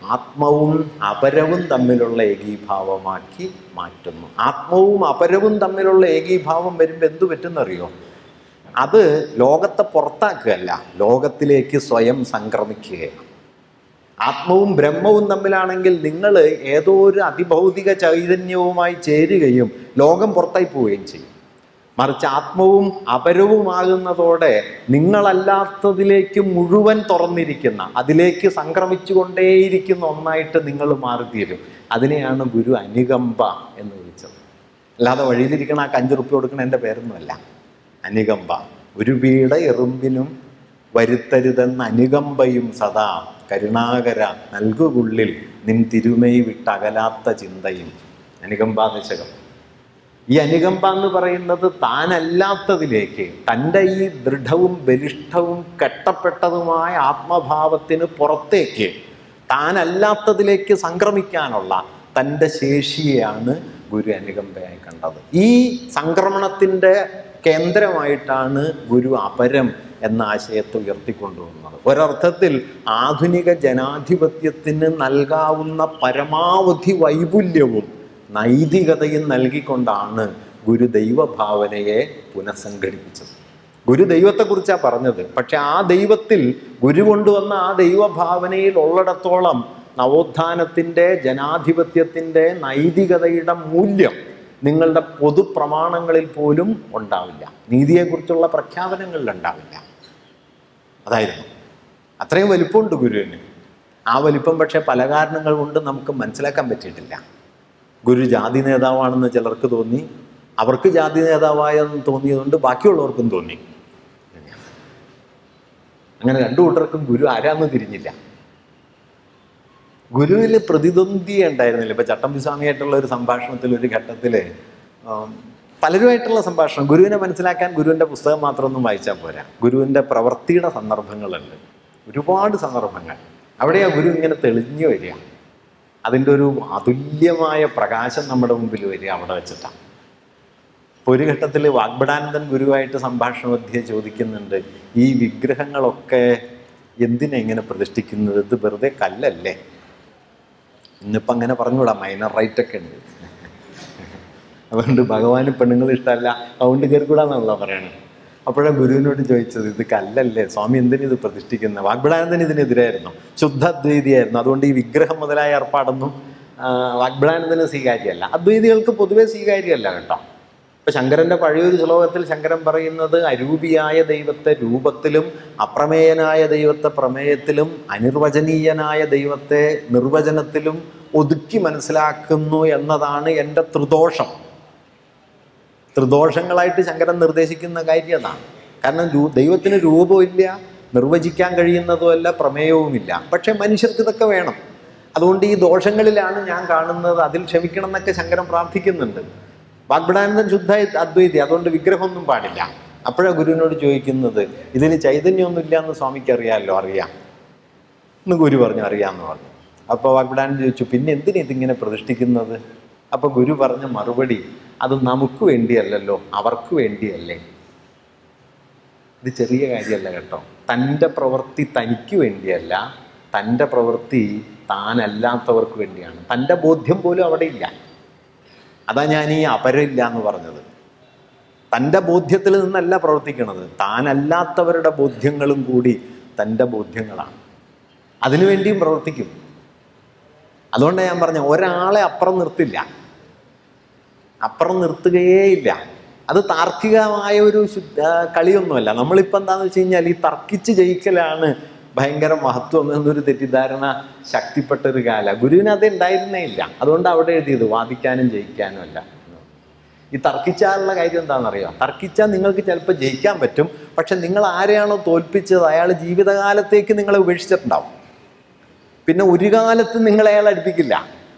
ആത്മവും അപരവും തമ്മിലുള്ള ഏകീഭാവമാക്കി മാറ്റുന്നു ആത്മവും അപരവും തമ്മിലുള്ള ഏകീഭാവം വരുമ്പോൾ എന്തു പറ്റുന്നറിയോ അത് ലോകത്തെ പുറത്താക്കുകയല്ല ലോകത്തിലേക്ക് സ്വയം സംക്രമിക്കുകയാണ് ആത്മവും ബ്രഹ്മവും തമ്മിലാണെങ്കിൽ നിങ്ങൾ ഏതോ ഒരു അതിഭൗതിക ചൈതന്യവുമായി ചേരുകയും ലോകം പുറത്തായി പോവുകയും ചെയ്യും മറിച്ച് ആത്മവും അപരവുമാകുന്നതോടെ നിങ്ങളല്ലാത്തതിലേക്ക് മുഴുവൻ തുറന്നിരിക്കുന്ന അതിലേക്ക് സംക്രമിച്ചുകൊണ്ടേയിരിക്കുന്ന ഒന്നായിട്ട് നിങ്ങൾ മാറിത്തീരും അതിനെയാണ് ഗുരു അനുകമ്പ എന്ന് വിളിച്ചത് അല്ലാതെ വഴിയിലിരിക്കണ ആ കഞ്ചുറുപ്പി കൊടുക്കണ എൻ്റെ പേരൊന്നുമല്ല അനുകമ്പ ഒരു വീട എറുമ്പിനും വരുത്തരുതെന്ന അനുകമ്പയും സദാ കരുണാകര നൽകുകുള്ളിൽ നിൻ തിരുമൈ വിട്ടകലാത്ത ചിന്തയും അനുകമ്പാദശകം ഈ അനുകമ്പ എന്ന് പറയുന്നത് താനല്ലാത്തതിലേക്ക് തൻ്റെ ഈ ദൃഢവും ബലിഷ്ഠവും കെട്ടപ്പെട്ടതുമായ ആത്മഭാവത്തിന് പുറത്തേക്ക് താനല്ലാത്തതിലേക്ക് സംക്രമിക്കാനുള്ള തൻ്റെ ശേഷിയെയാണ് ഗുരു അനുകമ്പയായി കണ്ടത് ഈ സംക്രമണത്തിൻ്റെ കേന്ദ്രമായിട്ടാണ് ഗുരു അപരം എന്ന ആശയത്തെ ഉയർത്തിക്കൊണ്ടുവന്നത് ഒരർത്ഥത്തിൽ ആധുനിക ജനാധിപത്യത്തിന് നൽകാവുന്ന പരമാവധി വൈപുല്യവും നൈതികതയും നൽകിക്കൊണ്ടാണ് ഗുരു ദൈവഭാവനയെ പുനഃസംഘടിപ്പിച്ചത് ഗുരു ദൈവത്തെക്കുറിച്ചാണ് പറഞ്ഞത് പക്ഷെ ആ ദൈവത്തിൽ ഗുരു കൊണ്ടുവന്ന ആ ദൈവഭാവനയിൽ ഉള്ളിടത്തോളം നവോത്ഥാനത്തിൻ്റെ ജനാധിപത്യത്തിൻ്റെ നൈതികതയുടെ മൂല്യം നിങ്ങളുടെ പൊതുപ്രമാണങ്ങളിൽ പോലും ഉണ്ടാവില്ല നീതിയെക്കുറിച്ചുള്ള പ്രഖ്യാപനങ്ങളിൽ ഉണ്ടാവില്ല അതായിരുന്നു അത്രയും വലിപ്പമുണ്ട് ഗുരുവിന് ആ വലിപ്പം പക്ഷേ പല കാരണങ്ങൾ കൊണ്ട് നമുക്ക് മനസ്സിലാക്കാൻ പറ്റിയിട്ടില്ല ഗുരു ജാതി നേതാവാണെന്ന് ചിലർക്ക് തോന്നി അവർക്ക് ജാതി നേതാവായെന്ന് തോന്നിയതുകൊണ്ട് ബാക്കിയുള്ളവർക്കും തോന്നി അങ്ങനെ രണ്ടു കൂട്ടർക്കും ഗുരു ആരാന്ന് തിരിഞ്ഞില്ല ഗുരുവിൽ പ്രതിദ്വന്ദ്വി ഉണ്ടായിരുന്നില്ല ഇപ്പൊ ചട്ടമ്പി സ്വാമിയായിട്ടുള്ള ഒരു സംഭാഷണത്തിൽ ഒരു ഘട്ടത്തിൽ പലരുമായിട്ടുള്ള സംഭാഷണം ഗുരുവിനെ മനസ്സിലാക്കാൻ ഗുരുവിൻ്റെ പുസ്തകം മാത്രമൊന്നും വായിച്ചാൽ പോരാ ഗുരുവിൻ്റെ പ്രവൃത്തിയുടെ സന്ദർഭങ്ങളുണ്ട് ഒരുപാട് സന്ദർഭങ്ങൾ അവിടെയാ ഗുരു ഇങ്ങനെ തെളിഞ്ഞു വരിക അതിൻ്റെ ഒരു അതുല്യമായ പ്രകാശം നമ്മുടെ മുമ്പിൽ വരിക അവിടെ വെച്ചിട്ടാണ് അപ്പോൾ ഒരു ഘട്ടത്തിൽ വാഗ്ബടാനന്ദൻ ഗുരുവായിട്ട് സംഭാഷണ മധ്യേ ചോദിക്കുന്നുണ്ട് ഈ വിഗ്രഹങ്ങളൊക്കെ എന്തിനാ ഇങ്ങനെ പ്രതിഷ്ഠിക്കുന്നത് ഇത് വെറുതെ കല്ലല്ലേ ഇന്നിപ്പോൾ അങ്ങനെ പറഞ്ഞുകൂടാ മൈനർ റൈറ്റ് ഒക്കെ ഉണ്ട് അതുകൊണ്ട് ഭഗവാന് പെണ്ണുങ്ങൾ ഇഷ്ടമല്ല അതുകൊണ്ട് കയറിക്കൂടാന്നാണല്ലോ പറയണത് അപ്പോഴാണ് ഗുരുവിനോട് ചോദിച്ചത് ഇത് കല്ലല്ലേ സ്വാമി എന്തിനു ഇത് പ്രതിഷ്ഠിക്കുന്നത് വാഗ്ബടാനന്ദൻ ഇതിനെതിരായിരുന്നു ശുദ്ധ അദ്വൈതിയായിരുന്നു അതുകൊണ്ട് ഈ വിഗ്രഹം മുതലായ ഏർപ്പാടൊന്നും ആ, വാഗ്ബടാനന്ദന് സ്വീകാര്യമല്ല അദ്വൈതികൾക്ക് പൊതുവെ സ്വീകാര്യമല്ല കേട്ടോ ഇപ്പൊ ശങ്കരന്റെ പഴയൊരു ശ്ലോകത്തിൽ ശങ്കരൻ പറയുന്നത് അരൂപിയായ ദൈവത്തെ രൂപത്തിലും അപ്രമേയനായ ദൈവത്തെ പ്രമേയത്തിലും അനിർവചനീയനായ ദൈവത്തെ നിർവചനത്തിലും ഒതുക്കി മനസ്സിലാക്കുന്നു എന്നതാണ് എൻ്റെ ത്രിദോഷം ത്രിദോഷങ്ങളായിട്ട് ശങ്കരൻ നിർദ്ദേശിക്കുന്ന കാര്യം അതാണ് കാരണം രൂ- ദൈവത്തിന് രൂപമില്ല നിർവചിക്കാൻ കഴിയുന്നതുമല്ല പ്രമേയവുമില്ല പക്ഷെ മനുഷ്യർക്ക് ഇതൊക്കെ വേണം അതുകൊണ്ട് ഈ ദോഷങ്ങളിലാണ് ഞാൻ കാണുന്നത് അതിൽ ക്ഷമിക്കണം എന്നൊക്കെ ശങ്കരൻ പ്രാർത്ഥിക്കുന്നുണ്ട് വാഗ്ബടാനന്ദൻ ശുദ്ധ അദ്വൈതി അതുകൊണ്ട് വിഗ്രഹമൊന്നും പാടില്ല അപ്പോഴാണ് ഗുരുവിനോട് ചോദിക്കുന്നത് ഇതിന് ചൈതന്യമൊന്നുമില്ല എന്ന് സ്വാമിക്ക് അറിയാമല്ലോ അറിയാം എന്ന് ഗുരു പറഞ്ഞു അറിയാമെന്ന് പറഞ്ഞു അപ്പോൾ വാഗ്ബടാനന്ദൻ ചോദിച്ചു പിന്നെ എന്തിനാ ഇതിങ്ങനെ പ്രതിഷ്ഠിക്കുന്നത് അപ്പോൾ ഗുരു പറഞ്ഞ മറുപടി അത് നമുക്ക് വേണ്ടിയല്ലല്ലോ അവർക്ക് വേണ്ടിയല്ലേ ഇത് ചെറിയ കാര്യമല്ല കേട്ടോ തൻ്റെ പ്രവൃത്തി തനിക്ക് വേണ്ടിയല്ല തൻ്റെ പ്രവൃത്തി താനല്ലാത്തവർക്ക് വേണ്ടിയാണ് തൻ്റെ ബോധ്യം പോലും അവിടെ ഇല്ല അതാ ഞാൻ ഈ അപരമില്ല എന്ന് പറഞ്ഞത് തൻ്റെ ബോധ്യത്തിൽ നിന്നല്ല പ്രവർത്തിക്കുന്നത് താനല്ലാത്തവരുടെ ബോധ്യങ്ങളും കൂടി തൻ്റെ ബോധ്യങ്ങളാണ് അതിനുവേണ്ടിയും പ്രവർത്തിക്കും അതുകൊണ്ടാണ് ഞാൻ പറഞ്ഞ ഒരാളെ അപ്പുറം നിർത്തില്ല അപ്പുറം നിർത്തുകയേ ഇല്ല അത് താർക്കികമായ ഒരു ശുദ്ധ കളിയൊന്നുമല്ല നമ്മളിപ്പോൾ എന്താണെന്ന് വെച്ച് കഴിഞ്ഞാൽ ഈ തർക്കിച്ച് ജയിക്കലാണ് ഭയങ്കര മഹത്വം എന്നൊരു തെറ്റിദ്ധാരണ ശക്തിപ്പെട്ട ഒരു കാല ഗുരുവിന് അത് ഉണ്ടായിരുന്നേ ഇല്ല അതുകൊണ്ട് അവിടെ എഴുതിയത് വാദിക്കാനും ജയിക്കാനും അല്ല ഈ തർക്കിച്ചാലുള്ള കാര്യം എന്താണെന്നറിയോ തർക്കിച്ചാൽ നിങ്ങൾക്ക് ചിലപ്പോൾ ജയിക്കാൻ പറ്റും പക്ഷെ നിങ്ങൾ ആരെയാണോ തോൽപ്പിച്ചത് അയാൾ ജീവിതകാലത്തേക്ക് നിങ്ങളെ ഉപേക്ഷിച്ചിട്ടുണ്ടാവും പിന്നെ ഒരു കാലത്ത് നിങ്ങൾ അയാളെ അടുപ്പിക്കില്ല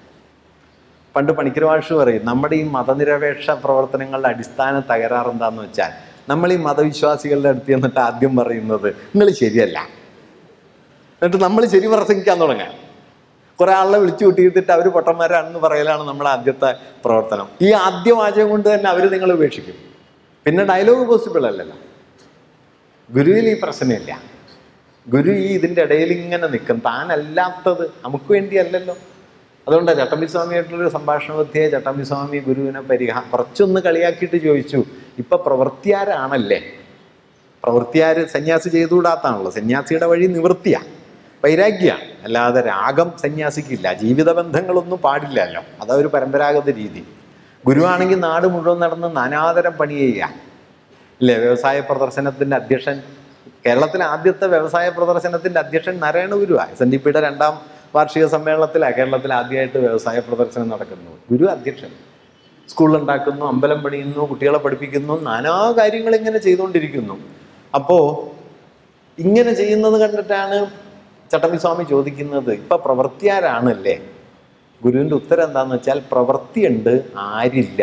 പണ്ട് പണിക്കർ മാഷ് പറയും നമ്മുടെ ഈ മതനിരപേക്ഷ പ്രവർത്തനങ്ങളുടെ അടിസ്ഥാന തകരാർ എന്താന്ന് വെച്ചാൽ നമ്മൾ ഈ മതവിശ്വാസികളുടെ അടുത്ത് ചെന്നിട്ട് ആദ്യം പറയുന്നത് നിങ്ങൾ ശരിയല്ല എന്നിട്ട് നമ്മൾ ശരി പ്രസംഗിക്കാൻ തുടങ്ങാം കുറെ ആളെ വിളിച്ചു കൂട്ടിയിട്ട് അവർ പൊട്ടന്മാരാണെന്ന് പറയലാണ് നമ്മുടെ ആദ്യത്തെ പ്രവർത്തനം ഈ ആദ്യ വാചകം കൊണ്ട് തന്നെ അവർ നിങ്ങളെ ഉപേക്ഷിക്കും പിന്നെ ഡയലോഗ് പോസിബിൾ അല്ലല്ലോ ഗുരുവിൽ ഈ പ്രശ്നമില്ല ഗുരു ഈ ഇതിൻ്റെ ഇടയിൽ ഇങ്ങനെ നിൽക്കും താനല്ലാത്തത് നമുക്ക് വേണ്ടിയല്ലല്ലോ അതുകൊണ്ടാണ് ചട്ടമ്പിസ്വാമിയായിട്ടുള്ളൊരു സംഭാഷണ പറ്റിയ ചട്ടമ്പിസ്വാമി ഗുരുവിനെ പരിഹാ കുറച്ചൊന്ന് കളിയാക്കിയിട്ട് ചോദിച്ചു ഇപ്പൊ പ്രവൃത്തിയാരാണല്ലേ പ്രവൃത്തിയാര് സന്യാസി ചെയ്തുകൂടാത്താണല്ലോ സന്യാസിയുടെ വഴി നിവൃത്തിയാ വൈരാഗ്യമാണ് അല്ലാതെ രാഗം സന്യാസിക്കില്ല ജീവിത ബന്ധങ്ങളൊന്നും പാടില്ലല്ലോ അതൊരു പരമ്പരാഗത രീതി ഗുരുവാണെങ്കിൽ നാട് മുഴുവൻ നടന്ന് നാനാതരം പണി ചെയ്യുക ഇല്ലേ വ്യവസായ പ്രദർശനത്തിന്റെ അധ്യക്ഷൻ കേരളത്തിലെ ആദ്യത്തെ വ്യവസായ പ്രദർശനത്തിന്റെ അധ്യക്ഷൻ നാരായണ ഗുരുവാ എസ് എൻ ഡി പിയുടെ രണ്ടാം വാർഷിക സമ്മേളനത്തിലാണ് കേരളത്തിൽ ആദ്യമായിട്ട് വ്യവസായ പ്രദർശനം നടക്കുന്നത് ഗുരു അധ്യക്ഷൻ സ്കൂൾ ഉണ്ടാക്കുന്നു അമ്പലം പണിയുന്നു കുട്ടികളെ പഠിപ്പിക്കുന്നു നാനാ കാര്യങ്ങൾ ഇങ്ങനെ ചെയ്തുകൊണ്ടിരിക്കുന്നു അപ്പോൾ ഇങ്ങനെ ചെയ്യുന്നത് കണ്ടിട്ടാണ് ചട്ടമ്പിസ്വാമി ചോദിക്കുന്നത് ഇപ്പൊ പ്രവൃത്തിയാരാണല്ലേ ഗുരുവിന്റെ ഉത്തരം എന്താന്ന് വെച്ചാൽ പ്രവൃത്തിയുണ്ട് ആരില്ല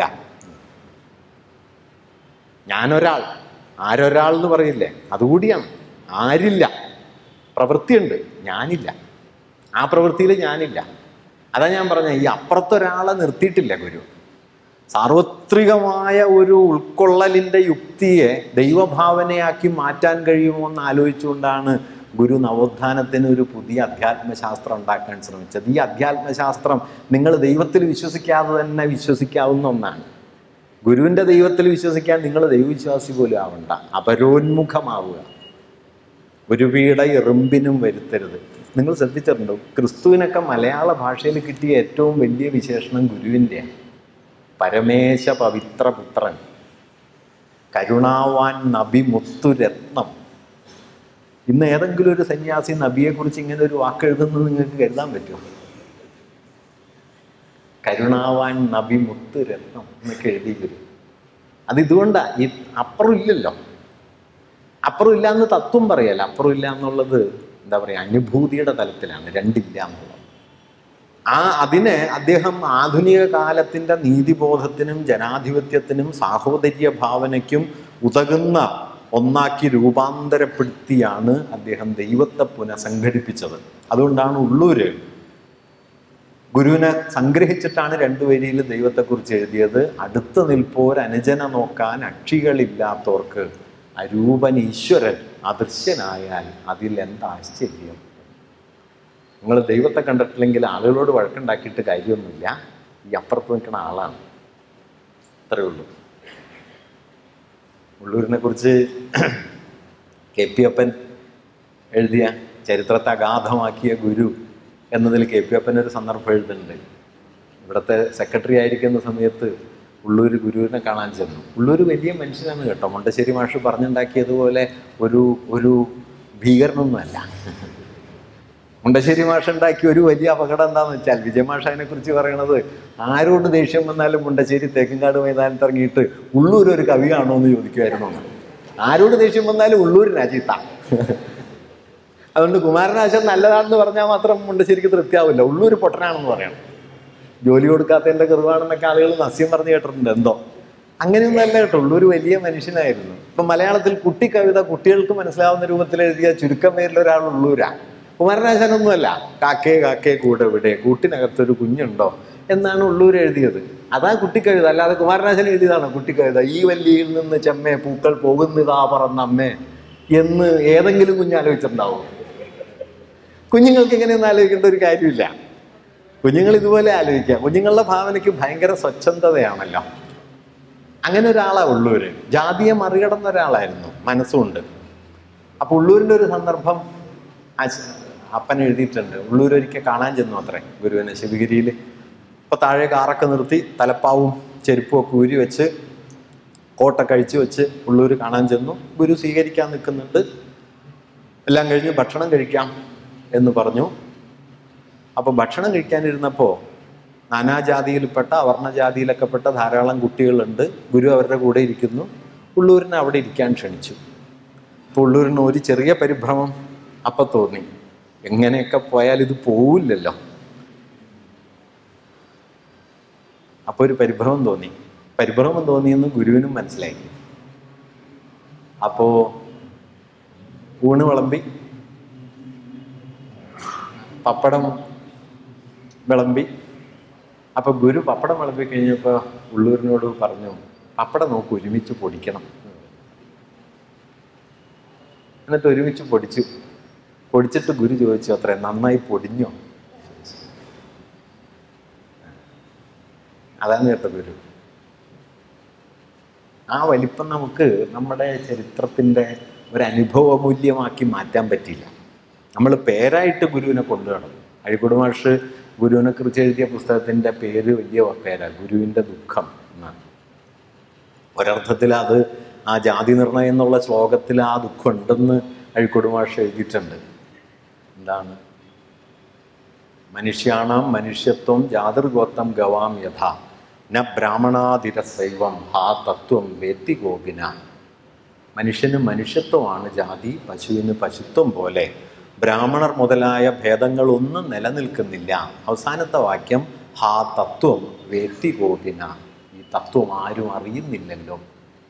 ഞാനൊരാൾ ആരൊരാൾ എന്ന് പറയില്ലേ അതുകൂടിയാണ് ആരില്ല പ്രവൃത്തിയുണ്ട് ഞാനില്ല ആ പ്രവൃത്തിയിൽ ഞാനില്ല അതാ ഞാൻ പറഞ്ഞ ഈ അപ്പുറത്തൊരാളെ നിർത്തിയിട്ടില്ല ഗുരു സാർവത്രികമായ ഒരു ഉൾക്കൊള്ളലിൻ്റെ യുക്തിയെ ദൈവഭാവനയാക്കി മാറ്റാൻ കഴിയുമോ എന്ന് ആലോചിച്ചുകൊണ്ടാണ് ഗുരു നവോത്ഥാനത്തിന് ഒരു പുതിയ അധ്യാത്മശാസ്ത്രം ഉണ്ടാക്കാൻ ശ്രമിച്ചത് ഈ അധ്യാത്മശാസ്ത്രം നിങ്ങൾ ദൈവത്തിൽ വിശ്വസിക്കാതെ തന്നെ വിശ്വസിക്കാവുന്ന ഒന്നാണ് ഗുരുവിൻ്റെ ദൈവത്തിൽ വിശ്വസിക്കാൻ നിങ്ങൾ ദൈവവിശ്വാസി പോലും ആവണ്ട അപരോന്മുഖമാവുക ഗുരുവീടെ എറുമ്പിനും വരുത്തരുത് നിങ്ങൾ ശ്രദ്ധിച്ചിട്ടുണ്ടോ ക്രിസ്തുവിനൊക്കെ മലയാള ഭാഷയിൽ കിട്ടിയ ഏറ്റവും വലിയ വിശേഷണം ഗുരുവിൻ്റെയാണ് പരമേശ പവിത്രപുത്രൻ കരുണാവാൻ നബി മുത്തുരത്നം ഇന്ന് ഏതെങ്കിലും ഒരു സന്യാസി നബിയെക്കുറിച്ച് ഇങ്ങനെ ഒരു വാക്ക് എഴുതുന്നത് നിങ്ങൾക്ക് കരുതാൻ പറ്റുമോ കരുണാവാൻ നബി മുത്തുരത്നം എന്നൊക്കെ എഴുതി വരും അത് ഇതുകൊണ്ടാ ഈ അപ്പുറം ഇല്ലല്ലോ അപ്പുറം ഇല്ല എന്ന് തത്വം പറയല്ല അപ്പുറം ഇല്ല എന്നുള്ളത് എന്താ പറയുക അനുഭൂതിയുടെ തലത്തിലാണ് രണ്ടില്ല എന്നുള്ളത് ആ അതിനെ അദ്ദേഹം ആധുനിക കാലത്തിൻ്റെ നീതിബോധത്തിനും ജനാധിപത്യത്തിനും സാഹോദര്യ ഭാവനയ്ക്കും ഉതകുന്ന ഒന്നാക്കി രൂപാന്തരപ്പെടുത്തിയാണ് അദ്ദേഹം ദൈവത്തെ പുനഃസംഘടിപ്പിച്ചത് അതുകൊണ്ടാണ് ഉള്ളൂര് ഗുരുവിനെ സംഗ്രഹിച്ചിട്ടാണ് രണ്ടു വരിയിൽ ദൈവത്തെക്കുറിച്ച് എഴുതിയത് അടുത്ത് നിൽപ്പോർ അനുജന നോക്കാൻ അക്ഷികളില്ലാത്തവർക്ക് അരൂപൻ ഈശ്വരൻ അദൃശ്യനായാൽ അതിൽ എന്താ ആശ്ചര്യം നിങ്ങൾ ദൈവത്തെ കണ്ടിട്ടില്ലെങ്കിൽ ആളുകളോട് വഴക്കുണ്ടാക്കിയിട്ട് കാര്യമൊന്നുമില്ല ഈ അപ്പുറത്ത് നിൽക്കുന്ന ആളാണ് അത്രേ ഉള്ളൂ ഉള്ളൂരിനെ കുറിച്ച് കെ പി അപ്പൻ എഴുതിയ ചരിത്രത്തെ അഗാധമാക്കിയ ഗുരു എന്നതിൽ കെ പി അപ്പൻ ഒരു സന്ദർഭം എഴുതുന്നുണ്ട് ഇവിടുത്തെ സെക്രട്ടറി ആയിരിക്കുന്ന സമയത്ത് ഉള്ളൂർ ഗുരുവിനെ കാണാൻ ചെന്നു ഉള്ളൂർ വലിയ മനുഷ്യനാണ് കേട്ടോ മുണ്ടശ്ശേരി മാഷ് പറഞ്ഞുണ്ടാക്കിയതുപോലെ ഒരു ഒരു ഭീകരനൊന്നുമല്ല മുണ്ടശ്ശേരി മാഷ് ഉണ്ടാക്കിയ ഒരു വലിയ അപകടം എന്താണെന്ന് വെച്ചാൽ വിജയ മാഷ് അതിനെക്കുറിച്ച് പറയണത് ആരോട് ദേഷ്യം വന്നാലും മുണ്ടശ്ശേരി തേക്കിൻകാട് മൈതാനത്ത് ഇറങ്ങിയിട്ട് ഉള്ളൂർ ഒരു കവിയാണോ എന്ന് ചോദിക്കുമായിരുന്നു എന്ന്. ആരോട് ദേഷ്യം വന്നാലും ഉള്ളൂരിനാ ചീത്ത അതുകൊണ്ട് കുമാരനാശൻ നല്ലതാണെന്ന് പറഞ്ഞാൽ മാത്രം മുണ്ടശ്ശേരിക്ക് തൃപ്തിയാവില്ല ഉള്ളൂർ പൊട്ടനാണെന്ന് പറയണം ജോലി കൊടുക്കാത്തതിൻ്റെ കൃപാണെന്നൊക്കെ ആളുകൾ നസ്യം പറഞ്ഞു കേട്ടിട്ടുണ്ട് എന്തോ അങ്ങനെയൊന്നും അല്ല കേട്ടോ ഉള്ളൂർ വലിയ മനുഷ്യനായിരുന്നു ഇപ്പം മലയാളത്തിൽ കുട്ടി കവിത കുട്ടികൾക്ക് മനസ്സിലാവുന്ന രൂപത്തിൽ എഴുതിയ ചുരുക്കം പേരിൽ ഒരാൾ ഉള്ളൂരാ കുമാരനാശനൊന്നുമല്ല കാക്കേ കാക്കേ കൂടെ ഇവിടെ കൂട്ടിനകത്തൊരു കുഞ്ഞുണ്ടോ എന്നാണ് ഉള്ളൂർ എഴുതിയത് അതാ കുട്ടിക്കവിത അല്ലാതെ കുമാരനാശൻ എഴുതിയതാണ് കുട്ടിക്കവിത ഈ വല്ലിയിൽ നിന്ന് ചെമ്മേ പൂക്കൾ പോകുന്നതാ പറന്നമ്മേ എന്ന് ഏതെങ്കിലും കുഞ്ഞ് ആലോചിച്ചിട്ടുണ്ടാവും കുഞ്ഞുങ്ങൾക്ക് ഇങ്ങനെയൊന്നും ആലോചിക്കേണ്ട ഒരു കാര്യമില്ല കുഞ്ഞുങ്ങൾ ഇതുപോലെ ആലോചിക്കാം കുഞ്ഞുങ്ങളുടെ ഭാവനയ്ക്ക് ഭയങ്കര സ്വച്ഛന്തതയാണല്ലോ അങ്ങനെ ഒരാളാ ഉള്ളൂര് ജാതിയെ മറികടന്ന ഒരാളായിരുന്നു മനസ്സുകൊണ്ട് അപ്പൊ ഉള്ളൂരിന്റെ ഒരു സന്ദർഭം ആശ- അപ്പൻ എഴുതിയിട്ടുണ്ട് ഉള്ളൂർ ഒരിക്കൽ കാണാൻ ചെന്നു അത്രേ ഗുരുവിനെ ശിവഗിരിയിൽ അപ്പൊ താഴെ കാറൊക്കെ നിർത്തി തലപ്പാവും ചെരുപ്പും ഒക്കെ ഊരി വെച്ച് കോട്ടൊക്കെ അഴിച്ചു വെച്ച് ഉള്ളൂർ കാണാൻ ചെന്നു ഗുരു സ്വീകരിക്കാൻ നിൽക്കുന്നുണ്ട് എല്ലാം കഴിഞ്ഞ് ഭക്ഷണം കഴിക്കാം എന്ന് പറഞ്ഞു അപ്പോൾ ഭക്ഷണം കഴിക്കാനിരുന്നപ്പോൾ നാനാജാതിയിൽപ്പെട്ട അവർണജാതിയിലൊക്കെ പെട്ട ധാരാളം കുട്ടികളുണ്ട് ഗുരു അവരുടെ കൂടെ ഇരിക്കുന്നു ഉള്ളൂരിനെ അവിടെ ഇരിക്കാൻ ക്ഷണിച്ചു അപ്പോൾ ഉള്ളൂരിന് ഒരു ചെറിയ പരിഭ്രമം അപ്പം തോന്നി എങ്ങനെയൊക്കെ പോയാൽ ഇത് പോവില്ലല്ലോ അപ്പോൾ ഒരു പരിഭ്രമം തോന്നി പരിഭ്രമം തോന്നിയെന്ന് ഗുരുവിനും മനസ്സിലായി അപ്പോൾ ഊണ് വിളമ്പി പപ്പടം വിളമ്പി അപ്പോൾ ഗുരു പപ്പടം വിളമ്പി കഴിഞ്ഞപ്പോൾ ഉള്ളൂരിനോട് പറഞ്ഞു പപ്പടം നോക്ക് ഒരുമിച്ച് പൊടിക്കണം എന്നിട്ട് ഒരുമിച്ച് പൊടിച്ചു പൊടിച്ചിട്ട് ഗുരു ചോദിച്ചു അത്ര നന്നായി പൊടിഞ്ഞോ അതാണ് കേട്ടോ ഗുരു ആ വലിപ്പം നമുക്ക് നമ്മുടെ ചരിത്രത്തിൻ്റെ ഒരു അനുഭവ മൂല്യമാക്കി മാറ്റാൻ പറ്റില്ല നമ്മൾ പേരായിട്ട് ഗുരുവിനെ കൊണ്ടു നടന്നു അഴിക്കോട് മാഷ് ഗുരുവിനെ കുറിച്ച് എഴുതിയ പുസ്തകത്തിൻ്റെ പേര് വലിയ പേരാണ് ഗുരുവിൻ്റെ ദുഃഖം എന്നാണ് ഒരർത്ഥത്തിൽ അത് ആ ജാതി നിർണയം എന്നുള്ള ശ്ലോകത്തിൽ ആ ദുഃഖം ഉണ്ടെന്ന് അഴിക്കോട് മാഷ് എഴുതിയിട്ടുണ്ട് എന്താണ് മനുഷ്യാണാം മനുഷ്യത്വം ജാതിർഗോത്രം ഗവാം യഥ ന ബ്രാഹ്മണാതിരസൈവം ഹാ തത്വം വേത്തി ഗോപിന മനുഷ്യന് മനുഷ്യത്വമാണ് ജാതി പശുവിന് പശുത്വം പോലെ ബ്രാഹ്മണർ മുതലായ ഭേദങ്ങളൊന്നും നിലനിൽക്കുന്നില്ല അവസാനത്തെ വാക്യം ഹാ തത്വം വേത്തി ഗോപിന ഈ തത്വം ആരും അറിയുന്നില്ലല്ലോ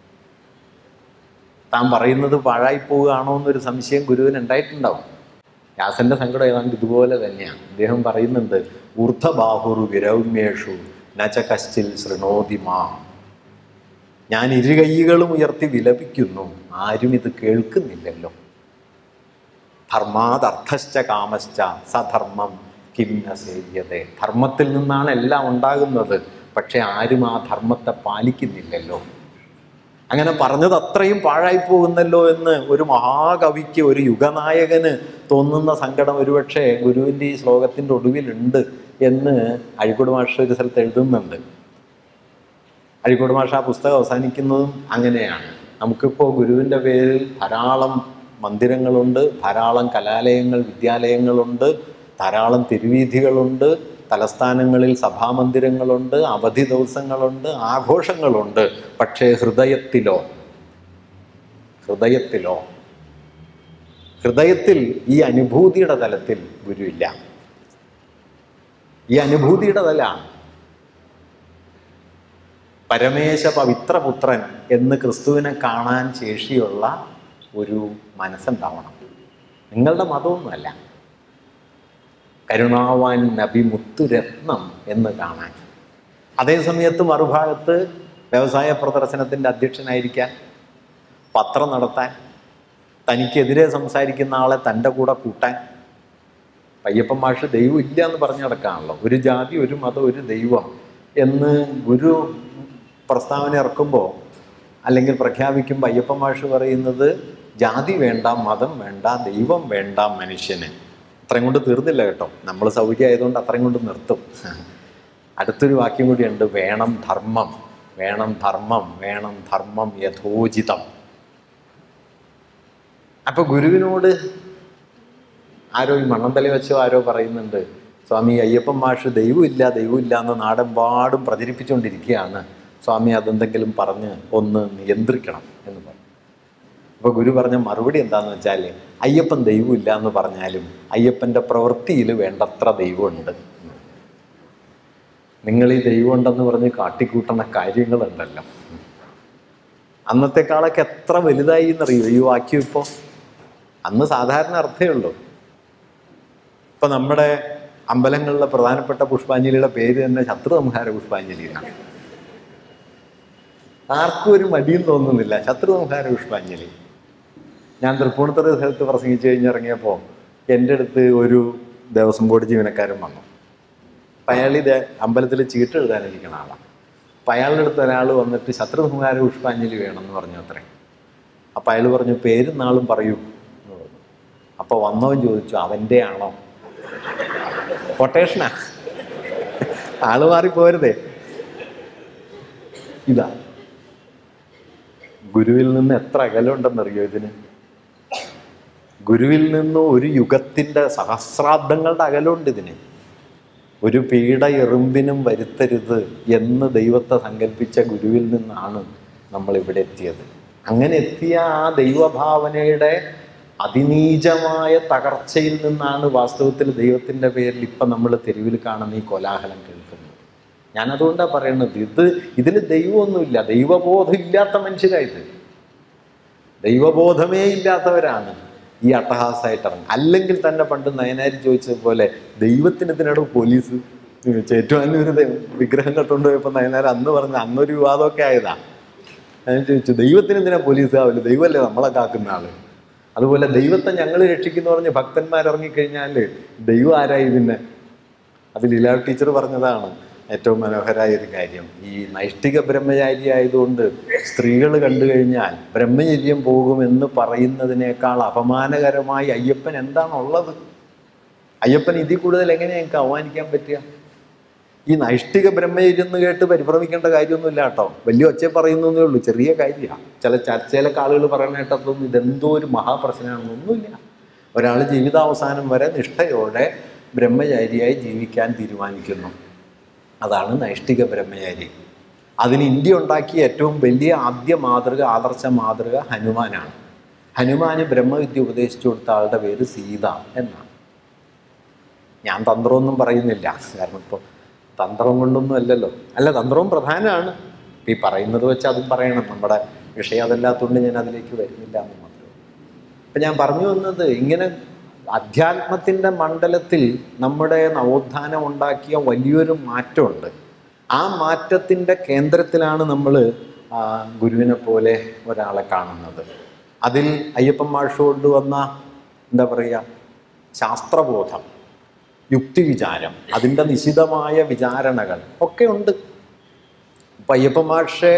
താൻ പറയുന്നത് പാഴായി പോവുകയാണോ എന്നൊരു സംശയം ഗുരുവിന് ഉണ്ടായിട്ടുണ്ടാവും വ്യാസന്റെ സങ്കടം ഏതാണ്ട് ഇതുപോലെ തന്നെയാണ് അദ്ദേഹം പറയുന്നുണ്ട് ഊർദ്ധബാഹുർ വിരൗമ്യേഷു നച കശ്ചിൽ ശൃണോതി മാ ഞാൻ ഇരുകൈകളും ഉയർത്തി വിലപിക്കുന്നു ആരും ഇത് കേൾക്കുന്നില്ലല്ലോ ധർമാദർത്ഥശ്ച കാമശ്ച സധർമ്മം കിംന സേവ്യതേ ധർമ്മത്തിൽ നിന്നാണ് എല്ലാം ഉണ്ടാകുന്നത് പക്ഷെ ആരും ആ ധർമ്മത്തെ പാലിക്കുന്നില്ലല്ലോ അങ്ങനെ പറഞ്ഞത് അത്രയും പാഴായി പോകുന്നല്ലോ എന്ന് ഒരു മഹാകവിക്ക് ഒരു യുഗനായകന് തോന്നുന്ന സങ്കടം ഒരുപക്ഷെ ഗുരുവിൻ്റെ ഈ ശ്ലോകത്തിൻ്റെ ഒടുവിലുണ്ട് എന്ന് അഴിക്കോട് മാഷ് ഒരു സ്ഥലത്ത് എഴുതുന്നുണ്ട് അഴിക്കോട് മാഷ ആ പുസ്തകം അവസാനിക്കുന്നതും അങ്ങനെയാണ് നമുക്കിപ്പോൾ ഗുരുവിൻ്റെ പേരിൽ ധാരാളം മന്ദിരങ്ങളുണ്ട് ധാരാളം കലാലയങ്ങൾ വിദ്യാലയങ്ങളുണ്ട് ധാരാളം തിരുവീഥികളുണ്ട് തലസ്ഥാനങ്ങളിൽ സഭാമന്ദിരങ്ങളുണ്ട് അവധി ദിവസങ്ങളുണ്ട് ആഘോഷങ്ങളുണ്ട് പക്ഷേ ഹൃദയത്തിലോ ഹൃദയത്തിലോ ഹൃദയത്തിൽ ഈ അനുഭൂതിയുടെ തലത്തിൽ ഗുരുവില്ല ഈ അനുഭൂതിയുടെ തലാണ് പരമേശ പവിത്രപുത്രൻ എന്ന് ക്രിസ്തുവിനെ കാണാൻ ശേഷിയുള്ള ഒരു മനസ്സുണ്ടാവണം നിങ്ങളുടെ മതമൊന്നുമല്ല കരുണാവാൻ നബി മുത്തുരത്നം എന്ന് കാണാൻ അതേ സമയത്ത് മറുഭാഗത്ത് വ്യവസായ പ്രദർശനത്തിൻ്റെ അധ്യക്ഷനായിരിക്കാൻ പത്രം നടത്താൻ തനിക്കെതിരെ സംസാരിക്കുന്ന ആളെ തൻ്റെ കൂടെ കൂട്ടാൻ പയ്യപ്പൻ മാഷ് ദൈവം ഇല്ല എന്ന് പറഞ്ഞു നടക്കാണല്ലോ ഒരു ജാതി ഒരു മതം ഒരു ദൈവം എന്ന് ഗുരു പ്രസ്താവന ഇറക്കുമ്പോൾ അല്ലെങ്കിൽ പ്രഖ്യാപിക്കുമ്പോൾ അയ്യപ്പൻ മാഷ് പറയുന്നത് ജാതി വേണ്ട മതം വേണ്ട ദൈവം വേണ്ട മനുഷ്യന് അത്രയും കൊണ്ട് തീർന്നില്ല കേട്ടോ നമ്മൾ സൗകര്യം ആയതുകൊണ്ട് അത്രയും കൊണ്ട് നിർത്തും അടുത്തൊരു വാക്യം കൂടിയുണ്ട് വേണം ധർമ്മം വേണം ധർമ്മം വേണം ധർമ്മം യഥോചിതം അപ്പൊ ഗുരുവിനോട് ആരോ ഈ മണ്ണന്തലി വെച്ചോ ആരോ പറയുന്നുണ്ട് സ്വാമി അയ്യപ്പൻ മാഷ് ദൈവമില്ല ദൈവമില്ല എന്ന് നാടെമ്പാടും പ്രചരിപ്പിച്ചുകൊണ്ടിരിക്കുകയാണ് സ്വാമി അതെന്തെങ്കിലും പറഞ്ഞ് ഒന്ന് നിയന്ത്രിക്കണം എന്ന് പറഞ്ഞു അപ്പോൾ ഗുരു പറഞ്ഞ മറുപടി എന്താണെന്ന് വെച്ചാൽ അയ്യപ്പൻ ദൈവമില്ല എന്ന് പറഞ്ഞാലും അയ്യപ്പൻ്റെ പ്രവൃത്തിയിൽ വേണ്ടത്ര ദൈവമുണ്ട് നിങ്ങൾ ഈ ദൈവമുണ്ടെന്ന് പറഞ്ഞ് കാട്ടിക്കൂട്ടുന്ന കാര്യങ്ങളുണ്ടല്ലോ അന്നത്തെക്കാളൊക്കെ എത്ര വലുതായി എന്നറിയോ ഈ വാക്യം ഇപ്പോൾ അന്ന് സാധാരണ അർത്ഥമേ ഉള്ളൂ ഇപ്പൊ നമ്മുടെ അമ്പലങ്ങളിലെ പ്രധാനപ്പെട്ട പുഷ്പാഞ്ജലിയുടെ പേര് തന്നെ ശത്രുസംഹാര പുഷ്പാഞ്ജലി എന്നാണ് ആർക്കും ഒരു മടിയും തോന്നുന്നില്ല ശത്രുസംഹാര പുഷ്പാഞ്ജലി ഞാൻ തൃപ്പൂണിത്തുറ സ്ഥലത്ത് പ്രസംഗിച്ചു കഴിഞ്ഞിറങ്ങിയപ്പോൾ എൻ്റെ അടുത്ത് ഒരു ദേവസ്വം ബോർഡ് ജീവനക്കാരൻ വന്നു അപ്പം അയാൾ ഇത് അമ്പലത്തിൽ ചീട്ട് എഴുതാനിരിക്കുന്ന ആളാണ് അപ്പം അയാളുടെ അടുത്ത് ഒരാൾ വന്നിട്ട് ശത്രുസംഹാര പുഷ്പാഞ്ജലി വേണമെന്ന് പറഞ്ഞു അത്രേ അപ്പം അയാൾ പറഞ്ഞു പേരും നാളും പറയൂ എന്ന് പറഞ്ഞു അപ്പോൾ വന്നവൻ ചോദിച്ചു അവൻ്റെ ആണോ കൊട്ടേഷനാ ആള് മാറി പോരുതേ ഇതാ ഗുരുവിൽ നിന്ന് എത്ര അകലുണ്ടെന്നറിയോ ഇതിന് ഗുരുവിൽ നിന്ന് ഒരു യുഗത്തിൻ്റെ സഹസ്രാബ്ദങ്ങളുടെ അകലുണ്ട് ഇതിന് ഒരു പീഡ എറുമ്പിനും വരുത്തരുത് എന്ന് ദൈവത്തെ സങ്കല്പിച്ച ഗുരുവിൽ നിന്നാണ് നമ്മൾ ഇവിടെ എത്തിയത് അങ്ങനെ എത്തിയ ആ ദൈവഭാവനയുടെ അതിനീചമായ തകർച്ചയിൽ നിന്നാണ് വാസ്തവത്തിൽ ദൈവത്തിൻ്റെ പേരിൽ ഇപ്പം നമ്മൾ തെരുവിൽ കാണുന്ന ഈ കോലാഹലം കേൾക്കുന്നത് ഞാനതുകൊണ്ടാണ് പറയുന്നത് ഇത് ഇതിൽ ദൈവമൊന്നുമില്ല ദൈവബോധം ഇല്ലാത്ത മനുഷ്യരായത് ദൈവബോധമേ ഇല്ലാത്തവരാണ് ഈ അട്ടഹാസമായിട്ട് ഇറങ്ങും അല്ലെങ്കിൽ തന്നെ പണ്ട് നയനാരി ചോദിച്ചതുപോലെ ദൈവത്തിന് ഇതിനോട് പോലീസ് ചേറ്റുവാനൊരു വിഗ്രഹം കട്ടുകൊണ്ട് പോയപ്പോൾ നയനാർ അന്ന് പറഞ്ഞ അന്നൊരു വിവാദമൊക്കെ ആയതാ ഞാൻ ചോദിച്ചു ദൈവത്തിന് എന്തിനാ പോലീസ് ആവില്ല ദൈവമല്ലേ നമ്മളെ കാക്കുന്ന ആള് അതുപോലെ ദൈവത്തെ ഞങ്ങൾ രക്ഷിക്കുന്നു പറഞ്ഞ് ഭക്തന്മാർ ഇറങ്ങിക്കഴിഞ്ഞാൽ ദൈവം ആരായി പിന്നെ അത് ലീല ടീച്ചർ പറഞ്ഞതാണ് ഏറ്റവും മനോഹരമായ ഒരു കാര്യം ഈ നൈഷ്ഠിക ബ്രഹ്മചാരി ആയതുകൊണ്ട് സ്ത്രീകൾ കണ്ടു കഴിഞ്ഞാൽ ബ്രഹ്മചര്യം പോകുമെന്ന് പറയുന്നതിനേക്കാൾ അപമാനകരമായി അയ്യപ്പൻ എന്താണുള്ളത് അയ്യപ്പൻ ഇതിൽ കൂടുതൽ എങ്ങനെ ഞങ്ങൾക്ക് അവമാനിക്കാൻ പറ്റുക ഈ നൈഷ്ഠിക ബ്രഹ്മചര്യം എന്ന് കേട്ട് പരിഭ്രമിക്കേണ്ട കാര്യമൊന്നുമില്ല കേട്ടോ വലിയ ഒച്ച പറയുന്നേ ഉള്ളൂ ചെറിയ കാര്യമാണ് ചില ചർച്ചയിലൊക്കെ ആളുകൾ പറയുന്ന കേട്ടതൊന്നും ഇതെന്തോ ഒരു മഹാപ്രശ്നമാണെന്നൊന്നുമില്ല ഒരാൾ ജീവിതാവസാനം വരെ നിഷ്ഠയോടെ ബ്രഹ്മചാരിയായി ജീവിക്കാൻ തീരുമാനിക്കുന്നു അതാണ് നൈഷ്ഠിക ബ്രഹ്മചാരി അതിന് ഇന്ത്യ ഉണ്ടാക്കിയ ഏറ്റവും വലിയ ആദ്യ മാതൃക ആദർശ മാതൃക ഹനുമാനാണ് ഹനുമാന് ബ്രഹ്മവിദ്യ ഉപദേശിച്ചു കൊടുത്ത ആളുടെ പേര് സീത എന്നാണ് ഞാൻ തന്ത്രമൊന്നും പറയുന്നില്ല കാരണം ഇപ്പോൾ തന്ത്രം കൊണ്ടൊന്നും അല്ലല്ലോ അല്ല തന്ത്രവും പ്രധാനമാണ് ഇപ്പം ഈ പറയുന്നത് വെച്ച് അതും പറയണം നമ്മുടെ വിഷയം അതല്ലാത്തതുകൊണ്ട് ഞാൻ അതിലേക്ക് വരുന്നില്ല എന്ന് മാത്രമേ അപ്പം ഞാൻ പറഞ്ഞു വന്നത് ഇങ്ങനെ അധ്യാത്മത്തിൻ്റെ മണ്ഡലത്തിൽ നമ്മുടെ നവോത്ഥാനം ഉണ്ടാക്കിയ വലിയൊരു മാറ്റമുണ്ട് ആ മാറ്റത്തിൻ്റെ കേന്ദ്രത്തിലാണ് നമ്മൾ ഗുരുവിനെ പോലെ ഒരാളെ കാണുന്നത് അതിൽ അയ്യപ്പൻ മാഷ് കൊണ്ടുവന്ന എന്താ പറയുക ശാസ്ത്രബോധം യുക്തിവിചാരം അതിൻ്റെ നിശിതമായ വിചാരണകൾ ഒക്കെ ഉണ്ട് ഇപ്പം അയ്യപ്പൻ മാഷെ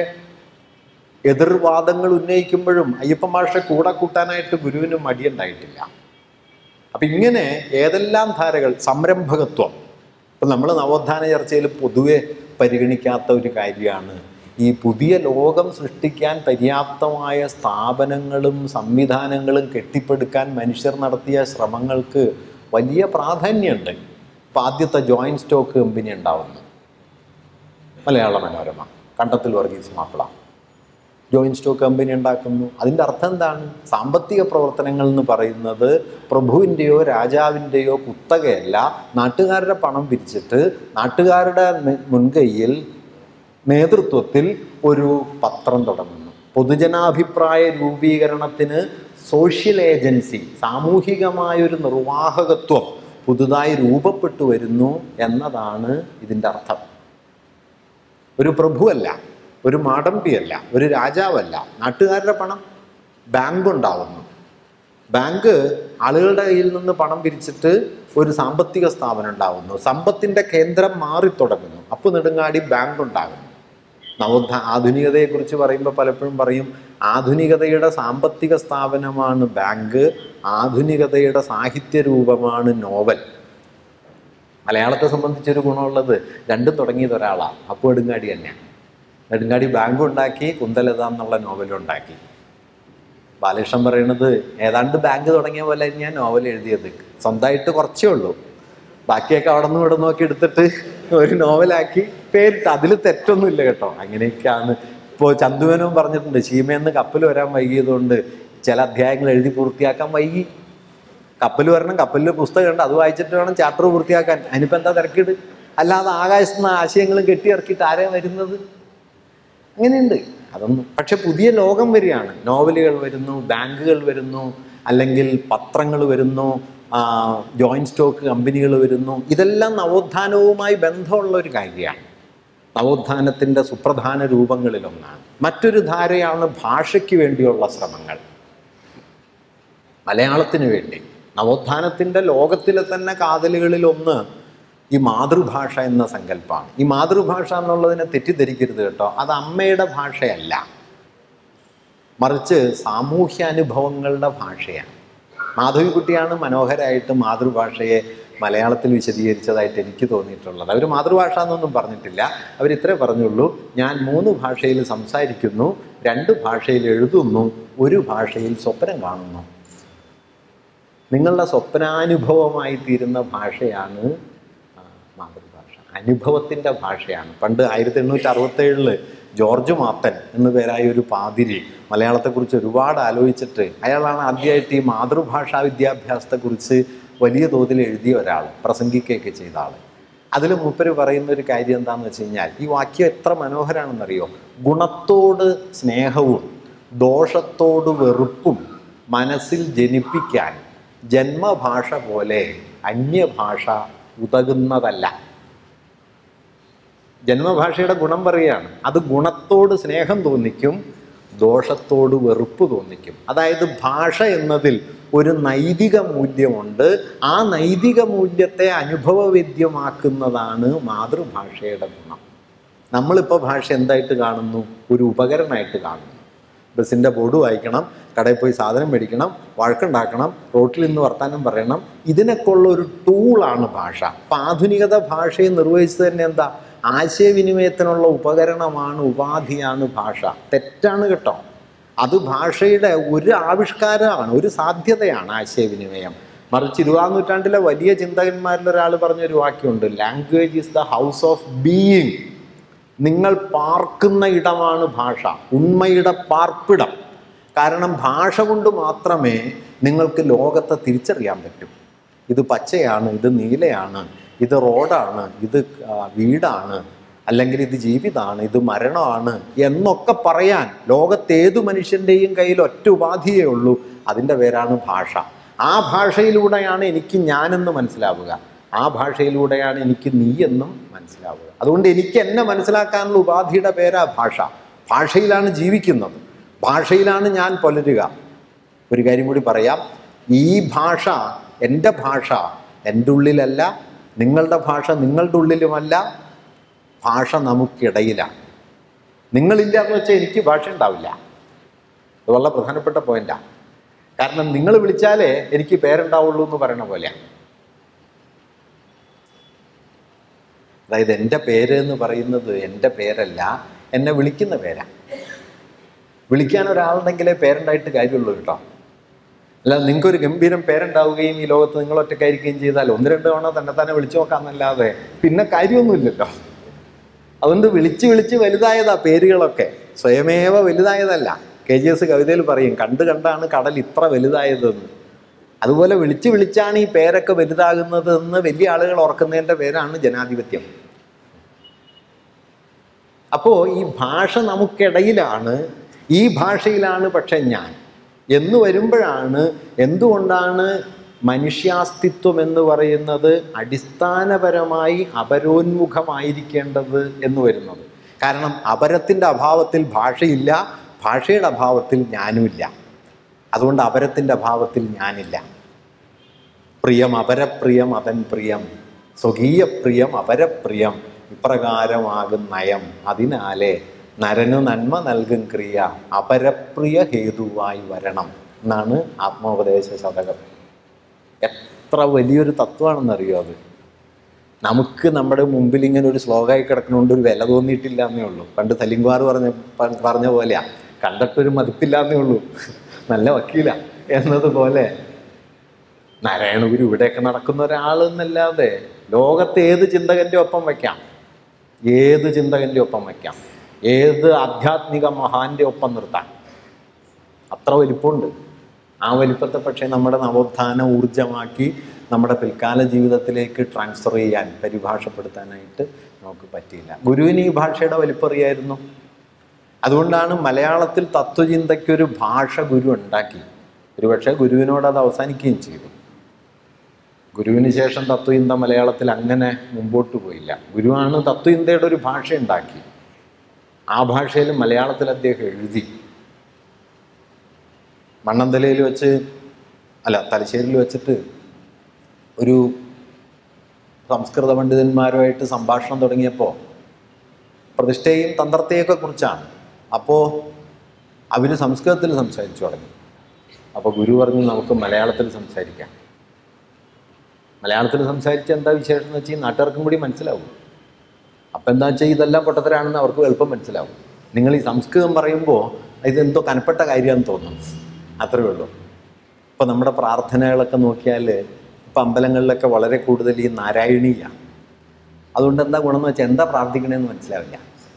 എതിർവാദങ്ങൾ ഉന്നയിക്കുമ്പോഴും അയ്യപ്പൻ മാഷെ കൂടെ കൂട്ടാനായിട്ട് ഗുരുവിന് മടിയുണ്ടായിട്ടില്ല അപ്പം ഇങ്ങനെ ഏതെല്ലാം ധാരകൾ സംരംഭകത്വം ഇപ്പം നമ്മൾ നവോത്ഥാന ചർച്ചയിൽ പൊതുവെ പരിഗണിക്കാത്ത ഒരു കാര്യമാണ് ഈ പുതിയ ലോകം സൃഷ്ടിക്കാൻ പര്യാപ്തമായ സ്ഥാപനങ്ങളും സംവിധാനങ്ങളും കെട്ടിപ്പടുക്കാൻ മനുഷ്യർ നടത്തിയ ശ്രമങ്ങൾക്ക് വലിയ പ്രാധാന്യമുണ്ട് ഇപ്പം ആദ്യത്തെ ജോയിൻറ്റ് സ്റ്റോക്ക് കമ്പനി ഉണ്ടാവുന്നു Malayala Manorama Kandathil Varghese Mappila joint stock company ഉണ്ടാക്കുന്നു അതിൻ്റെ അർത്ഥം എന്താണ് സാമ്പത്തിക പ്രവർത്തനങ്ങൾ എന്ന് പറയുന്നത് പ്രഭുവിൻ്റെയോ രാജാവിൻ്റെയോ കുത്തകയല്ല നാട്ടുകാരുടെ പണം പിരിച്ചിട്ട് നാട്ടുകാരുടെ നെ- മുൻകൈയിൽ നേതൃത്വത്തിൽ ഒരു പത്രം തുടങ്ങുന്നു പൊതുജനാഭിപ്രായ രൂപീകരണത്തിന് സോഷ്യൽ ഏജൻസി സാമൂഹികമായൊരു നിർവാഹകത്വം പുതുതായി രൂപപ്പെട്ടു വരുന്നു എന്നതാണ് ഇതിൻ്റെ അർത്ഥം ഒരു പ്രഭുവല്ല ഒരു മാടമ്പിയല്ല ഒരു രാജാവല്ല നാട്ടുകാരുടെ പണം ബാങ്ക് ഉണ്ടാവുന്നു ബാങ്ക് ആളുകളുടെ കയ്യിൽ നിന്ന് പണം പിരിച്ചിട്ട് ഒരു സാമ്പത്തിക സ്ഥാപനം ഉണ്ടാവുന്നു സമ്പത്തിൻ്റെ കേന്ദ്രം മാറിത്തുടങ്ങുന്നു അപ്പോൾ നെടുങ്ങാടി ബാങ്ക് ഉണ്ടാകുന്നു നവോത്ഥാ ആധുനികതയെക്കുറിച്ച് പറയുമ്പോൾ പലപ്പോഴും പറയും ആധുനികതയുടെ സാമ്പത്തിക സ്ഥാപനമാണ് ബാങ്ക് ആധുനികതയുടെ സാഹിത്യ രൂപമാണ് നോവൽ മലയാളത്തെ സംബന്ധിച്ചൊരു ഗുണമുള്ളത് രണ്ടും തുടങ്ങിയത് ഒരാളാണ് അപ്പോൾ നെടുങ്ങാടി തന്നെ നെടുങ്ങാടി ബാങ്ക് ഉണ്ടാക്കി കുന്തലത എന്നുള്ള നോവലും ഉണ്ടാക്കി ബാലകൃഷ്ണൻ പറയണത് ഏതാണ്ട് ബാങ്ക് തുടങ്ങിയ പോലെ ഞാൻ നോവൽ എഴുതിയത് സ്വന്തമായിട്ട് കുറച്ചേ ഉള്ളൂ ബാക്കിയൊക്കെ അവിടെ നിന്ന് ഇവിടെ നോക്കി എടുത്തിട്ട് ഒരു നോവലാക്കി പേരിട്ട് അതിൽ തെറ്റൊന്നുമില്ല കേട്ടോ അങ്ങനെയൊക്കെയാണ് ഇപ്പോൾ ചന്തുവനും പറഞ്ഞിട്ടുണ്ട് ചീമയെന്ന് കപ്പൽ വരാൻ വൈകിയതുകൊണ്ട് ചില അധ്യായങ്ങൾ എഴുതി പൂർത്തിയാക്കാൻ വൈകി കപ്പൽ വരണം കപ്പലിൽ പുസ്തകം ഉണ്ട് അത് വായിച്ചിട്ട് വേണം ചാപ്റ്റർ പൂർത്തിയാക്കാൻ അതിനിപ്പോൾ എന്താ തിരക്കിട് അല്ലാതെ ആകാശത്ത് നിന്ന് ആശയങ്ങളും കെട്ടിയിറക്കിയിട്ട് ആരാ വരുന്നത് അങ്ങനെയുണ്ട് അതൊന്നും പക്ഷെ പുതിയ ലോകം വരികയാണ് നോവലുകൾ വരുന്നു ബാങ്കുകൾ വരുന്നു അല്ലെങ്കിൽ പത്രങ്ങൾ വരുന്നു ജോയിൻറ്റ് സ്റ്റോക്ക് കമ്പനികൾ വരുന്നു ഇതെല്ലാം നവോത്ഥാനവുമായി ബന്ധമുള്ള ഒരു കാര്യമാണ് നവോത്ഥാനത്തിൻ്റെ സുപ്രധാന രൂപങ്ങളിലൊന്നാണ് മറ്റൊരു ധാരയാണ് ഭാഷയ്ക്ക് വേണ്ടിയുള്ള ശ്രമങ്ങൾ മലയാളത്തിന് വേണ്ടി നവോത്ഥാനത്തിൻ്റെ ലോകത്തിലെ തന്നെ കാതലുകളിൽ ഒന്ന് ഈ മാതൃഭാഷ എന്ന സങ്കല്പമാണ് ഈ മാതൃഭാഷ എന്നുള്ളതിനെ തെറ്റിദ്ധരിക്കരുത് കേട്ടോ അത് അമ്മയുടെ ഭാഷയല്ല മറിച്ച് സാമൂഹ്യ അനുഭവങ്ങളുടെ ഭാഷയാണ് മാധവിക്കുട്ടിയാണ് മനോഹരമായിട്ട് മാതൃഭാഷയെ മലയാളത്തിൽ വിശദീകരിച്ചതായിട്ട് എനിക്ക് തോന്നിയിട്ടുള്ളത് അവർ മാതൃഭാഷ എന്നൊന്നും പറഞ്ഞിട്ടില്ല അവർ ഇത്രേ പറഞ്ഞുള്ളൂ ഞാൻ മൂന്ന് ഭാഷയിൽ സംസാരിക്കുന്നു രണ്ട് ഭാഷയിൽ എഴുതുന്നു ഒരു ഭാഷയിൽ സ്വപ്നം കാണുന്നു നിങ്ങളുടെ സ്വപ്നാനുഭവമായി തീരുന്ന ഭാഷയാണ് ആ, മാതൃഭാഷ അനുഭവത്തിൻ്റെ ഭാഷയാണ് പണ്ട് ആയിരത്തി എണ്ണൂറ്റി അറുപത്തേഴില് ജോർജ് മാത്തൻ എന്നു പേരായ ഒരു പാതിരി മലയാളത്തെക്കുറിച്ച് ഒരുപാട് ആലോചിച്ചിട്ട് അയാളാണ് ആദ്യമായിട്ട് ഈ മാതൃഭാഷാ വിദ്യാഭ്യാസത്തെക്കുറിച്ച് വലിയ തോതിൽ എഴുതിയ ഒരാൾ പ്രസംഗിക്കുകയൊക്കെ ചെയ്ത ആൾ അതിൽ മൂപ്പര് പറയുന്ന ഒരു കാര്യം എന്താണെന്ന് വെച്ച് കഴിഞ്ഞാൽ ഈ വാക്യം എത്ര മനോഹരാണെന്നറിയോ ഗുണത്തോട് സ്നേഹവും ദോഷത്തോട് വെറുപ്പും മനസ്സിൽ ജനിപ്പിക്കാൻ ജന്മഭാഷ പോലെ അന്യഭാഷ ഉതകുന്നതല്ല ജന്മഭാഷയുടെ ഗുണം പറയുകയാണ് അത് ഗുണത്തോട് സ്നേഹം തോന്നിക്കും ദോഷത്തോട് വെറുപ്പ് തോന്നിക്കും അതായത് ഭാഷ എന്നതിൽ ഒരു നൈതിക മൂല്യമുണ്ട് ആ നൈതിക മൂല്യത്തെ അനുഭവവേദ്യമാക്കുന്നതാണ് മാതൃഭാഷയുടെ ഗുണം നമ്മളിപ്പോൾ ഭാഷ എന്തായിട്ട് കാണുന്നു ഒരു ഉപകരണമായിട്ട് കാണുന്നു ബസ്സിൻ്റെ ബോർഡ് വായിക്കണം കടയിൽ പോയി സാധനം മേടിക്കണം വഴക്കുണ്ടാക്കണം റോട്ടിൽ നിന്ന് വർത്താനം പറയണം ഇതിനൊക്കെ ഉള്ള ഒരു ടൂളാണ് ഭാഷ അപ്പം ആധുനികത ഭാഷയെ നിർവഹിച്ചത് തന്നെ എന്താ ആശയവിനിമയത്തിനുള്ള ഉപകരണമാണ് ഉപാധിയാണ് ഭാഷ തെറ്റാണ് കേട്ടോ അത് ഭാഷയുടെ ഒരു ആവിഷ്കാരമാണ് ഒരു സാധ്യതയാണ് ആശയവിനിമയം മറിച്ച് ഇരുപതാം നൂറ്റാണ്ടിലെ വലിയ ചിന്തകന്മാരിൽ ഒരാൾ പറഞ്ഞൊരു വാക്യമുണ്ട് language is the house of being നിങ്ങൾ പാർക്കുന്ന ഇടമാണ് ഭാഷ ഉണ്മയുടെ പാർപ്പിടം കാരണം ഭാഷ കൊണ്ട് മാത്രമേ നിങ്ങൾക്ക് ലോകത്തെ തിരിച്ചറിയാൻ പറ്റൂ ഇത് പച്ചയാണ് ഇത് നീലയാണ് ഇത് റോഡാണ് ഇത് ആ, വീടാണ് അല്ലെങ്കിൽ ഇത് ജീവിതമാണ് ഇത് മരണമാണ് എന്നൊക്കെ പറയാൻ ലോകത്തേതു മനുഷ്യൻ്റെയും കയ്യിൽ ഒറ്റ ഉപാധിയേ ഉള്ളൂ അതിൻ്റെ പേരാണ് ഭാഷ ആ ഭാഷയിലൂടെയാണ് എനിക്ക് ഞാനെന്ന് മനസ്സിലാവുക ആ ഭാഷയിലൂടെയാണ് എനിക്ക് നീ എന്നും മനസ്സിലാവുക അതുകൊണ്ട് എനിക്ക് എന്നെ മനസ്സിലാക്കാനുള്ള ഉപാധിയുടെ പേരാ ഭാഷ ഭാഷയിലാണ് ജീവിക്കുന്നത് ഭാഷയിലാണ് ഞാൻ പുലരുക ഒരു കാര്യം കൂടി പറയാം ഈ ഭാഷ എൻ്റെ ഭാഷ എൻ്റെ ഉള്ളിലല്ല നിങ്ങളുടെ ഭാഷ നിങ്ങളുടെ ഉള്ളിലുമല്ല ഭാഷ നമുക്കിടയിലാണ് നിങ്ങളില്ല എന്ന് വെച്ചാൽ എനിക്ക് ഭാഷ ഉണ്ടാവില്ല ഇത് വളരെ പ്രധാനപ്പെട്ട പോയിന്റാണ് കാരണം നിങ്ങൾ വിളിച്ചാലേ എനിക്ക് പേരുണ്ടാവുള്ളൂ എന്ന് പറയണ പോലെയാണ് അതായത് എൻ്റെ പേര് എന്ന് പറയുന്നത് എൻ്റെ പേരല്ല എന്നെ വിളിക്കുന്ന പേരാ വിളിക്കാൻ ഒരാളുണ്ടെങ്കിലേ പേരുണ്ടായിട്ട് കാര്യമുള്ളൂ കേട്ടോ അല്ല നിങ്ങൾക്കൊരു ഗംഭീരം പേരുണ്ടാവുകയും ഈ ലോകത്ത് നിങ്ങൾ ഒറ്റക്കായിരിക്കുകയും ചെയ്താൽ ഒന്ന് രണ്ട് തവണ തന്നെ തന്നെ വിളിച്ചു നോക്കാന്നല്ലാതെ പിന്നെ കാര്യമൊന്നുമില്ലല്ലോ അതുകൊണ്ട് വിളിച്ച് വിളിച്ച് വലുതായതാ പേരുകളൊക്കെ സ്വയമേവ വലുതായതല്ല കെ ജി എസ് കവിതയിൽ പറയും കണ്ട് കണ്ടാണ് കടൽ ഇത്ര വലുതായതെന്ന് അതുപോലെ വിളിച്ച് വിളിച്ചാണ് ഈ പേരൊക്കെ വലുതാകുന്നത് എന്ന് വലിയ ആളുകൾ ഓർക്കുന്നതിൻ്റെ പേരാണ് ജനാധിപത്യം അപ്പോൾ ഈ ഭാഷ നമുക്കിടയിലാണ് ഈ ഭാഷയിലാണ് പക്ഷെ ഞാൻ എന്ന് വരുമ്പോഴാണ് എന്തുകൊണ്ടാണ് മനുഷ്യാസ്തിത്വം എന്ന് പറയുന്നത് അടിസ്ഥാനപരമായി അപരോന്മുഖമായിരിക്കേണ്ടത് എന്ന് വരുന്നത് കാരണം അപരത്തിൻ്റെ അഭാവത്തിൽ ഭാഷയില്ല ഭാഷയുടെ അഭാവത്തിൽ ഞാനുമില്ല അതുകൊണ്ട് അപരത്തിൻ്റെ അഭാവത്തിൽ ഞാനില്ല പ്രിയം അപരപ്രിയം അവൻ പ്രിയം സ്വകീയ പ്രിയം അപരപ്രിയം ഇപ്രകാരമാകും നയം അതിനാലെ നരനു നന്മ നൽകും ക്രിയ അപരപ്രിയ ഹേതുവായി വരണം എന്നാണ് ആത്മോപദേശ ശതകം എത്ര വലിയൊരു തത്വമാണെന്നറിയോ അത് നമുക്ക് നമ്മുടെ മുമ്പിൽ ഇങ്ങനെ ഒരു ശ്ലോകമായി കിടക്കണോണ്ട് ഒരു വില തോന്നിയിട്ടില്ല എന്നേ ഉള്ളൂ പണ്ട് സലിംഗാർ പറഞ്ഞ പ- പറഞ്ഞ പോലെയാ കണ്ടിട്ടൊരു മതിപ്പില്ല എന്നേ ഉള്ളൂ നല്ല വക്കീല എന്നതുപോലെ നാരായണഗുരു ഇവിടെയൊക്കെ നടക്കുന്ന ഒരാളെന്നല്ലാതെ ലോകത്തെ ഏത് ചിന്തകൻ്റെ ഒപ്പം വയ്ക്കാം ഏത് ചിന്തകൻ്റെ ഒപ്പം വയ്ക്കാം ഏത് ആധ്യാത്മിക മഹാന്റെ ഒപ്പം നിർത്താം അത്ര വലിപ്പമുണ്ട് ആ വലിപ്പത്തെ പക്ഷേ നമ്മുടെ നവോത്ഥാന ഊർജമാക്കി നമ്മുടെ പിൽക്കാല ജീവിതത്തിലേക്ക് ട്രാൻസ്ഫർ ചെയ്യാൻ പരിഭാഷപ്പെടുത്താനായിട്ട് നമുക്ക് പറ്റിയില്ല ഗുരുവിന് ഈ ഭാഷയുടെ വലിപ്പറിയായിരുന്നു അതുകൊണ്ടാണ് മലയാളത്തിൽ തത്വചിന്തയ്ക്കൊരു ഭാഷ ഗുരു ഉണ്ടാക്കി ഒരുപക്ഷെ ഗുരുവിനോട് അത് അവസാനിക്കുകയും ചെയ്തു ഗുരുവിന് ശേഷം തത്വചിന്ത മലയാളത്തിൽ അങ്ങനെ മുമ്പോട്ട് പോയില്ല ഗുരുവാണ് തത്വചിന്തയുടെ ഒരു ഭാഷ ഉണ്ടാക്കി ആ ഭാഷയിൽ മലയാളത്തിൽ അദ്ദേഹം എഴുതി മണ്ണന്തലയിൽ വെച്ച് അല്ല തലശ്ശേരിയിൽ വെച്ചിട്ട് ഒരു സംസ്കൃത പണ്ഡിതന്മാരുമായിട്ട് സംഭാഷണം തുടങ്ങിയപ്പോൾ പ്രതിഷ്ഠയും തന്ത്രത്തെയൊക്കെ കുറിച്ചാണ് അപ്പോൾ അവർ സംസ്കൃതത്തിൽ സംസാരിച്ചു തുടങ്ങി അപ്പോൾ ഗുരു പറഞ്ഞു നമുക്ക് മലയാളത്തിൽ സംസാരിക്കാം മലയാളത്തിൽ സംസാരിച്ച എന്താ വിശേഷം എന്ന് വെച്ചാൽ ഈ നാട്ടുകാർക്കും കൂടി മനസ്സിലാവും അപ്പം എന്താ വെച്ചാൽ ഇതെല്ലാം പൊട്ടത്തരാണെന്ന് അവർക്ക് എളുപ്പം മനസ്സിലാവും നിങ്ങൾ ഈ സംസ്കൃതം പറയുമ്പോൾ ഇതെന്തോ കനപ്പെട്ട കാര്യമാണെന്ന് തോന്നും അത്രേ ഉള്ളൂ ഇപ്പോൾ നമ്മുടെ പ്രാർത്ഥനകളൊക്കെ നോക്കിയാൽ ഇപ്പം അമ്പലങ്ങളിലൊക്കെ വളരെ കൂടുതൽ ഈ നാരായണീയ അതുകൊണ്ട് എന്താ ഗുണം എന്ന് വെച്ചാൽ എന്താ പ്രാർത്ഥിക്കണേന്ന് മനസ്സിലാവില്ല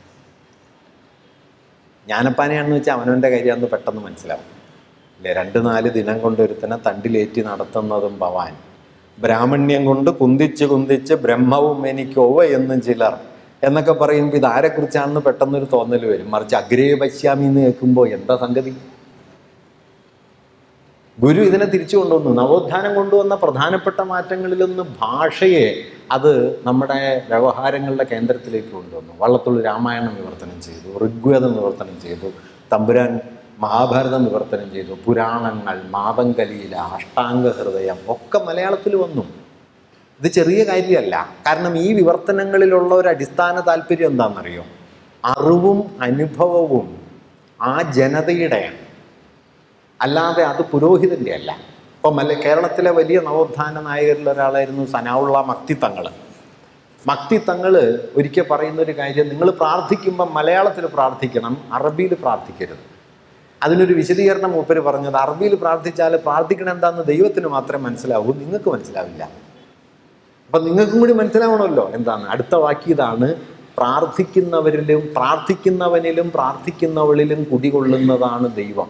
ജ്ഞാനപ്പാനയാണെന്ന് വെച്ചാൽ അവനവൻ്റെ കാര്യമാണെന്ന് പെട്ടെന്ന് മനസ്സിലാവും അല്ലേ രണ്ട് നാല് ദിനം കൊണ്ട് ഒരുത്തനെ തണ്ടിലേറ്റി നടത്തുന്നതും ഭവാൻ ബ്രാഹ്മണ്യം കൊണ്ട് കുന്തിച്ച് കുന്തിച്ച് ബ്രഹ്മവും എനിക്കൊവ എന്നും ചിലർ എന്നൊക്കെ പറയുമ്പോൾ ഇത് ആരെക്കുറിച്ചാണെന്ന് പെട്ടെന്നൊരു തോന്നൽ വരും മറിച്ച് അഗ്രേ പശ്യാമി എന്ന് കേൾക്കുമ്പോൾ എന്താ സംഗതി ഗുരു ഇതിനെ തിരിച്ചു കൊണ്ടുവന്നു നവോത്ഥാനം കൊണ്ടുവന്ന പ്രധാനപ്പെട്ട മാറ്റങ്ങളിലൊന്ന് ഭാഷയെ അത് നമ്മുടെ വ്യവഹാരങ്ങളുടെ കേന്ദ്രത്തിലേക്ക് കൊണ്ടുവന്നു വള്ളത്തുള്ളി രാമായണം വിവർത്തനം ചെയ്തു ഋഗ്വേദം വിവർത്തനം ചെയ്തു തമ്പുരാൻ മഹാഭാരതം വിവർത്തനം ചെയ്തു പുരാണങ്ങൾ മാതങ്കലീല അഷ്ടാംഗ ഹൃദയം ഒക്കെ മലയാളത്തിൽ വന്നു ഇത് ചെറിയ കാര്യമല്ല കാരണം ഈ വിവർത്തനങ്ങളിലുള്ള ഒരു അടിസ്ഥാന താല്പര്യം എന്താണെന്നറിയോ അറിവും അനുഭവവും ആ ജനതയുടെയാണ് അല്ലാതെ അത് പുരോഹിതൻ്റെ അല്ല ഇപ്പം മല കേരളത്തിലെ വലിയ നവോത്ഥാന നായകരിൽ ഒരാളായിരുന്നു സനാവുള്ള മക്തി തങ്ങൾ മക്തി തങ്ങൾ ഒരിക്കൽ പറയുന്ന ഒരു കാര്യം നിങ്ങൾ പ്രാർത്ഥിക്കുമ്പം മലയാളത്തിൽ പ്രാർത്ഥിക്കണം അറബിയിൽ പ്രാർത്ഥിക്കരുത് അതിനൊരു വിശദീകരണം മൂപ്പര് പറഞ്ഞത് അറബിയിൽ പ്രാർത്ഥിച്ചാൽ പ്രാർത്ഥിക്കണം എന്താണെന്ന് ദൈവത്തിന് മാത്രമേ മനസ്സിലാവൂ നിങ്ങൾക്ക് മനസ്സിലാവില്ല അപ്പം നിങ്ങൾക്കും കൂടി മനസ്സിലാവണമല്ലോ എന്താണ് അടുത്ത വാക്യം ഇതാണ് പ്രാർത്ഥിക്കുന്നവരിലും പ്രാർത്ഥിക്കുന്നവനിലും പ്രാർത്ഥിക്കുന്നവളിലും കുടികൊള്ളുന്നതാണ് ദൈവം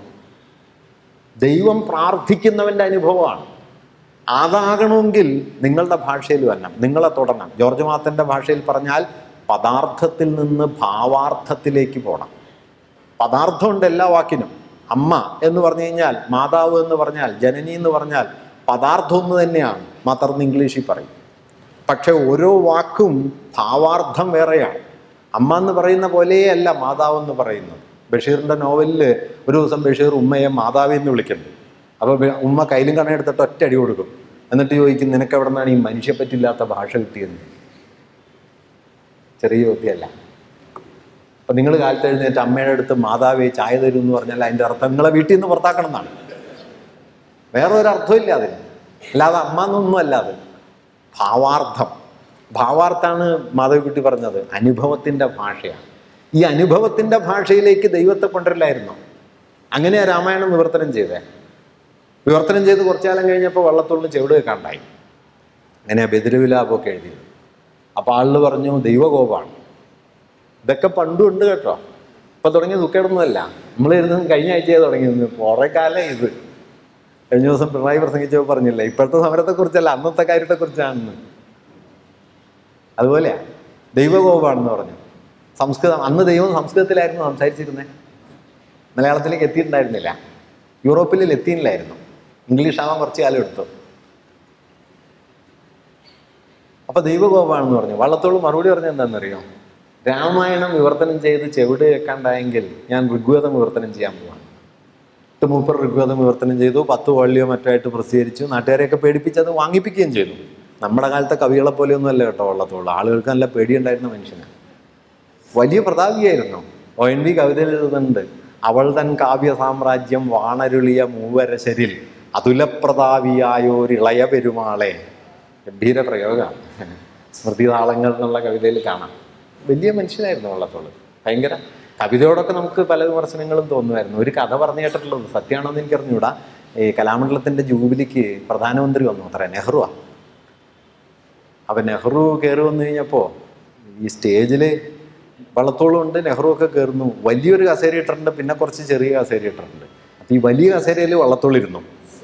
ദൈവം പ്രാർത്ഥിക്കുന്നവൻ്റെ അനുഭവമാണ് അതാകണമെങ്കിൽ നിങ്ങളുടെ ഭാഷയിൽ വരണം നിങ്ങളെ തുടരണം ജോർജ് മാത്തൻ്റെ ഭാഷയിൽ പറഞ്ഞാൽ പദാർത്ഥത്തിൽ നിന്ന് ഭാവാർത്ഥത്തിലേക്ക് പോകണം പദാർത്ഥമുണ്ട് എല്ലാ വാക്കിനും അമ്മ എന്ന് പറഞ്ഞു കഴിഞ്ഞാൽ മാതാവ് എന്ന് പറഞ്ഞാൽ ജനനി എന്ന് പറഞ്ഞാൽ പദാർത്ഥം ഒന്ന് തന്നെയാണ് മദർ എന്ന് ഇംഗ്ലീഷിൽ പറയും പക്ഷെ ഓരോ വാക്കും ഭാവാർത്ഥം വേറെയാണ് അമ്മ എന്ന് പറയുന്ന പോലെയല്ല മാതാവ് എന്ന് പറയുന്നത് ബഷീറിൻ്റെ നോവലിൽ ഒരു ദിവസം ബഷീർ ഉമ്മയെ മാതാവി എന്ന് വിളിക്കുന്നുണ്ട് അപ്പോൾ ബ- ഉമ്മ കയ്യിലും കണ്ണെടുത്തിട്ട് ഒറ്റ അടി കൊടുക്കും എന്നിട്ട് ചോദിക്കും നിനക്ക് എവിടെ നിന്നാണ് ഈ മനുഷ്യപ്പറ്റില്ലാത്ത ഭാഷ കിട്ടിയത് ചെറിയ ചോദ്യമല്ല അപ്പം നിങ്ങൾ കാലത്ത് എഴുന്നേറ്റ് അമ്മയുടെ അടുത്ത് മാതാവേ ചായ തരൂ എന്ന് പറഞ്ഞാൽ അതിൻ്റെ അർത്ഥം നിങ്ങളെ വീട്ടിൽ നിന്ന് പുറത്താക്കണം എന്നാണ് വേറെ ഒരു അർത്ഥമില്ല അതിന് അല്ലാതെ അമ്മ എന്നൊന്നും അല്ല അത് ഭാവാർത്ഥം ഭാവാർത്ഥാണ് മാധവിക്കുട്ടി പറഞ്ഞത് അനുഭവത്തിൻ്റെ ഭാഷയാണ് ഈ അനുഭവത്തിൻ്റെ ഭാഷയിലേക്ക് ദൈവത്തെ കൊണ്ടുവരില്ലായിരുന്നോ അങ്ങനെയാ രാമായണം വിവർത്തനം ചെയ്തേ വിവർത്തനം ചെയ്ത് കുറച്ചു കാലം കഴിഞ്ഞപ്പോൾ വള്ളത്തോളിന് ചെവിട് വെക്കാണ്ടായി അങ്ങനെയാ ബദിരവിലാപമൊക്കെ എഴുതിയത് അപ്പോൾ ആളിൽ പറഞ്ഞു ദൈവകോപമാണ് ഇതൊക്കെ പണ്ടും ഉണ്ട് കേട്ടോ ഇപ്പൊ തുടങ്ങിയ ദുഃഖയിടൊന്നുമല്ല നമ്മൾ ഇരുന്ന് കഴിഞ്ഞ ആഴ്ചയെ തുടങ്ങിയത് കുറെ കാലം ഇത് കഴിഞ്ഞ ദിവസം പിണറായി പ്രസംഗിച്ചപ്പോൾ പറഞ്ഞില്ല ഇപ്പോഴത്തെ സമരത്തെക്കുറിച്ചല്ല അന്നത്തെ കാര്യത്തെക്കുറിച്ചാണെന്ന് അതുപോലെയാ ദൈവകോപമാണെന്ന് പറഞ്ഞു സംസ്കൃതം അന്ന് ദൈവം സംസ്കൃതത്തിലായിരുന്നു സംസാരിച്ചിരുന്നത് മലയാളത്തിലേക്ക് എത്തിയിട്ടുണ്ടായിരുന്നില്ല യൂറോപ്പിൽ ലത്തീനിലായിരുന്നു ഇംഗ്ലീഷ് ആവാൻ കുറച്ച് കാലം എടുത്തു അപ്പൊ ദൈവകോപമാണെന്ന് പറഞ്ഞു വള്ളത്തോൾ മറുപടി പറഞ്ഞത് എന്താണെന്നറിയോ രാമായണം വിവർത്തനം ചെയ്ത് ചെവിട് കേൾക്കാണ്ടായെങ്കിൽ ഞാൻ ഋഗ്വേദം വിവർത്തനം ചെയ്യാൻ പോവാണ് എട്ട് മൂപ്പർ ഋഗ്വേദം വിവർത്തനം ചെയ്തു പത്ത് വള്ളിയോ മറ്റോ ആയിട്ട് പ്രസിദ്ധീകരിച്ചു നാട്ടുകാരെയൊക്കെ പേടിപ്പിച്ച് അത് വാങ്ങിപ്പിക്കുകയും ചെയ്തു നമ്മുടെ കാലത്തെ കവികളെ പോലെയൊന്നും അല്ല കേട്ടോ വള്ളത്തോൾ ആളുകൾക്ക് നല്ല പേടിയുണ്ടായിരുന്ന മനുഷ്യനാണ് വലിയ പ്രതാപിയായിരുന്നു ഒ എൻ വി കവിതയിൽ എഴുതുന്നുണ്ട് അവൾ തൻ കാവ്യ സാമ്രാജ്യം വാണരുളിയ മൂവരശരിൽ അതുലപ്രതാപിയായോരിളയ പെരുമാളെ ഗംഭീര പ്രയോഗമാണ് സ്മൃതിതാളങ്ങൾ എന്നുള്ള കവിതയിൽ കാണാം വലിയ മനുഷ്യനായിരുന്നു വള്ളത്തോൾ ഭയങ്കര കവിതയോടൊക്കെ നമുക്ക് പല വിമർശനങ്ങളും തോന്നുമായിരുന്നു ഒരു കഥ പറഞ്ഞു കേട്ടിട്ടുള്ളത് സത്യമാണോ എന്ന് എനിക്കറിഞ്ഞൂടാ ഈ കലാമണ്ഡലത്തിൻ്റെ ജൂബിലിക്ക് പ്രധാനമന്ത്രി വന്നു അത്ര നെഹ്റുവാ അപ്പം നെഹ്റു കയറി വന്നു കഴിഞ്ഞപ്പോൾ ഈ സ്റ്റേജിൽ വള്ളത്തോളും ഉണ്ട് നെഹ്റു ഒക്കെ കയറുന്നു വലിയൊരു കസേര ഇട്ടിട്ടുണ്ട് പിന്നെ കുറച്ച് ചെറിയ കസേര ഇട്ടിട്ടുണ്ട് അപ്പം ഈ വലിയ കസേരയിൽ വള്ളത്തോളിരുന്നു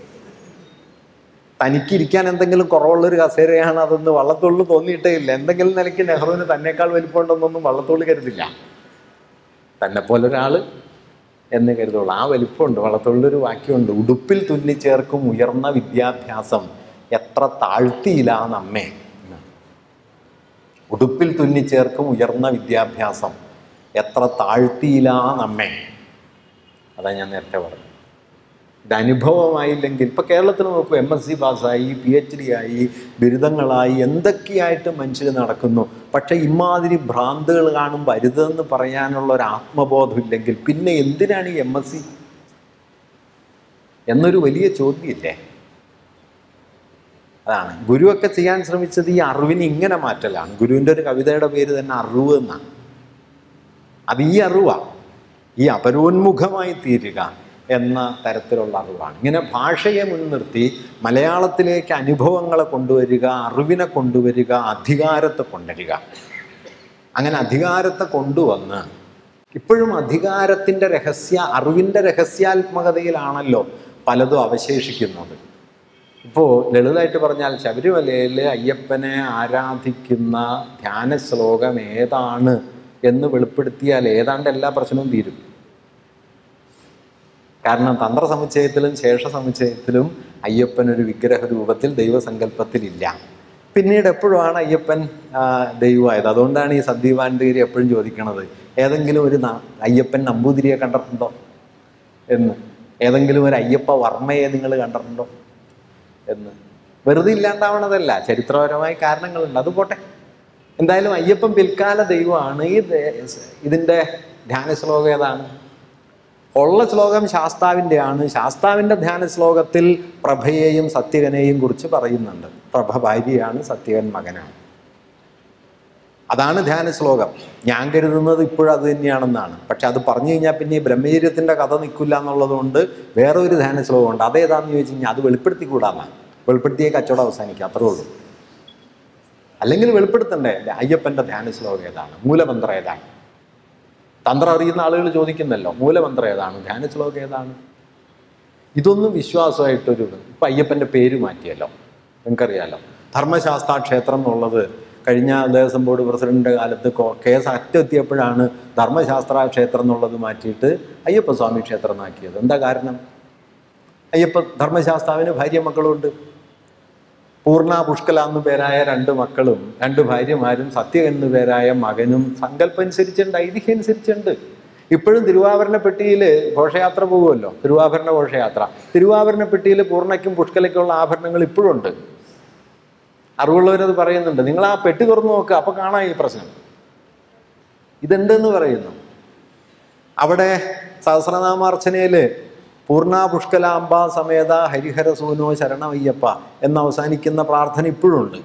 തനിക്ക് ഇരിക്കാൻ എന്തെങ്കിലും കുറവുള്ളൊരു കസേരയാണ് അതെന്ന് വള്ളത്തോളിൽ തോന്നിയിട്ടേ ഇല്ല എന്തെങ്കിലും നിലയ്ക്ക് നെഹ്റുവിന് തന്നെക്കാൾ വലിപ്പമുണ്ടെന്നൊന്നും വള്ളത്തോൾ കരുതില്ല തന്നെ പോലെ ഒരാള് എന്ന് കരുതുള്ളൂ ആ വലിപ്പമുണ്ട് വള്ളത്തോളിലൊരു വാക്യമുണ്ട് ഉടുപ്പിൽ തുന്നിച്ചേർക്കും ഉയർന്ന വിദ്യാഭ്യാസം എത്ര താഴ്ത്തിയില്ല നമ്മെ എന്ന്. ഉടുപ്പിൽ തുന്നിച്ചേർക്കും ഉയർന്ന വിദ്യാഭ്യാസം എത്ര താഴ്ത്തിയില്ല നമ്മെ അതാ ഞാൻ നേരത്തെ പറഞ്ഞത് ഇത് അനുഭവമായില്ലെങ്കിൽ ഇപ്പൊ കേരളത്തിൽ നോക്കൂ എം എസ് സി പാസ്സായി പി എച്ച് ഡി ആയി ബിരുദങ്ങളായി എന്തൊക്കെയായിട്ട് മനുഷ്യർ നടക്കുന്നു പക്ഷെ ഇമാതിരി ഭ്രാന്തുകൾ കാണുമ്പോൾ അരുതെന്ന് പറയാനുള്ള ഒരു ആത്മബോധം ഇല്ലെങ്കിൽ പിന്നെ എന്തിനാണ് ഈ എം എസ് സി എന്നൊരു വലിയ ചോദ്യമില്ലേ അതാണ് ഗുരുവൊക്കെ ചെയ്യാൻ ശ്രമിച്ചത് ഈ അറിവിനെ ഇങ്ങനെ മാറ്റലാണ് ഗുരുവിൻ്റെ ഒരു കവിതയുടെ പേര് തന്നെ അറിവ് എന്നാണ് അത് ഈ അറിവാണ് ഈ അപരോന്മുഖമായി തീരുക എന്ന തരത്തിലുള്ള അറിവാണ് ഇങ്ങനെ ഭാഷയെ മുൻനിർത്തി മലയാളത്തിലേക്ക് അനുഭവങ്ങളെ കൊണ്ടുവരിക അറിവിനെ കൊണ്ടുവരിക അധികാരത്തെ കൊണ്ടുവരിക അങ്ങനെ അധികാരത്തെ കൊണ്ടുവന്ന് ഇപ്പോഴും അധികാരത്തിൻ്റെ രഹസ്യ അറിവിൻ്റെ രഹസ്യാത്മകതയിലാണല്ലോ പലതും അവശേഷിക്കുന്നത് ഇപ്പോൾ ലളിതമായിട്ട് പറഞ്ഞാൽ ശബരിമലയിൽ അയ്യപ്പനെ ആരാധിക്കുന്ന ധ്യാന ശ്ലോകം ഏതാണ് എന്ന് വെളിപ്പെടുത്തിയാൽ ഏതാണ്ട് എല്ലാ പ്രശ്നവും തീരും കാരണം തന്ത്ര സമുച്ചയത്തിലും ശേഷ സമുച്ചയത്തിലും അയ്യപ്പൻ ഒരു വിഗ്രഹ രൂപത്തിൽ ദൈവസങ്കല്പത്തിലില്ല പിന്നീട് എപ്പോഴുമാണ് അയ്യപ്പൻ ആ, ദൈവമായത് അതുകൊണ്ടാണ് ഈ സദ്യവാൻതീരി എപ്പോഴും ചോദിക്കണത് ഏതെങ്കിലും ഒരു ന- അയ്യപ്പൻ നമ്പൂതിരിയെ കണ്ടിട്ടുണ്ടോ എന്ന് ഏതെങ്കിലും ഒരു അയ്യപ്പ വർമ്മയെ നിങ്ങൾ കണ്ടിട്ടുണ്ടോ എന്ന് വെറുതെ ഇല്ലാണ്ടാവണതല്ല ചരിത്രപരമായ കാരണങ്ങളുണ്ട് അത് പോട്ടെ എന്തായാലും അയ്യപ്പൻ പിൽക്കാല ദൈവമാണ് ഈ ദേ- ഇതിൻ്റെ ധ്യാന ശ്ലോകം ഏതാണ് ഉള്ള ശ്ലോകം ശാസ്താവിൻ്റെയാണ് ശാസ്താവിൻ്റെ ധ്യാന ശ്ലോകത്തിൽ പ്രഭയെയും സത്യകനെയും കുറിച്ച് പറയുന്നുണ്ട് പ്രഭ ഭാര്യയാണ് സത്യകൻ മകനാണ് അതാണ് ധ്യാന ശ്ലോകം ഞാൻ കരുതുന്നത് ഇപ്പോഴും അത് തന്നെയാണെന്നാണ് പക്ഷെ അത് പറഞ്ഞു കഴിഞ്ഞാൽ പിന്നെ ഈ ബ്രഹ്മചര്യത്തിൻ്റെ കഥ നിൽക്കില്ല എന്നുള്ളത് കൊണ്ട് വേറെ ഒരു ധ്യാന ശ്ലോകമുണ്ട് അതേതാണെന്ന് ചോദിച്ചു കഴിഞ്ഞാൽ അത് വെളിപ്പെടുത്തിക്കൂടാന്നാണ് വെളിപ്പെടുത്തിയേ കച്ചവടം അവസാനിക്കുക അത്രേ ഉള്ളൂ അല്ലെങ്കിൽ വെളിപ്പെടുത്തണ്ടേ അയ്യപ്പൻ്റെ ധ്യാന ശ്ലോകം ഏതാണ് മൂലമന്ത്രം ഏതാണ് തന്ത്രം അറിയുന്ന ആളുകൾ ചോദിക്കുന്നല്ലോ മൂലമന്ത്രം ഏതാണ് ധ്യാന ശ്ലോകം ഏതാണ് ഇതൊന്നും വിശ്വാസമായിട്ടൊരു ഇപ്പം അയ്യപ്പൻ്റെ പേര് മാറ്റിയല്ലോ നിങ്ങൾക്കറിയാലോ ധർമ്മശാസ്ത്ര ക്ഷേത്രം എന്നുള്ളത് കഴിഞ്ഞ ദേവസ്വം ബോർഡ് പ്രസിഡന്റിൻ്റെ കാലത്ത് കോ- കേസ് അറ്റെത്തിയപ്പോഴാണ് ധർമ്മശാസ്ത്ര ക്ഷേത്രം എന്നുള്ളത് മാറ്റിയിട്ട് അയ്യപ്പ സ്വാമി ക്ഷേത്രം എന്നാക്കിയത് എന്താ കാരണം അയ്യപ്പ ധർമ്മശാസ്താവിന് ഭാര്യ മക്കളുണ്ട് പൂർണ്ണ പുഷ്കല എന്നു പേരായ രണ്ട് മക്കളും രണ്ട് ഭാര്യമാരും സത്യ എന്നു പേരായ മകനും സങ്കല്പം അനുസരിച്ചുണ്ട് ഐതിഹ്യം അനുസരിച്ചുണ്ട് ഇപ്പോഴും തിരുവാഭരണ പെട്ടിയിൽ ഘോഷയാത്ര പോകുമല്ലോ തിരുവാഭരണ ഘോഷയാത്ര തിരുവാഭരണ പെട്ടിയിൽ പൂർണ്ണയ്ക്കും പുഷ്കലയ്ക്കുള്ള ആഭരണങ്ങൾ ഇപ്പോഴും ഉണ്ട് അറിവുള്ളവരത് പറയുന്നുണ്ട് നിങ്ങൾ ആ പെട്ടി തുറന്നു നോക്കുക അപ്പൊ കാണാം ഈ പ്രശ്നം ഇതുണ്ടെന്ന് പറയുന്നു അവിടെ സഹസ്രനാമാർച്ചനയില് പൂർണ്ണ പുഷ്കലാംബ സമേത ഹരിഹര സൂനോ ശരണമയ്യപ്പ എന്ന് അവസാനിക്കുന്ന പ്രാർത്ഥന ഇപ്പോഴും ഉണ്ട്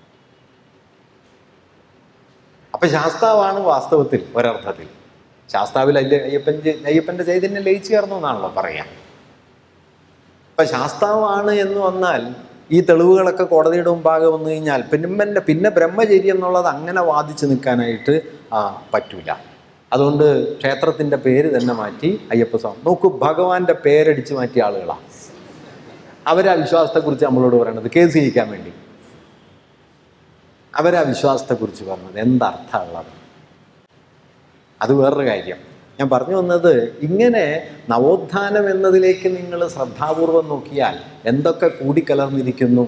അപ്പൊ ശാസ്താവാണ് വാസ്തവത്തിൽ ഒരർത്ഥത്തിൽ ശാസ്താവിൽ അല്ലെ അയ്യപ്പൻ ചെ- അയ്യപ്പന്റെ ചൈതന്യം ലയിച്ചു ചേർന്നു എന്നാണല്ലോ പറയാ അപ്പൊ ശാസ്താവാണ് എന്ന് വന്നാൽ ഈ തെളിവുകളൊക്കെ കോടതിയുടെ മുമ്പാകെ വന്നു കഴിഞ്ഞാൽ പിന്നെ പിന്നെ ബ്രഹ്മചര്യം എന്നുള്ളത് അങ്ങനെ വാദിച്ചു നിൽക്കാനായിട്ട് ആ, പറ്റൂല അതുകൊണ്ട് ക്ഷേത്രത്തിന്റെ പേര് തന്നെ മാറ്റി അയ്യപ്പ സ്വാമി നോക്കൂ ഭഗവാന്റെ പേരടിച്ച് മാറ്റിയ ആളുകളാണ് അവരാ വിശ്വാസത്തെക്കുറിച്ച് നമ്മളോട് പറയണത് കേസ് ചെയ്യിക്കാൻ വേണ്ടി അവരാ വിശ്വാസത്തെക്കുറിച്ച് പറഞ്ഞത് എന്തർത്ഥമുള്ളത് അത് വേറൊരു കാര്യം ഞാൻ പറഞ്ഞു വന്നത് ഇങ്ങനെ നവോത്ഥാനം എന്നതിലേക്ക് നിങ്ങൾ ശ്രദ്ധാപൂർവം നോക്കിയാൽ എന്തൊക്കെ കൂടിക്കലർന്നിരിക്കുന്നു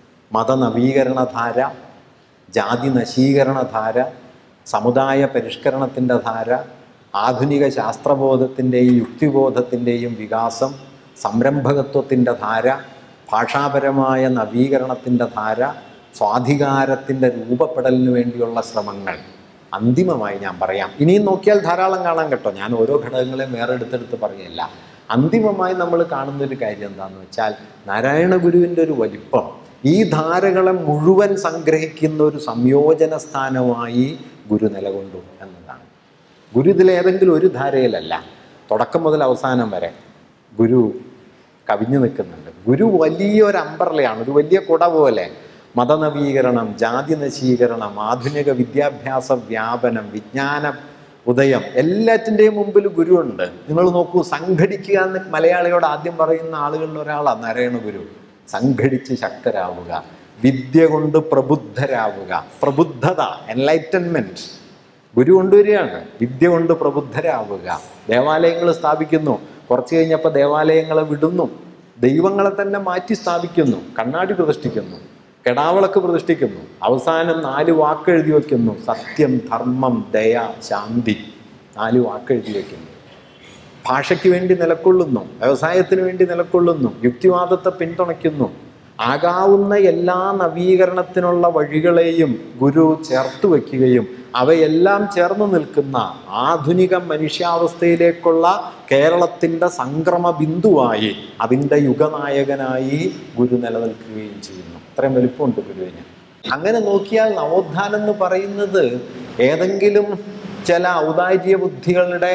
മതനവീകരണ ധാര ജാതി നശീകരണ ധാര സമുദായ പരിഷ്കരണത്തിൻ്റെ ധാര ആധുനിക ശാസ്ത്രബോധത്തിൻ്റെയും യുക്തിബോധത്തിൻ്റെയും വികാസം സംരംഭകത്വത്തിൻ്റെ ധാര ഭാഷാപരമായ നവീകരണത്തിൻ്റെ ധാര സ്വാധികാരത്തിൻ്റെ രൂപപ്പെടലിന് വേണ്ടിയുള്ള ശ്രമങ്ങൾ അന്തിമമായി ഞാൻ പറയാം ഇനിയും നോക്കിയാൽ ധാരാളം കാണാൻ കേട്ടോ ഞാൻ ഓരോ ഘടകങ്ങളെയും വേറെ എടുത്തെടുത്ത് പറയല്ല അന്തിമമായി നമ്മൾ കാണുന്ന ഒരു കാര്യം എന്താണെന്ന് വെച്ചാൽ നാരായണ ഗുരുവിൻ്റെ ഒരു വലിപ്പം ഈ ധാരകളെ മുഴുവൻ സംഗ്രഹിക്കുന്ന ഒരു സംയോജന സ്ഥാനമായി ഗുരു നിലകൊണ്ടു എന്നതാണ് ഗുരു ഇതിൽ ഏതെങ്കിലും ഒരു ധാരയിലല്ല തുടക്കം മുതൽ അവസാനം വരെ ഗുരു കവിഞ്ഞു നിൽക്കുന്നുണ്ട് ഗുരു വലിയൊരു അമ്പർലയാണ് ഒരു വലിയ കുട പോലെ മതനവീകരണം ജാതി നശീകരണം ആധുനിക വിദ്യാഭ്യാസ വ്യാപനം വിജ്ഞാന ഉദയം എല്ലാറ്റിൻ്റെയും മുമ്പിൽ ഗുരുവുണ്ട് നിങ്ങൾ നോക്കൂ സംഘടിക്കുക എന്ന് മലയാളിയോട് ആദ്യം പറയുന്ന ആളുകളിൽ ഒരാളാണ് നാരായണ ഗുരു സംഘടിച്ച് ശക്തരാവുക വിദ്യ കൊണ്ട് പ്രബുദ്ധരാവുക പ്രബുദ്ധത എൻലൈറ്റൻമെന്റ് ഗുരു കൊണ്ടുവരികയാണ് വിദ്യ കൊണ്ട് പ്രബുദ്ധരാവുക ദേവാലയങ്ങൾ സ്ഥാപിക്കുന്നു കുറച്ച് കഴിഞ്ഞപ്പോൾ ദേവാലയങ്ങളെ വിടുന്നു ദൈവങ്ങളെ തന്നെ മാറ്റി സ്ഥാപിക്കുന്നു കണ്ണാടി പ്രതിഷ്ഠിക്കുന്നു കെടാവിളക്ക് പ്രതിഷ്ഠിക്കുന്നു അവസാനം നാല് വാക്കെഴുതി വയ്ക്കുന്നു സത്യം ധർമ്മം ദയ ശാന്തി നാല് വാക്കെഴുതി വയ്ക്കുന്നു ഭാഷയ്ക്ക് വേണ്ടി നിലക്കൊള്ളുന്നു വ്യവസായത്തിന് വേണ്ടി നിലക്കൊള്ളുന്നു യുക്തിവാദത്തെ പിന്തുണയ്ക്കുന്നു ആകാവുന്ന എല്ലാ നവീകരണത്തിനുള്ള വഴികളെയും ഗുരു ചേർത്ത് വയ്ക്കുകയും അവയെല്ലാം ചേർന്ന് നിൽക്കുന്ന ആധുനിക മനുഷ്യാവസ്ഥയിലേക്കുള്ള കേരളത്തിൻ്റെ സംക്രമ ബിന്ദുവായി അതിൻ്റെ യുഗനായകനായി ഗുരു നിലനിൽക്കുകയും ചെയ്യുന്നു അത്രയും വലിപ്പമുണ്ട് ഗുരുവിന് അങ്ങനെ നോക്കിയാൽ നവോത്ഥാനം എന്ന് പറയുന്നത് ഏതെങ്കിലും ചില ഔദാര്യ ബുദ്ധികളുടെ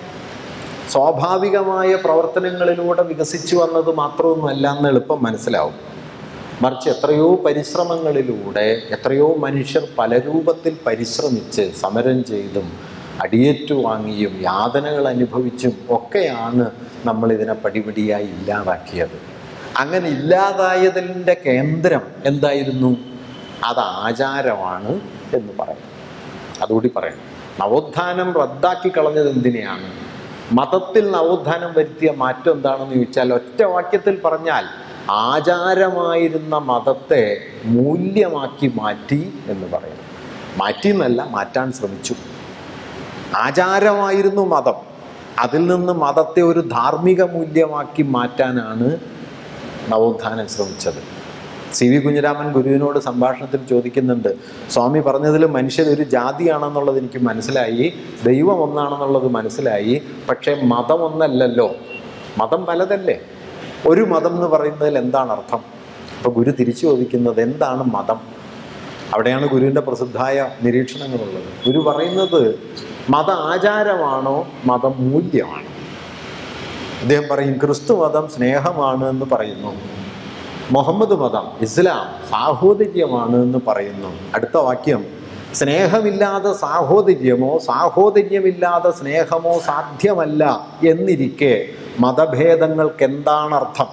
സ്വാഭാവികമായ പ്രവർത്തനങ്ങളിലൂടെ വികസിച്ചു വന്നത് മാത്രമൊന്നുമല്ല എന്ന് എളുപ്പം മനസ്സിലാവും മറിച്ച് എത്രയോ പരിശ്രമങ്ങളിലൂടെ എത്രയോ മനുഷ്യർ പല രൂപത്തിൽ പരിശ്രമിച്ച് സമരം ചെയ്തും അടിയേറ്റു വാങ്ങിയും യാതനകൾ അനുഭവിച്ചും ഒക്കെയാണ് നമ്മൾ ഇതിനെ പടിപടിയായി ഇല്ലാതാക്കിയത് അങ്ങനെ ഇല്ലാതായതിൻ്റെ കേന്ദ്രം എന്തായിരുന്നു അത് ആചാരമാണ് എന്ന് പറയും അതുകൂടി പറയാം നവോത്ഥാനം റദ്ദാക്കി കളഞ്ഞത് എന്തിനെയാണ് മതത്തിൽ നവോത്ഥാനം വരുത്തിയ മാറ്റം എന്താണെന്ന് ചോദിച്ചാൽ ഒറ്റ വാക്യത്തിൽ പറഞ്ഞാൽ ആചാരമായിരുന്ന മതത്തെ മൂല്യമാക്കി മാറ്റി എന്ന് പറയുന്നു മാറ്റി എന്നല്ല മാറ്റാൻ ശ്രമിച്ചു ആചാരമായിരുന്നു മതം അതിൽ നിന്ന് മതത്തെ ഒരു ധാർമ്മിക മൂല്യമാക്കി മാറ്റാനാണ് നവോത്ഥാനം ശ്രമിച്ചത് സി വി കുഞ്ഞിരാമൻ ഗുരുവിനോട് സംഭാഷണത്തിൽ ചോദിക്കുന്നുണ്ട് സ്വാമി പറഞ്ഞതിൽ മനുഷ്യർ ഒരു ജാതിയാണെന്നുള്ളത് എനിക്ക് മനസ്സിലായി ദൈവം ഒന്നാണെന്നുള്ളത് മനസ്സിലായി പക്ഷേ മതം ഒന്നല്ലല്ലോ മതം പലതല്ലേ ഒരു മതം എന്ന് പറയുന്നതിൽ എന്താണ് അർത്ഥം അപ്പോൾ ഗുരു തിരിച്ചു ചോദിക്കുന്നത് എന്താണ് മതം അവിടെയാണ് ഗുരുവിൻ്റെ പ്രസിദ്ധായ നിരീക്ഷണങ്ങളുള്ളത് ഗുരു പറയുന്നത് മത ആചാരമാണോ മതം മൂല്യമാണോ അദ്ദേഹം പറയും ക്രിസ്തു മതം സ്നേഹമാണ് എന്ന് പറയുന്നു മുഹമ്മദ് മതം ഇസ്ലാം സാഹോദര്യമാണ് എന്ന് പറയുന്നു അടുത്ത വാക്യം സ്നേഹമില്ലാതെ സാഹോദര്യമോ സാഹോദര്യമില്ലാതെ സ്നേഹമോ സാധ്യമല്ല എന്നിരിക്കെ മതഭേദങ്ങൾക്ക് എന്താണ് അർത്ഥം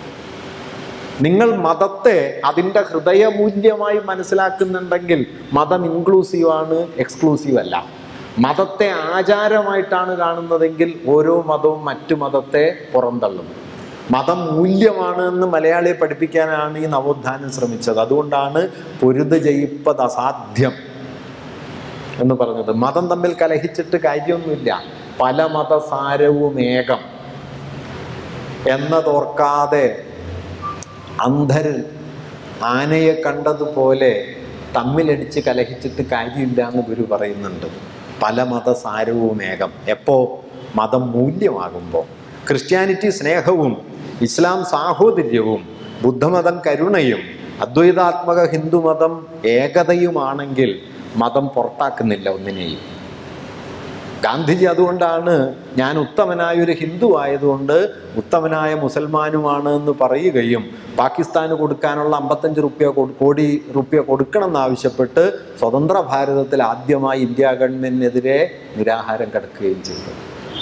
നിങ്ങൾ മതത്തെ അതിൻ്റെ ഹൃദയമൂല്യമായി മനസ്സിലാക്കുന്നുണ്ടെങ്കിൽ മതം ഇൻക്ലൂസീവാണ് എക്സ്ക്ലൂസീവ് അല്ല മതത്തെ ആചാരമായിട്ടാണ് കാണുന്നതെങ്കിൽ ഓരോ മതവും മറ്റു മതത്തെ പുറന്തള്ളും മതം മൂല്യമാണ് എന്ന് മലയാളിയെ പഠിപ്പിക്കാനാണ് ഈ നവോത്ഥാനം ശ്രമിച്ചത് അതുകൊണ്ടാണ് പൊരുത് ജയിപ്പത് അസാധ്യം എന്ന് പറഞ്ഞത് മതം തമ്മിൽ കലഹിച്ചിട്ട് കാര്യമൊന്നുമില്ല പല മതസാരവും ഏകം എന്നതോർക്കാതെ അന്ധരിൽ ആനയെ കണ്ടതുപോലെ തമ്മിലടിച്ച് കലഹിച്ചിട്ട് കാര്യമില്ല എന്ന് ഗുരു പറയുന്നുണ്ട് പല മതസാരവും ഏകം എപ്പോ മതം മൂല്യമാകുമ്പോൾ ക്രിസ്ത്യാനിറ്റി സ്നേഹവും ഇസ്ലാം സാഹോദര്യവും ബുദ്ധമതം കരുണയും അദ്വൈതാത്മക ഹിന്ദുമതം ഏകതയുമാണെങ്കിൽ മതം പുറത്താക്കുന്നില്ല ഒന്നിനെയും ഗാന്ധിജി അതുകൊണ്ടാണ് ഞാൻ ഉത്തമനായ ഒരു ഹിന്ദു ആയതുകൊണ്ട് ഉത്തമനായ മുസൽമാനുമാണ് എന്ന് പറയുകയും പാകിസ്ഥാന് കൊടുക്കാനുള്ള അമ്പത്തഞ്ച് റുപ്യ കൊ- കോടി റുപ്യ കൊടുക്കണം എന്നാവശ്യപ്പെട്ട് സ്വതന്ത്ര ഭാരതത്തിൽ ആദ്യമായി ഇന്ത്യ ഗവൺമെന്റിനെതിരെ നിരാഹാരം കിടക്കുകയും ചെയ്തു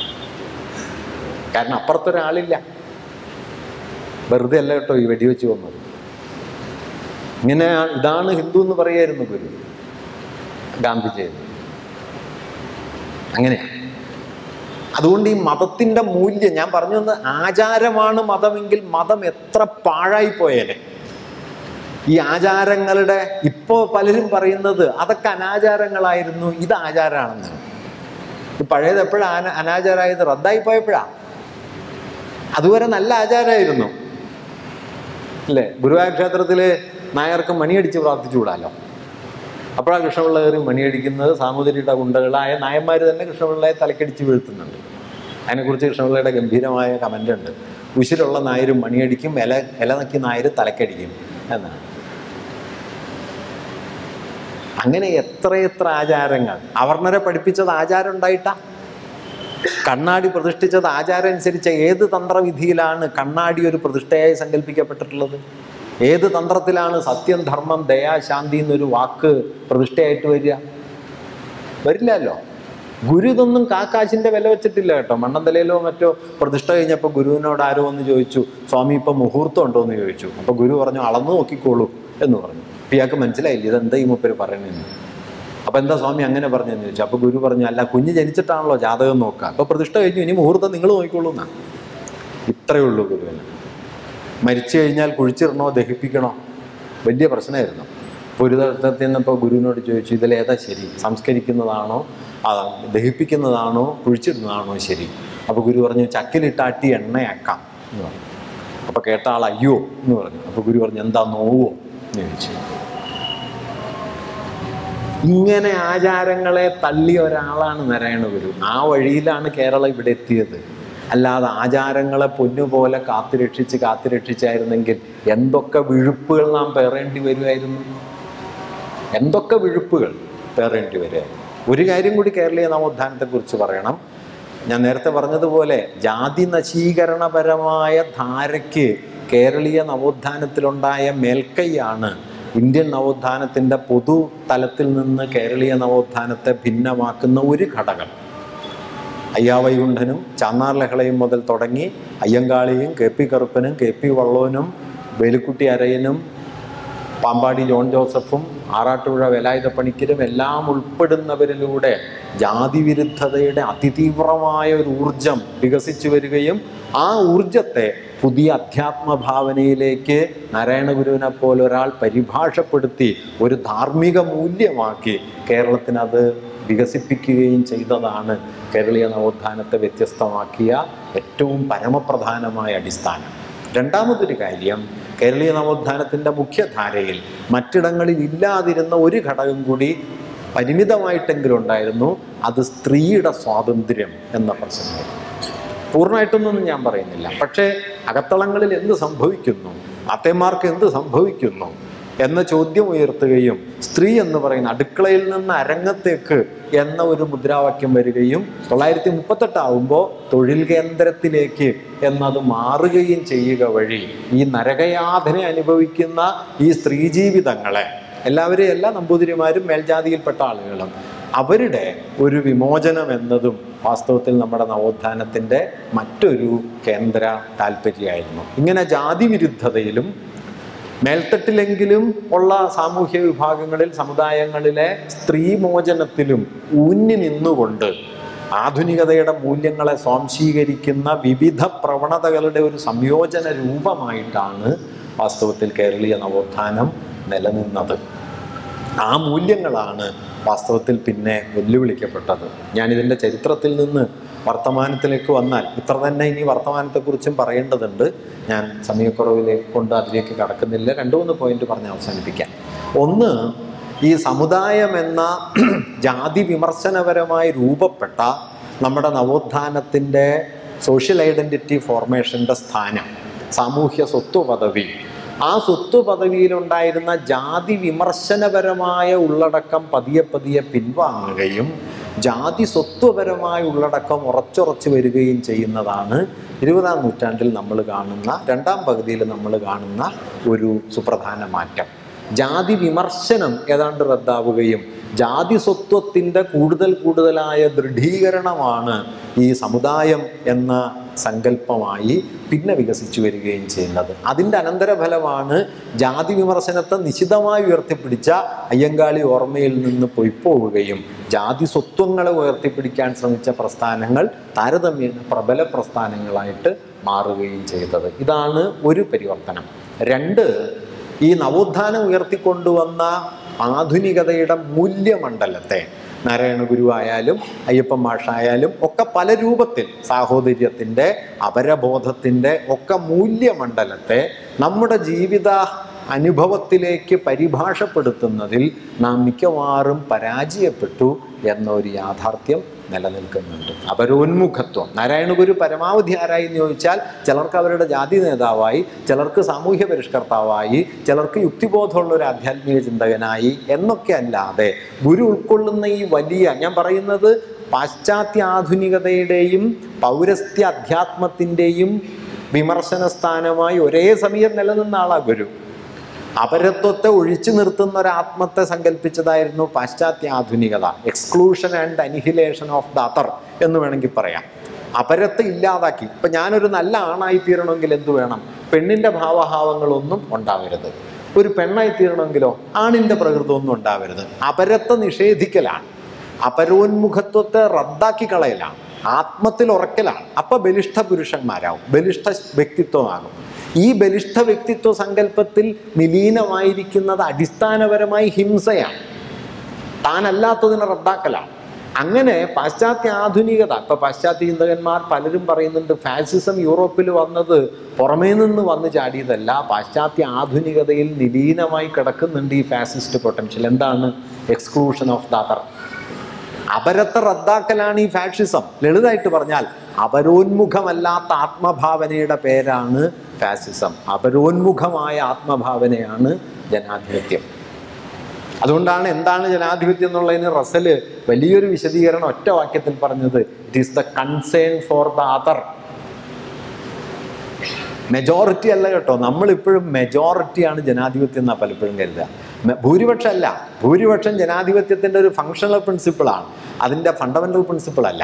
കാരണം അപ്പുറത്തൊരാളില്ല വെറുതെ അല്ല കേട്ടോ ഈ വെടിവെച്ച് വന്നത് ഇങ്ങനെ ഇതാണ് ഹിന്ദു എന്ന് പറയായിരുന്നു ഗുരു ഗാന്ധിജി അങ്ങനെയാണ് അതുകൊണ്ട് ഈ മതത്തിൻ്റെ മൂല്യം ഞാൻ പറഞ്ഞു തന്ന ആചാരമാണ് മതമെങ്കിൽ മതം എത്ര പാഴായി പോയേനെ ഈ ആചാരങ്ങളുടെ ഇപ്പോൾ പലരും പറയുന്നത് അതൊക്കെ അനാചാരങ്ങളായിരുന്നു ഇത് ആചാരമാണെന്നാണ് ഇത് പഴയത് എപ്പോഴാണ് അനാചാരമായത് റദ്ദായി പോയപ്പോഴാ അതുവരെ നല്ല ആചാരമായിരുന്നു അല്ലേ ഗുരുവായൂർ ക്ഷേത്രത്തിൽ നായർക്ക് മണിയടിച്ച് പ്രാർത്ഥിച്ചുകൂടാലോ അപ്പോഴാണ് കൃഷ്ണപിള്ള കയറി മണിയടിക്കുന്നത് സാമൂതിരിയുടെ ഗുണ്ടകളായ നായന്മാർ തന്നെ കൃഷ്ണപിള്ളയെ തലക്കടിച്ച് വീഴ്ത്തുന്നുണ്ട് അതിനെക്കുറിച്ച് കൃഷ്ണപിള്ളയുടെ ഗംഭീരമായ കമൻ്റ് ഉണ്ട് ഉശിരുള്ള നായരും മണിയടിക്കും ഇല ഇല നക്കി നായർ തലക്കടിക്കും എന്നാണ് അങ്ങനെ എത്രയെത്ര ആചാരങ്ങൾ അവർണരെ പഠിപ്പിച്ചത് ആചാരം ഉണ്ടായിട്ടാ കണ്ണാടി പ്രതിഷ്ഠിച്ചത് ആചാരം അനുസരിച്ച ഏത് തന്ത്രവിധിയിലാണ് കണ്ണാടി ഒരു പ്രതിഷ്ഠയായി സങ്കല്പിക്കപ്പെട്ടിട്ടുള്ളത് ഏത് തന്ത്രത്തിലാണ് സത്യം ധർമ്മം ദയാ ശാന്തി എന്നൊരു വാക്ക് പ്രതിഷ്ഠയായിട്ട് വരിക വരില്ലല്ലോ ഗുരു ഇതൊന്നും കാക്കാശിന്റെ വില വെച്ചിട്ടില്ല കേട്ടോ മണ്ണന്തലയിലോ മറ്റോ പ്രതിഷ്ഠ കഴിഞ്ഞപ്പോൾ ഗുരുവിനോട് ആരോ ഒന്ന് ചോദിച്ചു സ്വാമി ഇപ്പം മുഹൂർത്തം ഉണ്ടോ എന്ന് ചോദിച്ചു അപ്പോൾ ഗുരു പറഞ്ഞു അളന്നു നോക്കിക്കോളൂ എന്ന് പറഞ്ഞു അപ്പം ഇയാൾക്ക് മനസ്സിലായില്ല ഇതെന്താ ഈ മൂപ്പര് പറയണെന്ന് അപ്പൊ എന്താ സ്വാമി അങ്ങനെ പറഞ്ഞെന്ന് ചോദിച്ചു അപ്പൊ ഗുരു പറഞ്ഞു അല്ല കുഞ്ഞ് ജനിച്ചിട്ടാണല്ലോ ജാതകം നോക്കുക അപ്പൊ പ്രതിഷ്ഠ കഴിഞ്ഞു ഇനി മുഹൂർത്തം നിങ്ങൾ നോക്കിക്കോളൂ എന്നാ ഇത്രയേ ഉള്ളൂ ഗുരുവിന് മരിച്ചു കഴിഞ്ഞാൽ കുഴിച്ചിടണോ ദഹിപ്പിക്കണോ വലിയ പ്രശ്നമായിരുന്നു അപ്പോൾ ഒരു തരത്തിൽ നിന്നപ്പോൾ ഗുരുവിനോട് ചോദിച്ചു ഇതിലേതാ ശരി സംസ്കരിക്കുന്നതാണോ ആ, ദഹിപ്പിക്കുന്നതാണോ കുഴിച്ചിടുന്നതാണോ ശരി അപ്പോൾ ഗുരു പറഞ്ഞു ചക്കിലിട്ടാട്ടി എണ്ണയാക്കാം എന്ന് പറഞ്ഞു അപ്പോൾ കേട്ട ആൾ അയ്യോ എന്ന് പറഞ്ഞു അപ്പോൾ ഗുരു പറഞ്ഞു എന്താ നോവോ എന്ന് ചോദിച്ചു ഇങ്ങനെ ആചാരങ്ങളെ തള്ളിയ ഒരാളാണ് നാരായണ ഗുരു ആ വഴിയിലാണ് കേരളം ഇവിടെ എത്തിയത് അല്ലാതെ ആചാരങ്ങളെ പൊന്നുപോലെ കാത്തുരക്ഷിച്ച് കാത്തുരക്ഷിച്ചായിരുന്നെങ്കിൽ എന്തൊക്കെ വിഴുപ്പുകൾ നാം പേറേണ്ടി വരുമായിരുന്നു എന്തൊക്കെ വിഴുപ്പുകൾ പേറേണ്ടി വരുമായിരുന്നു ഒരു കാര്യം കൂടി കേരളീയ നവോത്ഥാനത്തെക്കുറിച്ച് പറയണം ഞാൻ നേരത്തെ പറഞ്ഞതുപോലെ ജാതി നശീകരണപരമായ ധാരയ്ക്ക് കേരളീയ നവോത്ഥാനത്തിലുണ്ടായ മേൽക്കൈയാണ് ഇന്ത്യൻ നവോത്ഥാനത്തിൻ്റെ പൊതു തലത്തിൽ നിന്ന് കേരളീയ നവോത്ഥാനത്തെ ഭിന്നമാക്കുന്ന ഒരു ഘടകം അയ്യാവൈകുണ്ഠനും ചാന്നാർ ലഹളയും മുതൽ തുടങ്ങി അയ്യങ്കാളിയും കെ പി കറുപ്പനും കെ പി വള്ളോനും വേലുക്കുട്ടി അരയനും പാമ്പാടി ജോൺ ജോസഫും ആറാട്ടുപുഴ വേലായുധ പണിക്കരും എല്ലാം ഉൾപ്പെടുന്നവരിലൂടെ ജാതി വിരുദ്ധതയുടെ അതിതീവ്രമായ ഒരു ഊർജം വികസിച്ചു വരികയും ആ ഊർജത്തെ പുതിയ അധ്യാത്മ ഭാവനയിലേക്ക് നാരായണഗുരുവിനെ പോലെ ഒരാൾ പരിഭാഷപ്പെടുത്തി ഒരു ധാർമ്മിക മൂല്യമാക്കി കേരളത്തിനത് വികസിപ്പിക്കുകയും ചെയ്തതാണ് കേരളീയ നവോത്ഥാനത്തെ വ്യത്യസ്തമാക്കിയ ഏറ്റവും പരമപ്രധാനമായ അടിസ്ഥാനം രണ്ടാമതൊരു കാര്യം കേരളീയ നവോത്ഥാനത്തിൻ്റെ മുഖ്യധാരയിൽ മറ്റിടങ്ങളിൽ ഇല്ലാതിരുന്ന ഒരു ഘടകം കൂടി പരിമിതമായിട്ടെങ്കിലും ഉണ്ടായിരുന്നു അത് സ്ത്രീയുടെ സ്വാതന്ത്ര്യം എന്ന പ്രസംഗം പൂർണ്ണമായിട്ടൊന്നും ഞാൻ പറയുന്നില്ല പക്ഷേ അകത്തളങ്ങളിൽ എന്ത് സംഭവിക്കുന്നു അത്തേമാർക്ക് എന്ത് സംഭവിക്കുന്നു എന്ന ചോദ്യം ഉയർത്തുകയും സ്ത്രീ എന്ന് പറയുന്ന അടുക്കളയിൽ നിന്ന് അരങ്ങത്തേക്ക് എന്ന ഒരു മുദ്രാവാക്യം വരികയും തൊള്ളായിരത്തി മുപ്പത്തെട്ടാവുമ്പോൾ തൊഴിൽ കേന്ദ്രത്തിലേക്ക് എന്നത് മാറുകയും ചെയ്യുക വഴി ഈ നരകയാതന അനുഭവിക്കുന്ന ഈ സ്ത്രീ ജീവിതങ്ങളെ എല്ലാവരെയും എല്ലാ നമ്പൂതിരിമാരും മേൽജാതിയിൽപ്പെട്ട ആളുകളും അവരുടെ ഒരു വിമോചനം എന്നതും വാസ്തവത്തിൽ നമ്മുടെ നവോത്ഥാനത്തിൻ്റെ മറ്റൊരു കേന്ദ്ര താല്പര്യമായിരുന്നു ഇങ്ങനെ ജാതി വിരുദ്ധതയിലും മേൽത്തട്ടിലെങ്കിലും ഉള്ള സാമൂഹ്യ വിഭാഗങ്ങളിൽ സമുദായങ്ങളിലെ സ്ത്രീമോചനത്തിലും ഊന്നി നിന്നുകൊണ്ട് ആധുനികതയുടെ മൂല്യങ്ങളെ സ്വാംശീകരിക്കുന്ന വിവിധ പ്രവണതകളുടെ ഒരു സംയോജന രൂപമായിട്ടാണ് വാസ്തവത്തിൽ കേരളീയ നവോത്ഥാനം നിലനിന്നത് ആ മൂല്യങ്ങളാണ് വാസ്തവത്തിൽ പിന്നെ വെല്ലുവിളിക്കപ്പെട്ടത് ഞാനിതിൻ്റെ ചരിത്രത്തിൽ നിന്ന് വർത്തമാനത്തിലേക്ക് വന്നാൽ ഇത്ര തന്നെ ഇനി വർത്തമാനത്തെക്കുറിച്ചും പറയേണ്ടതുണ്ട് ഞാൻ സമയക്കുറവിലേക്ക് കൊണ്ട് അതിലേക്ക് കടക്കുന്നില്ല രണ്ട് മൂന്ന് പോയിന്റ് പറഞ്ഞ് അവസാനിപ്പിക്കാം ഒന്ന് ഈ സമുദായം എന്ന ജാതി വിമർശനപരമായി രൂപപ്പെട്ട നമ്മുടെ നവോത്ഥാനത്തിൻ്റെ സോഷ്യൽ ഐഡൻറ്റിറ്റി ഫോർമേഷൻ്റെ സ്ഥാനം സാമൂഹ്യ സ്വത്വ പദവി ആ സ്വത്വ പദവിയിലുണ്ടായിരുന്ന ജാതി വിമർശനപരമായ ഉള്ളടക്കം പതിയെ പതിയെ പിൻവാങ്ങുകയും ജാതി സ്വത്വപരമായ ഉള്ളടക്കം ഉറച്ചുറച്ച് വരികയും ചെയ്യുന്നതാണ് ഇരുപതാം നൂറ്റാണ്ടിൽ നമ്മൾ കാണുന്ന രണ്ടാം പകുതിയിൽ നമ്മൾ കാണുന്ന ഒരു സുപ്രധാന മാറ്റം ജാതി വിമർശനം ഏതാണ്ട് റദ്ദാവുകയും ജാതി സ്വത്വത്തിൻ്റെ കൂടുതൽ കൂടുതലായ ദൃഢീകരണമാണ് ഈ സമുദായം എന്ന സങ്കല്പമായി പിന്നെ വികസിച്ചു വരികയും ചെയ്യുന്നത് അതിൻ്റെ അനന്തരഫലമാണ് ജാതി വിമർശനത്തെ നിശിതമായി ഉയർത്തിപ്പിടിച്ച അയ്യങ്കാളി ഓർമ്മയിൽ നിന്ന് പൊയ്പോവുകയും ജാതി സ്വത്വങ്ങളെ ഉയർത്തിപ്പിടിക്കാൻ ശ്രമിച്ച പ്രസ്ഥാനങ്ങൾ താരതമ്യേന പ്രബല പ്രസ്ഥാനങ്ങളായിട്ട് മാറുകയും ചെയ്തത് ഇതാണ് ഒരു പരിവർത്തനം രണ്ട് ഈ നവോത്ഥാനം ഉയർത്തിക്കൊണ്ടുവന്ന ആധുനികതയുടെ മൂല്യമണ്ഡലത്തെ നാരായണ ഗുരു ആയാലും അയ്യപ്പൻ മാഷായാലും ഒക്കെ പല രൂപത്തിൽ സാഹോദര്യത്തിൻ്റെ അപരബോധത്തിൻ്റെ ഒക്കെ മൂല്യമണ്ഡലത്തെ നമ്മുടെ ജീവിത അനുഭവത്തിലേക്ക് പരിഭാഷപ്പെടുത്തുന്നതിൽ നാം മിക്കവാറും പരാജയപ്പെട്ടു എന്നൊരു യാഥാർത്ഥ്യം നിലനിൽക്കുന്നുണ്ട് അപരോന്മുഖത്വം നാരായണ ഗുരു പരമാവധി ആരായി എന്ന് ചോദിച്ചാൽ ചിലർക്ക് അവരുടെ ജാതി നേതാവായി ചിലർക്ക് സാമൂഹ്യ പരിഷ്കർത്താവായി ചിലർക്ക് യുക്തിബോധമുള്ള ഒരു ആധ്യാത്മിക ചിന്തകനായി എന്നൊക്കെ അല്ലാതെ ഗുരു ഉൾക്കൊള്ളുന്ന ഈ വലിയ ഞാൻ പറയുന്നത് പാശ്ചാത്യ ആധുനികതയുടെയും പൗരസ്ത്യ അധ്യാത്മത്തിൻ്റെയും വിമർശന സ്ഥാനമായി ഒരേ സമയം നിലനിന്ന ആളാ ഗുരു അപരത്വത്തെ ഒഴിച്ചു നിർത്തുന്ന ഒരു ആത്മത്തെ സങ്കല്പിച്ചതായിരുന്നു പാശ്ചാത്യ ആധുനികത exclusion and annihilation of the other എന്ന് വേണമെങ്കിൽ പറയാം അപരത്തെ ഇല്ലാതാക്കി ഇപ്പൊ ഞാനൊരു നല്ല ആണായി തീരണമെങ്കിൽ എന്ത് വേണം പെണ്ണിന്റെ ഭാവഭാവങ്ങളൊന്നും ഉണ്ടാവരുത് ഒരു പെണ്ണായി തീരണമെങ്കിലോ ആണിന്റെ പ്രകൃതമൊന്നും ഉണ്ടാവരുത് അപരത്തെ നിഷേധിക്കലാണ് അപരോന്മുഖത്വത്തെ റദ്ദാക്കി കളയലാണ് ആത്മത്തിൽ ഉറക്കലാണ് അപ്പൊ ബലിഷ്ഠ പുരുഷന്മാരാവും ബലിഷ്ഠ വ്യക്തിത്വമാകും ഈ ബലിഷ്ഠ വ്യക്തിത്വ സങ്കല്പത്തിൽ നിലീനമായിരിക്കുന്നത് അടിസ്ഥാനപരമായി ഹിംസയാണ് താനല്ലാത്തതിനെ റദ്ദാക്കലാണ് അങ്ങനെ പാശ്ചാത്യ ആധുനികത ഇപ്പൊ പാശ്ചാത്യ ചിന്തകന്മാർ പലരും പറയുന്നുണ്ട് ഫാസിസം യൂറോപ്പിൽ വന്നത് പുറമേ നിന്ന് വന്ന് ചാടിയതല്ല പാശ്ചാത്യ ആധുനികതയിൽ നിലീനമായി കിടക്കുന്നുണ്ട് ഈ ഫാസിസ്റ്റ് പൊട്ടൻഷ്യൽ എന്താണ് എക്സ്ക്ലൂഷൻ ഓഫ് ദ അതർ അപരത്തെ റദ്ദാക്കലാണ് ഈ ഫാഷിസം ലളിതമായിട്ട് പറഞ്ഞാൽ അപരോന്മുഖമല്ലാത്ത ആത്മഭാവനയുടെ പേരാണ് ഫാസിസം അപരോന്മുഖമായ ആത്മഭാവനയാണ് ജനാധിപത്യം അതുകൊണ്ടാണ് എന്താണ് ജനാധിപത്യം എന്നുള്ളതിന് റസല് വലിയൊരു വിശദീകരണം ഒറ്റ വാക്യത്തിൽ പറഞ്ഞത് it is the concern for the other majority അല്ല കേട്ടോ നമ്മളിപ്പോഴും മെജോറിറ്റിയാണ് ജനാധിപത്യം എന്നാണ് പലപ്പോഴും കരുതുക മെ- ഭൂരിപക്ഷം അല്ല ഭൂരിപക്ഷം ജനാധിപത്യത്തിൻ്റെ ഒരു ഫങ്ഷണൽ പ്രിൻസിപ്പിളാണ് അതിൻ്റെ ഫണ്ടമെൻ്റൽ പ്രിൻസിപ്പിൾ അല്ല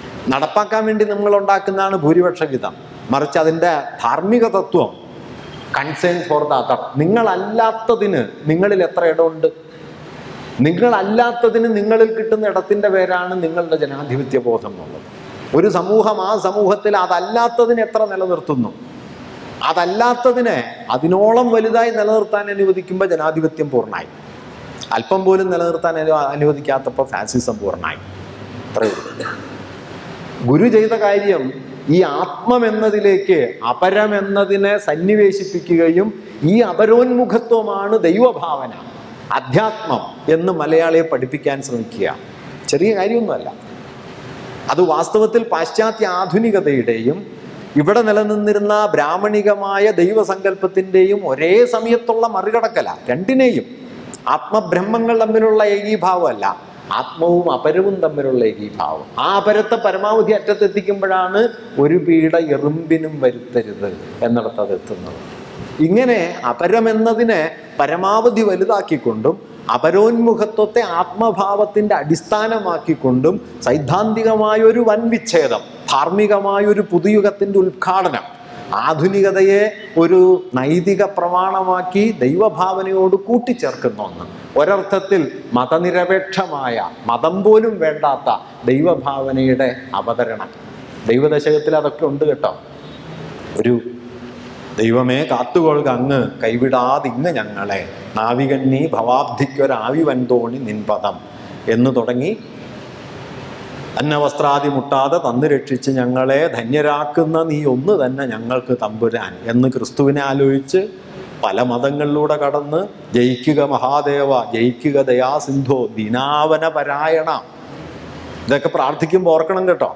നടപ്പാക്കാൻ വേണ്ടി നമ്മൾ ഉണ്ടാക്കുന്നതാണ് ഭൂരിപക്ഷ വിധം മറിച്ച് അതിൻ്റെ ധാർമ്മിക തത്വം കൺസേൺ ഫോർ ദ അതർ നിങ്ങളല്ലാത്തതിന് നിങ്ങളിൽ എത്ര ഇടമുണ്ട് നിങ്ങളല്ലാത്തതിന് നിങ്ങളിൽ കിട്ടുന്ന ഇടത്തിന്റെ പേരാണ് നിങ്ങളുടെ ജനാധിപത്യ ബോധം എന്നുള്ളത് ഒരു സമൂഹം ആ സമൂഹത്തിൽ അതല്ലാത്തതിന് എത്ര നിലനിർത്തുന്നു അതല്ലാത്തതിനെ അതിനോളം വലുതായി നിലനിർത്താൻ അനുവദിക്കുമ്പോൾ ജനാധിപത്യം പൂർണ്ണമായി അല്പം പോലും നിലനിർത്താൻ അനു- അനുവദിക്കാത്തപ്പോൾ ഫാസിസം പൂർണ്ണമായി അത്രയേ ഉള്ളൂ ഗുരു ചെയ്ത കാര്യം ഈ ആത്മം എന്നതിലേക്ക് അപരം എന്നതിനെ സന്നിവേശിപ്പിക്കുകയും ഈ അപരോന്മുഖത്വമാണ് ദൈവഭാവന അധ്യാത്മം എന്ന് മലയാളിയെ പഠിപ്പിക്കാൻ ശ്രമിക്കുക ചെറിയ കാര്യമൊന്നുമല്ല അത് വാസ്തവത്തിൽ പാശ്ചാത്യ ആധുനികതയുടെയും ഇവിടെ നിലനിന്നിരുന്ന ബ്രാഹ്മണികമായ ദൈവസങ്കല്പത്തിൻ്റെയും ഒരേ സമയത്തുള്ള മറികടക്കല രണ്ടിനെയും ആത്മബ്രഹ്മങ്ങൾ തമ്മിലുള്ള ഏകീഭാവമല്ല ആത്മവും അപരവും തമ്മിലുള്ള ഏകീഭാവം ആ അപരത്തെ പരമാവധി അറ്റത്തെത്തിക്കുമ്പോഴാണ് ഒരു പീഡ എറുമ്പിനും വരുത്തരുത് എന്നിടത്ത് അത് എത്തുന്നത് ഇങ്ങനെ അപരമെന്നതിനെ പരമാവധി വലുതാക്കിക്കൊണ്ടും അപരോന്മുഖത്വത്തെ ആത്മഭാവത്തിന്റെ അടിസ്ഥാനമാക്കിക്കൊണ്ടും സൈദ്ധാന്തികമായ ഒരു വൻ വിച്ഛേദം ധാർമ്മികമായ ഒരു പുതുയുഗത്തിന്റെ ഉദ്ഘാടനം ആധുനികതയെ ഒരു നൈതിക പ്രമാണമാക്കി ദൈവഭാവനയോട് കൂട്ടിച്ചേർക്കുന്ന ഒന്ന് ഒരർത്ഥത്തിൽ മതനിരപേക്ഷമായ മതം പോലും വേണ്ടാത്ത ദൈവഭാവനയുടെ അവതരണം ദൈവദശകത്തിൽ അതൊക്കെ ഉണ്ട് കേട്ടോ ഒരു ദൈവമേ കാത്തുകൊള്ളുക അങ്ങ് കൈവിടാതിങ്ങ് ഞങ്ങളെ നാവികന്നീ ഭവാബ്ധിക്കൊരാവി വൻതോണി നിൻപദം എന്ന് തുടങ്ങി അന്നവസ്ത്രാദി മുട്ടാതെ തന്നു രക്ഷിച്ച് ഞങ്ങളെ ധന്യരാക്കുന്ന നീ ഒന്ന് തന്നെ ഞങ്ങൾക്ക് തമ്പുരാൻ എന്ന് ക്രിസ്തുവിനെ ആലോചിച്ച് പല മതങ്ങളിലൂടെ കടന്ന് ജയിക്കുക മഹാദേവ ജയിക്കുക ദയാസിന്ധോ ദിനാവന പരായണ ഇതൊക്കെ പ്രാർത്ഥിക്കുമ്പോൾ ഓർക്കണം കേട്ടോ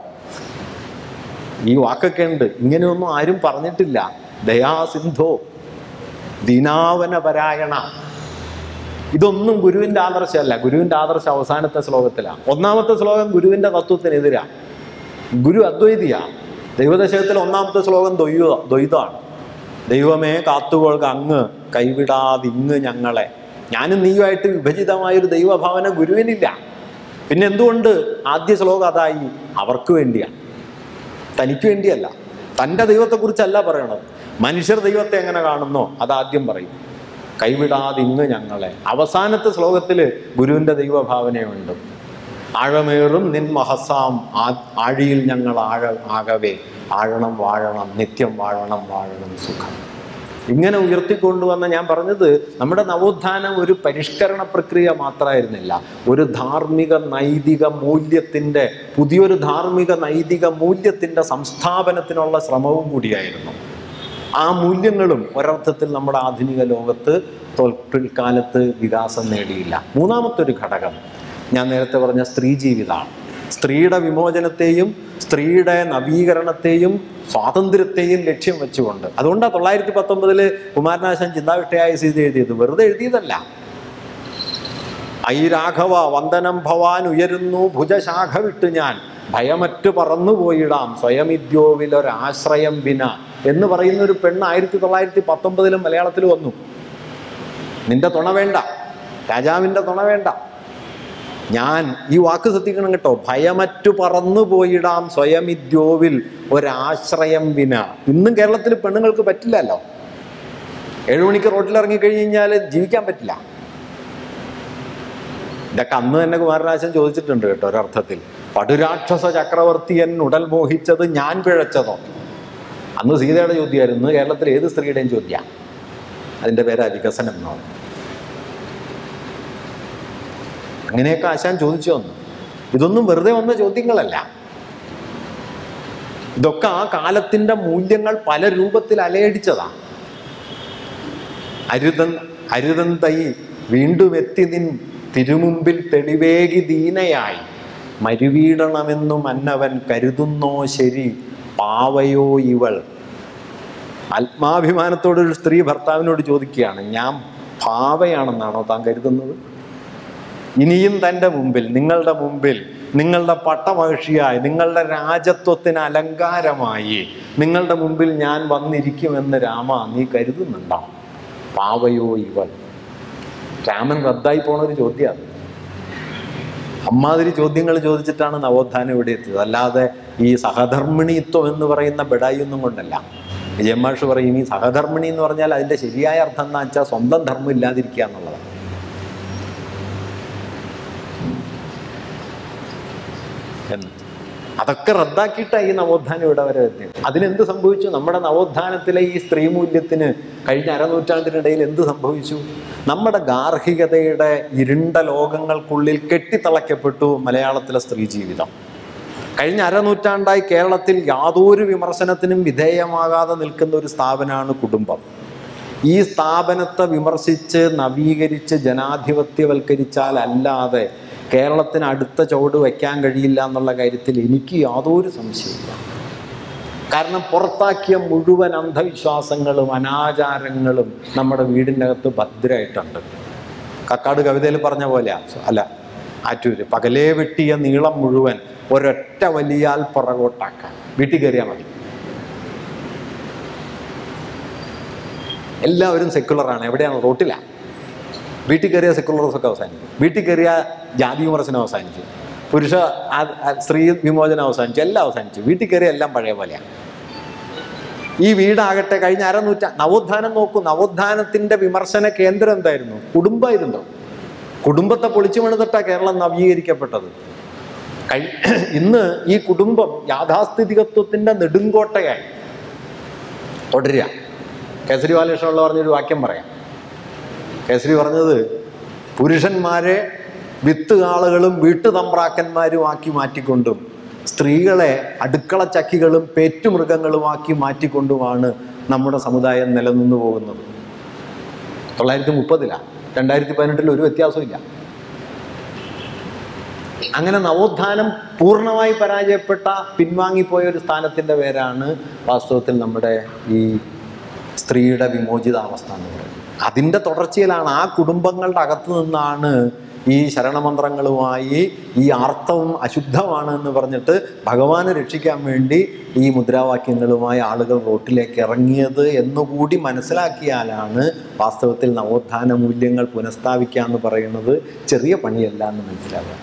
ഈ വാക്കൊക്കെ ഉണ്ട് ഇങ്ങനെയൊന്നും ആരും പറഞ്ഞിട്ടില്ല ദയാസിന്ധോ ദിനാവന പരായണ ഇതൊന്നും ഗുരുവിന്റെ ആദർശമല്ല ഗുരുവിന്റെ ആദർശം അവസാനത്തെ ശ്ലോകത്തിലാണ് ഒന്നാമത്തെ ശ്ലോകം ഗുരുവിന്റെ തത്വത്തിനെതിരാ ഗുരു അദ്വൈതിയാ ദൈവദശകത്തിൽ ഒന്നാമത്തെ ശ്ലോകം ദ്വൈത ദ്വൈതമാണ് ദൈവമേ കാത്തുകൊള്ളുക അങ്ങ് കൈവിടാതിങ്ങ് ഞങ്ങളെ ഞാനും നീയുമായിട്ട് വിഭജിതമായൊരു ദൈവഭാവന ഗുരുവിനില്ല പിന്നെ എന്തുകൊണ്ട് ആദ്യ ശ്ലോകം അതായി അവർക്ക് വേണ്ടിയാണ് തനിക്ക് വേണ്ടിയല്ല തൻ്റെ ദൈവത്തെക്കുറിച്ചല്ല പറയണത് മനുഷ്യർ ദൈവത്തെ എങ്ങനെ കാണുന്നോ അതാദ്യം പറയും കൈവിടാതെ ഇങ്ങ് ഞങ്ങളെ അവസാനത്തെ ശ്ലോകത്തിൽ ഗുരുവിൻ്റെ ദൈവഭാവനയുണ്ട് ആഴമേറും നിൻ മഹസാം ആ- ആഴിയിൽ ഞങ്ങൾ ആഴ ആകവേ ആഴണം വാഴണം നിത്യം വാഴണം വാഴണം സുഖം ഇങ്ങനെ ഉയർത്തിക്കൊണ്ടുവന്ന ഞാൻ പറഞ്ഞത് നമ്മുടെ നവോത്ഥാനം ഒരു പരിഷ്കരണ പ്രക്രിയ മാത്രമായിരുന്നില്ല ഒരു ധാർമ്മിക നൈതിക മൂല്യത്തിൻ്റെ പുതിയൊരു ധാർമ്മിക നൈതിക മൂല്യത്തിൻ്റെ സംസ്ഥാപനത്തിനുള്ള ശ്രമവും കൂടിയായിരുന്നു ആ മൂല്യങ്ങളും ഒരർത്ഥത്തിൽ നമ്മുടെ ആധുനിക ലോകത്ത് തൊൽപ്പിൽക്കാലത്ത് വികാസം നേടിയില്ല മൂന്നാമത്തെ ഒരു ഘടകം ഞാൻ നേരത്തെ പറഞ്ഞ സ്ത്രീ ജീവിതമാണ് സ്ത്രീയുടെ വിമോചനത്തെയും സ്ത്രീയുടെ നവീകരണത്തെയും സ്വാതന്ത്ര്യത്തെയും ലക്ഷ്യം വെച്ചുകൊണ്ട് അതുകൊണ്ടാണ് തൊള്ളായിരത്തി പത്തൊമ്പതില് കുമാരനാശൻ ചിന്താവിട്ടയായ സീത എഴുതിയത് വെറുതെ എഴുതിയതല്ല ഐ രാഘവ വന്ദനം ഭവാൻ ഉയരുന്നു ഭുജശാഖ വിട്ട് ഞാൻ ഭയമറ്റു പറന്നു പോയിടാം സ്വയമിദ്യോവിലൊരാശ്രയം വിന എന്ന് പറയുന്ന ഒരു പെണ്ണ് ആയിരത്തി തൊള്ളായിരത്തി പത്തൊമ്പതിലും മലയാളത്തിൽ വന്നു നിന്റെ തുണ വേണ്ട രാജാവിൻ്റെ തുണ വേണ്ട ഞാൻ ഈ വാക്ക് ശ്രദ്ധിക്കണം കേട്ടോ ഭയമറ്റു പറന്നു പോയിടാം സ്വയമിദ്യോവിൽ ഒരാശ്രയം വിന ഇന്നും കേരളത്തിൽ പെണ്ണുങ്ങൾക്ക് പറ്റില്ലല്ലോ ഏഴു മണിക്ക് റോട്ടിൽ ഇറങ്ങിക്കഴിഞ്ഞ് കഴിഞ്ഞാൽ ജീവിക്കാൻ പറ്റില്ല ഇതൊക്കെ അന്ന് തന്നെ കുമാരനാശൻ ചോദിച്ചിട്ടുണ്ട് കേട്ടോ ഒരർത്ഥത്തിൽ പടുരാക്ഷസ ചക്രവർത്തിയൻ ഉടൽ മോഹിച്ചത് ഞാൻ പിഴച്ചതോ അന്ന് സീതയുടെ ചോദ്യമായിരുന്നു കേരളത്തിൽ ഏത് സ്ത്രീയുടെയും ചോദ്യ അതിൻ്റെ പേരാ വികസനം എന്ന് പറഞ്ഞു അങ്ങനെയൊക്കെ ആശാൻ ചോദിച്ചു വന്നു ഇതൊന്നും വെറുതെ വന്ന ചോദ്യങ്ങളല്ല ഇതൊക്കെ ആ കാലത്തിന്റെ മൂല്യങ്ങൾ പല രൂപത്തിൽ അലയടിച്ചതാണ് അരുതൻ അരുതൻ തൈ വീണ്ടും എത്തി നിൻ തിരുമുമ്പിൽ തെളിവേകി ദീനയായി മരുവീടണമെന്നും അന്നവൻ കരുതുന്നോ ശരി പാവയോ ഇവൾ ആത്മാഭിമാനത്തോടെ ഒരു സ്ത്രീ ഭർത്താവിനോട് ചോദിക്കുകയാണ് ഞാൻ പാവയാണെന്നാണോ താൻ കരുതുന്നത് ഇനിയും തൻ്റെ മുമ്പിൽ നിങ്ങളുടെ മുമ്പിൽ നിങ്ങളുടെ പട്ടമഹിഷിയായി നിങ്ങളുടെ രാജത്വത്തിന് അലങ്കാരമായി നിങ്ങളുടെ മുമ്പിൽ ഞാൻ വന്നിരിക്കുമെന്ന് രാമ നീ കരുതുന്നുണ്ടോ പാവയോ ഇവൾ രാമൻ റദ്ദായി പോണ ഒരു ചോദ്യമാണ് അമ്മാതിരി ചോദ്യങ്ങൾ ചോദിച്ചിട്ടാണ് നവോത്ഥാനം ഇവിടെ എത്തിയത് അല്ലാതെ ഈ സഹധർമ്മിണിത്വം എന്ന് പറയുന്ന ബെഡായി ഒന്നും കൊണ്ടല്ല വിജയമാഷ് പറയും ഈ സഹധർമ്മിണി എന്ന് പറഞ്ഞാൽ അതിൻ്റെ ശരിയായ അർത്ഥം എന്താ വെച്ചാൽ സ്വന്തം ധർമ്മം ഇല്ലാതിരിക്കുക എന്നുള്ളതാണ് എന്ന് അതൊക്കെ റദ്ദാക്കിയിട്ടാണ് ഈ നവോത്ഥാനം ഇവിടെ വരെ എത്തിയത് അതിനെന്ത് സംഭവിച്ചു നമ്മുടെ നവോത്ഥാനത്തിലെ ഈ സ്ത്രീ മൂല്യത്തിന് കഴിഞ്ഞ അരനൂറ്റാണ്ടിനിടയിൽ എന്ത് സംഭവിച്ചു നമ്മുടെ ഗാർഹികതയുടെ ഇരുണ്ട ലോകങ്ങൾക്കുള്ളിൽ കെട്ടിത്തളയ്ക്കപ്പെട്ടു മലയാളത്തിലെ സ്ത്രീ ജീവിതം കഴിഞ്ഞ അരനൂറ്റാണ്ടായി കേരളത്തിൽ യാതൊരു വിമർശനത്തിനും വിധേയമാകാതെ നിൽക്കുന്ന ഒരു സ്ഥാപനമാണ് കുടുംബം ഈ സ്ഥാപനത്തെ വിമർശിച്ച് നവീകരിച്ച് ജനാധിപത്യവൽക്കരിച്ചാൽ അല്ലാതെ കേരളത്തിന് അടുത്ത ചുവട് വയ്ക്കാൻ കഴിയില്ല എന്നുള്ള കാര്യത്തിൽ എനിക്ക് യാതൊരു സംശയമില്ല കാരണം പുറത്താക്കിയ മുഴുവൻ അന്ധവിശ്വാസങ്ങളും അനാചാരങ്ങളും നമ്മുടെ വീടിൻ്റെ അകത്ത് ഭദ്രമായിട്ടുണ്ട് കക്കാട് കവിതയിൽ പറഞ്ഞ പോലെ അല്ല ആറ്റൂര് പകലേ വെട്ടിയ നീളം മുഴുവൻ ഒരൊറ്റ വലിയാൽ പുറകോട്ടാക്കാൻ വീട്ടിൽ കയറിയാൽ മതി എല്ലാവരും സെക്കുലറാണ് എവിടെയാണ് റോട്ടിലാണ് വീട്ടിൽ കയറിയ സെക്കുലറിസമൊക്കെ അവസാനിക്കും വീട്ടിൽ കയറിയ ജാതി വിമർശനം അവസാനിച്ചു പുരുഷ ആ- ആ സ്ത്രീ വിമോചനം അവസാനിച്ചു എല്ലാം അവസാനിച്ചു വീട്ടിൽ കയറിയ എല്ലാം പഴയ പോലെയാണ് ഈ വീടാകട്ടെ കഴിഞ്ഞ അരനൂറ്റ നവോത്ഥാനം നോക്കൂ നവോത്ഥാനത്തിന്റെ വിമർശന കേന്ദ്രം എന്തായിരുന്നു കുടുംബമായിരുന്നു കുടുംബത്തെ പൊളിച്ചു പണിതിട്ടാ കേരളം നവീകരിക്കപ്പെട്ടത് കഴി ഇന്ന് ഈ കുടുംബം യാഥാസ്ഥിതികത്വത്തിന്റെ നെടുങ്കോട്ടയായി തുടരുക കേസരിവാൽ ഇഷ്ടമുള്ള പറഞ്ഞൊരു വാക്യം പറയാം കേസരി പറഞ്ഞത് പുരുഷന്മാരെ വിത്തുകാളുകളും വീട്ടുതമ്പ്രാക്കന്മാരും ആക്കി മാറ്റിക്കൊണ്ടും സ്ത്രീകളെ അടുക്കള ചക്കികളും പേറ്റുമൃഗങ്ങളുമാക്കി മാറ്റിക്കൊണ്ടുമാണ് നമ്മുടെ സമുദായം നിലനിന്നു പോകുന്നത് തൊള്ളായിരത്തി മുപ്പതിലാണ് രണ്ടായിരത്തി പതിനെട്ടിൽ ഒരു വ്യത്യാസവും ഇല്ല അങ്ങനെ നവോത്ഥാനം പൂർണ്ണമായി പരാജയപ്പെട്ട പിൻവാങ്ങിപ്പോയ ഒരു സ്ഥാനത്തിൻ്റെ പേരാണ് വാസ്തവത്തിൽ നമ്മുടെ ഈ സ്ത്രീയുടെ വിമോചിതാവസ്ഥ എന്ന് പറയുന്നത് അതിൻ്റെ തുടർച്ചയിലാണ് ആ കുടുംബങ്ങളുടെ അകത്തു നിന്നാണ് ഈ ശരണമന്ത്രങ്ങളുമായി ഈ ആർത്തവം അശുദ്ധമാണ് എന്ന് പറഞ്ഞിട്ട് ഭഗവാനെ രക്ഷിക്കാൻ വേണ്ടി ഈ മുദ്രാവാക്യങ്ങളുമായി ആളുകൾ റോട്ടിലേക്ക് ഇറങ്ങിയത് എന്നുകൂടി മനസ്സിലാക്കിയാലാണ് വാസ്തവത്തിൽ നവോത്ഥാന മൂല്യങ്ങൾ പുനഃസ്ഥാപിക്കുക എന്ന് പറയുന്നത് ചെറിയ പണിയല്ല എന്ന് മനസ്സിലാവുക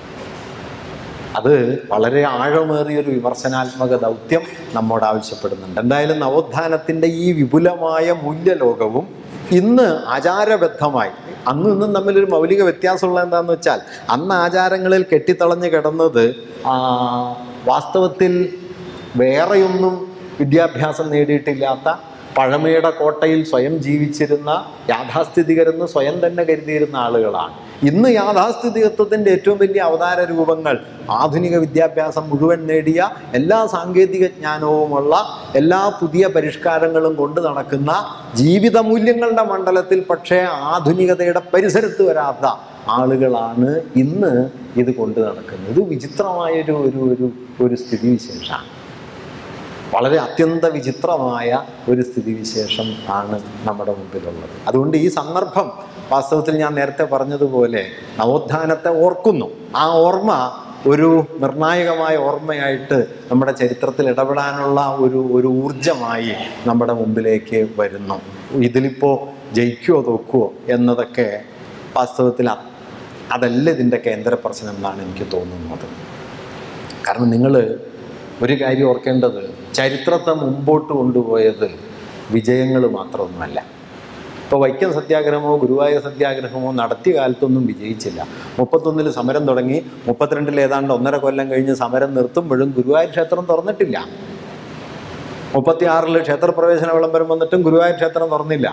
അത് വളരെ ആഴമേറിയ ഒരു വിമർശനാത്മക ദൗത്യം നമ്മോട് ആവശ്യപ്പെടുന്നുണ്ട് എന്തായാലും നവോത്ഥാനത്തിൻ്റെ ഈ വിപുലമായ മൂല്യലോകവും ഇന്ന് ആചാരബദ്ധമായി അന്ന് ഇന്നും തമ്മിലൊരു മൗലിക വ്യത്യാസമുള്ള എന്താണെന്ന് വെച്ചാൽ അന്ന് ആചാരങ്ങളിൽ കെട്ടിത്തളഞ്ഞ് കിടന്നത് ആ, വാസ്തവത്തിൽ വേറെയൊന്നും വിദ്യാഭ്യാസം നേടിയിട്ടില്ലാത്ത പഴമയുടെ കോട്ടയിൽ സ്വയം ജീവിച്ചിരുന്ന യാഥാസ്ഥിതികരെന്ന് സ്വയം തന്നെ കരുതിയിരുന്ന ആളുകളാണ് ഇന്ന് യാഥാസ്ഥിതികത്വത്തിൻ്റെ ഏറ്റവും വലിയ അവതാര രൂപങ്ങൾ ആധുനിക വിദ്യാഭ്യാസം മുഴുവൻ നേടിയ എല്ലാ സാങ്കേതിക ജ്ഞാനവുമുള്ള എല്ലാ പുതിയ പരിഷ്കാരങ്ങളും കൊണ്ട് നടക്കുന്ന ജീവിത മൂല്യങ്ങളുടെ മണ്ഡലത്തിൽ പക്ഷേ ആധുനികതയുടെ പരിസരത്ത് വരാത്ത ആളുകളാണ് ഇന്ന് ഇത് കൊണ്ട് നടക്കുന്നത് ഇത് വിചിത്രമായൊരു ഒരു ഒരു ഒരു സ്ഥിതിവിശേഷമാണ് വളരെ അത്യന്ത വിചിത്രമായ ഒരു സ്ഥിതിവിശേഷം ആണ് നമ്മുടെ മുമ്പിലുള്ളത് അതുകൊണ്ട് ഈ സന്ദർഭം വാസ്തവത്തിൽ ഞാൻ നേരത്തെ പറഞ്ഞതുപോലെ നവോത്ഥാനത്തെ ഓർക്കുന്നു ആ ഓർമ്മ ഒരു നിർണായകമായ ഓർമ്മയായിട്ട് നമ്മുടെ ചരിത്രത്തിൽ ഇടപെടാനുള്ള ഒരു ഒരു ഊർജമായി നമ്മുടെ മുമ്പിലേക്ക് വരുന്നു ഇതിലിപ്പോൾ ജയിക്കുവോ തോക്കുവോ എന്നതൊക്കെ വാസ്തവത്തിൽ അ- അതല്ല ഇതിൻ്റെ കേന്ദ്ര പ്രശ്നം എന്നാണ് എനിക്ക് തോന്നുന്നത് കാരണം നിങ്ങൾ ഒരു കാര്യം ഓർക്കേണ്ടത് ചരിത്രത്തെ മുമ്പോട്ട് കൊണ്ടുപോയത് വിജയങ്ങൾ മാത്രമൊന്നുമല്ല ഇപ്പോൾ വൈക്കം സത്യാഗ്രഹമോ ഗുരുവായൂർ സത്യാഗ്രഹമോ നടത്തിയ കാലത്തൊന്നും വിജയിച്ചില്ല മുപ്പത്തൊന്നിൽ സമരം തുടങ്ങി മുപ്പത്തിരണ്ടിൽ ഏതാണ്ട് ഒന്നര കൊല്ലം കഴിഞ്ഞ് സമരം നിർത്തുമ്പോഴും ഗുരുവായൂർ ക്ഷേത്രം തുറന്നിട്ടില്ല മുപ്പത്തിയാറിൽ ക്ഷേത്രപ്രവേശന വിളംബരം വന്നിട്ടും ഗുരുവായൂർ ക്ഷേത്രം തുറന്നില്ല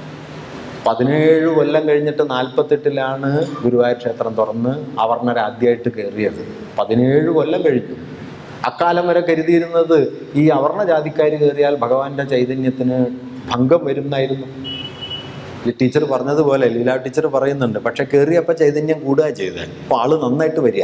പതിനേഴ് കൊല്ലം കഴിഞ്ഞിട്ട് നാൽപ്പത്തെട്ടിലാണ് ഗുരുവായൂർ ക്ഷേത്രം തുറന്ന് അവർണർ ആദ്യമായിട്ട് കയറിയത് പതിനേഴ് കൊല്ലം കഴിഞ്ഞു അക്കാലം വരെ കരുതിയിരുന്നത് ഈ അവർണ ജാതിക്കാർ കയറിയാൽ ഭഗവാന്റെ ചൈതന്യത്തിന് ഭംഗം വരുന്നായിരുന്നു ഈ ടീച്ചർ പറഞ്ഞതുപോലെ ലീല ടീച്ചർ പറയുന്നുണ്ട് പക്ഷെ കയറിയപ്പോൾ ചൈതന്യം കൂടുക ചെയ്തത് അപ്പോൾ ആള് നന്നായിട്ട് വരിക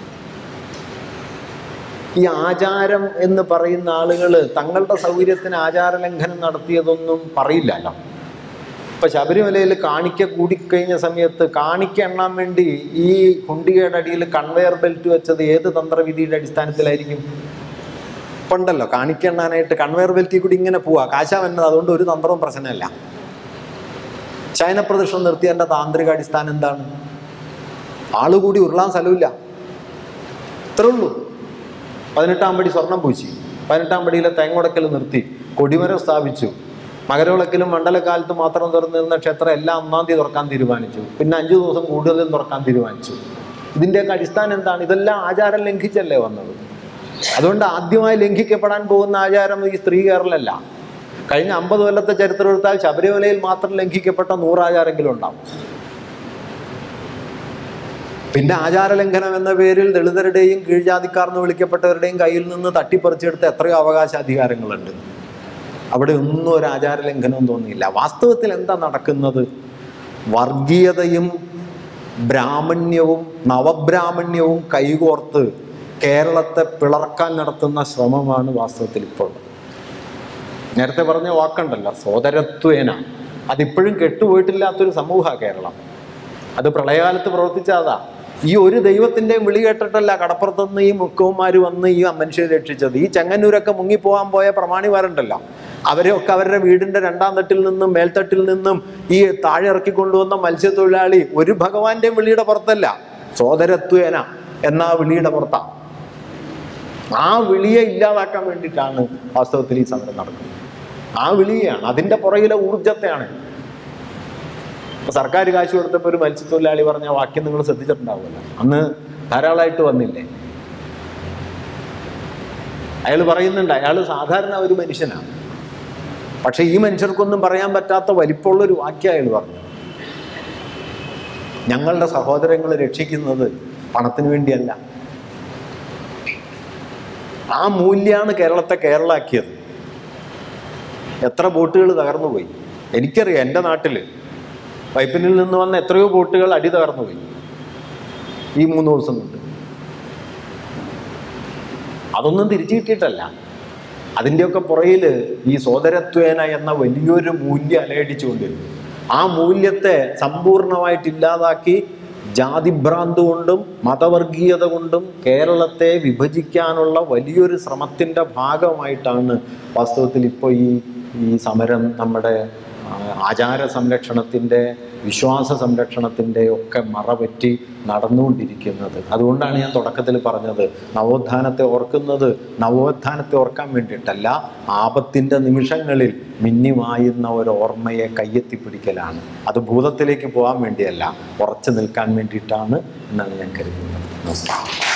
ഈ ആചാരം എന്ന് പറയുന്ന ആളുകൾ തങ്ങളുടെ സൗകര്യത്തിന് ആചാര ലംഘനം നടത്തിയതൊന്നും പറയില്ലല്ലോ ഇപ്പൊ ശബരിമലയിൽ കാണിക്ക കൂടിക്കഴിഞ്ഞ സമയത്ത് കാണിക്ക എണ്ണാൻ വേണ്ടി ഈ കുണ്ടികയുടെ അടിയിൽ കൺവെയർ ബെൽറ്റ് വെച്ചത് ഏത് തന്ത്രവിധിയുടെ അടിസ്ഥാനത്തിലായിരിക്കും പണ്ടല്ലോ കാണിക്ക എണ്ണാനായിട്ട് കൺവെയർ ബെൽറ്റിൽ കൂടി ഇങ്ങനെ പോവാ കാശ വന്നത് അതുകൊണ്ട് ഒരു തന്ത്രവും പ്രശ്നമല്ല ശയനപ്രദക്ഷിണം നിർത്തിയതിൻ്റെ താന്ത്രിക അടിസ്ഥാനം എന്താണ് ആള് കൂടി ഉരുളാൻ സ്ഥലമില്ല ഇത്രേ ഉള്ളൂ പതിനെട്ടാം പടി സ്വർണം പൂശി പതിനെട്ടാം പടിയിലെ തേങ്ങുടക്കൽ നിർത്തി കൊടിമരം സ്ഥാപിച്ചു മകരവിളക്കിലും മണ്ഡലകാലത്ത് മാത്രം തുറന്നിരുന്ന ക്ഷേത്രം എല്ലാം ഒന്നാം തീയതി തുറക്കാൻ തീരുമാനിച്ചു പിന്നെ അഞ്ചു ദിവസം കൂടുതലും തുറക്കാൻ തീരുമാനിച്ചു ഇതിൻ്റെയൊക്കെ അടിസ്ഥാനം എന്താണ് ഇതെല്ലാം ആചാരം ലംഘിച്ചല്ലേ വന്നത് അതുകൊണ്ട് ആദ്യമായി ലംഘിക്കപ്പെടാൻ പോകുന്ന ആചാരം ഈ സ്ത്രീ കേരളല്ല കഴിഞ്ഞ അമ്പത് കൊല്ലത്തെ ചരിത്രം എടുത്താൽ ശബരിമലയിൽ മാത്രം ലംഘിക്കപ്പെട്ട നൂറാചാരെങ്കിലും ഉണ്ടാവും പിന്നെ ആചാരലംഘനം എന്ന പേരിൽ ദളിതരുടെയും കീഴ്ജാതിക്കാർ എന്ന് വിളിക്കപ്പെട്ടവരുടെയും കയ്യിൽ നിന്ന് തട്ടിപ്പറിച്ചെടുത്ത എത്രയോ അവകാശാധികാരങ്ങളുണ്ട് അവിടെ ഒന്നും ഒരു ആചാരലംഘനവും തോന്നിയില്ല വാസ്തവത്തിൽ എന്താ നടക്കുന്നത് വർഗീയതയും ബ്രാഹ്മണ്യവും നവബ്രാഹ്മണ്യവും കൈകോർത്ത് കേരളത്തെ പിളർക്കാൻ നടത്തുന്ന ശ്രമമാണ് വാസ്തവത്തിൽ ഇപ്പോൾ നേരത്തെ പറഞ്ഞ വാക്കുണ്ടല്ലോ സോദരത്വേന അതിപ്പോഴും കെട്ടുപോയിട്ടില്ലാത്തൊരു സമൂഹ കേരളം അത് പ്രളയകാലത്ത് പ്രവർത്തിച്ചതാ ഈ ഒരു ദൈവത്തിന്റെയും വിളി കേട്ടിട്ടല്ല കടപ്പുറത്തുനിന്ന് ഈ മുക്കവന്മാർ വന്ന് ഈ മനുഷ്യരെ രക്ഷിച്ചത് ഈ ചെങ്ങന്നൂരൊക്കെ മുങ്ങിപ്പോകാൻ പോയ പ്രമാണിമാരുണ്ടല്ലോ അവരെയൊക്കെ അവരുടെ വീടിന്റെ രണ്ടാം തട്ടിൽ നിന്നും മേൽത്തട്ടിൽ നിന്നും ഈ താഴെ ഇറക്കി കൊണ്ടുവന്ന മത്സ്യത്തൊഴിലാളി ഒരു ഭഗവാന്റെയും വിളിയുടെ പുറത്തല്ല സോദരത്വേന എന്ന ആ വിളിയുടെ പുറത്താ ആ വിളിയെ ഇല്ലാതാക്കാൻ വേണ്ടിയിട്ടാണ് വാസ്തവത്തിൽ ഈ സമരം നടക്കുന്നത് ആ വിളിയാണ് അതിന്റെ പുറകിലെ ഊർജത്തെയാണ് ഇപ്പൊ സർക്കാർ കാശ് കൊടുത്തപ്പോൾ ഒരു മത്സ്യത്തൊഴിലാളി പറഞ്ഞ വാക്യം നിങ്ങൾ ശ്രദ്ധിച്ചിട്ടുണ്ടാവുമല്ലോ അന്ന് ധാരാളമായിട്ട് വന്നില്ലേ അയാൾ പറയുന്നുണ്ട് അയാൾ സാധാരണ ഒരു മനുഷ്യനാണ് പക്ഷെ ഈ മനുഷ്യർക്കൊന്നും പറയാൻ പറ്റാത്ത വലിപ്പമുള്ളൊരു വാക്യം അയാൾ പറഞ്ഞു ഞങ്ങളുടെ സഹോദരങ്ങളെ രക്ഷിക്കുന്നത് പണത്തിന് വേണ്ടിയല്ല ആ മൂല്യമാണ് കേരളത്തെ കേരളാക്കിയത് എത്ര ബോട്ടുകൾ തകർന്നു പോയി എനിക്കറിയാം എൻ്റെ നാട്ടിൽ പൈപ്പിനിൽ നിന്ന് വന്ന എത്രയോ ബോട്ടുകൾ അടി തകർന്നു പോയി ഈ മൂന്ന് ദിവസം കൊണ്ട് അതൊന്നും തിരിച്ചു കിട്ടിയിട്ടല്ല അതിൻ്റെയൊക്കെ പുറയിൽ ഈ സോദരത്വേന എന്ന വലിയൊരു മൂല്യം അലയടിച്ചുകൊണ്ടിരുന്നു ആ മൂല്യത്തെ സമ്പൂർണമായിട്ട് ഇല്ലാതാക്കി ജാതിഭ്രാന്ത് കൊണ്ടും മതവർഗീയത കൊണ്ടും കേരളത്തെ വിഭജിക്കാനുള്ള വലിയൊരു ശ്രമത്തിൻ്റെ ഭാഗമായിട്ടാണ് വാസ്തവത്തിൽ ഇപ്പോൾ ഈ ഈ സമരം നമ്മുടെ ആ, ആചാര സംരക്ഷണത്തിൻ്റെ വിശ്വാസ സംരക്ഷണത്തിൻ്റെ ഒക്കെ മറപറ്റി നടന്നുകൊണ്ടിരിക്കുന്നത് അതുകൊണ്ടാണ് ഞാൻ തുടക്കത്തിൽ പറഞ്ഞത് നവോത്ഥാനത്തെ ഓർക്കുന്നത് നവോത്ഥാനത്തെ ഓർക്കാൻ വേണ്ടിയിട്ടല്ല ആപത്തിൻ്റെ നിമിഷങ്ങളിൽ മിന്നിമായുന്ന ഒരു ഓർമ്മയെ കയ്യെത്തിപ്പിടിക്കലാണ് അത് ഭൂതത്തിലേക്ക് പോകാൻ വേണ്ടിയല്ല ഉറച്ചു നിൽക്കാൻ വേണ്ടിയിട്ടാണ് എന്നാണ് ഞാൻ കരുതുന്നത് നമസ്കാരം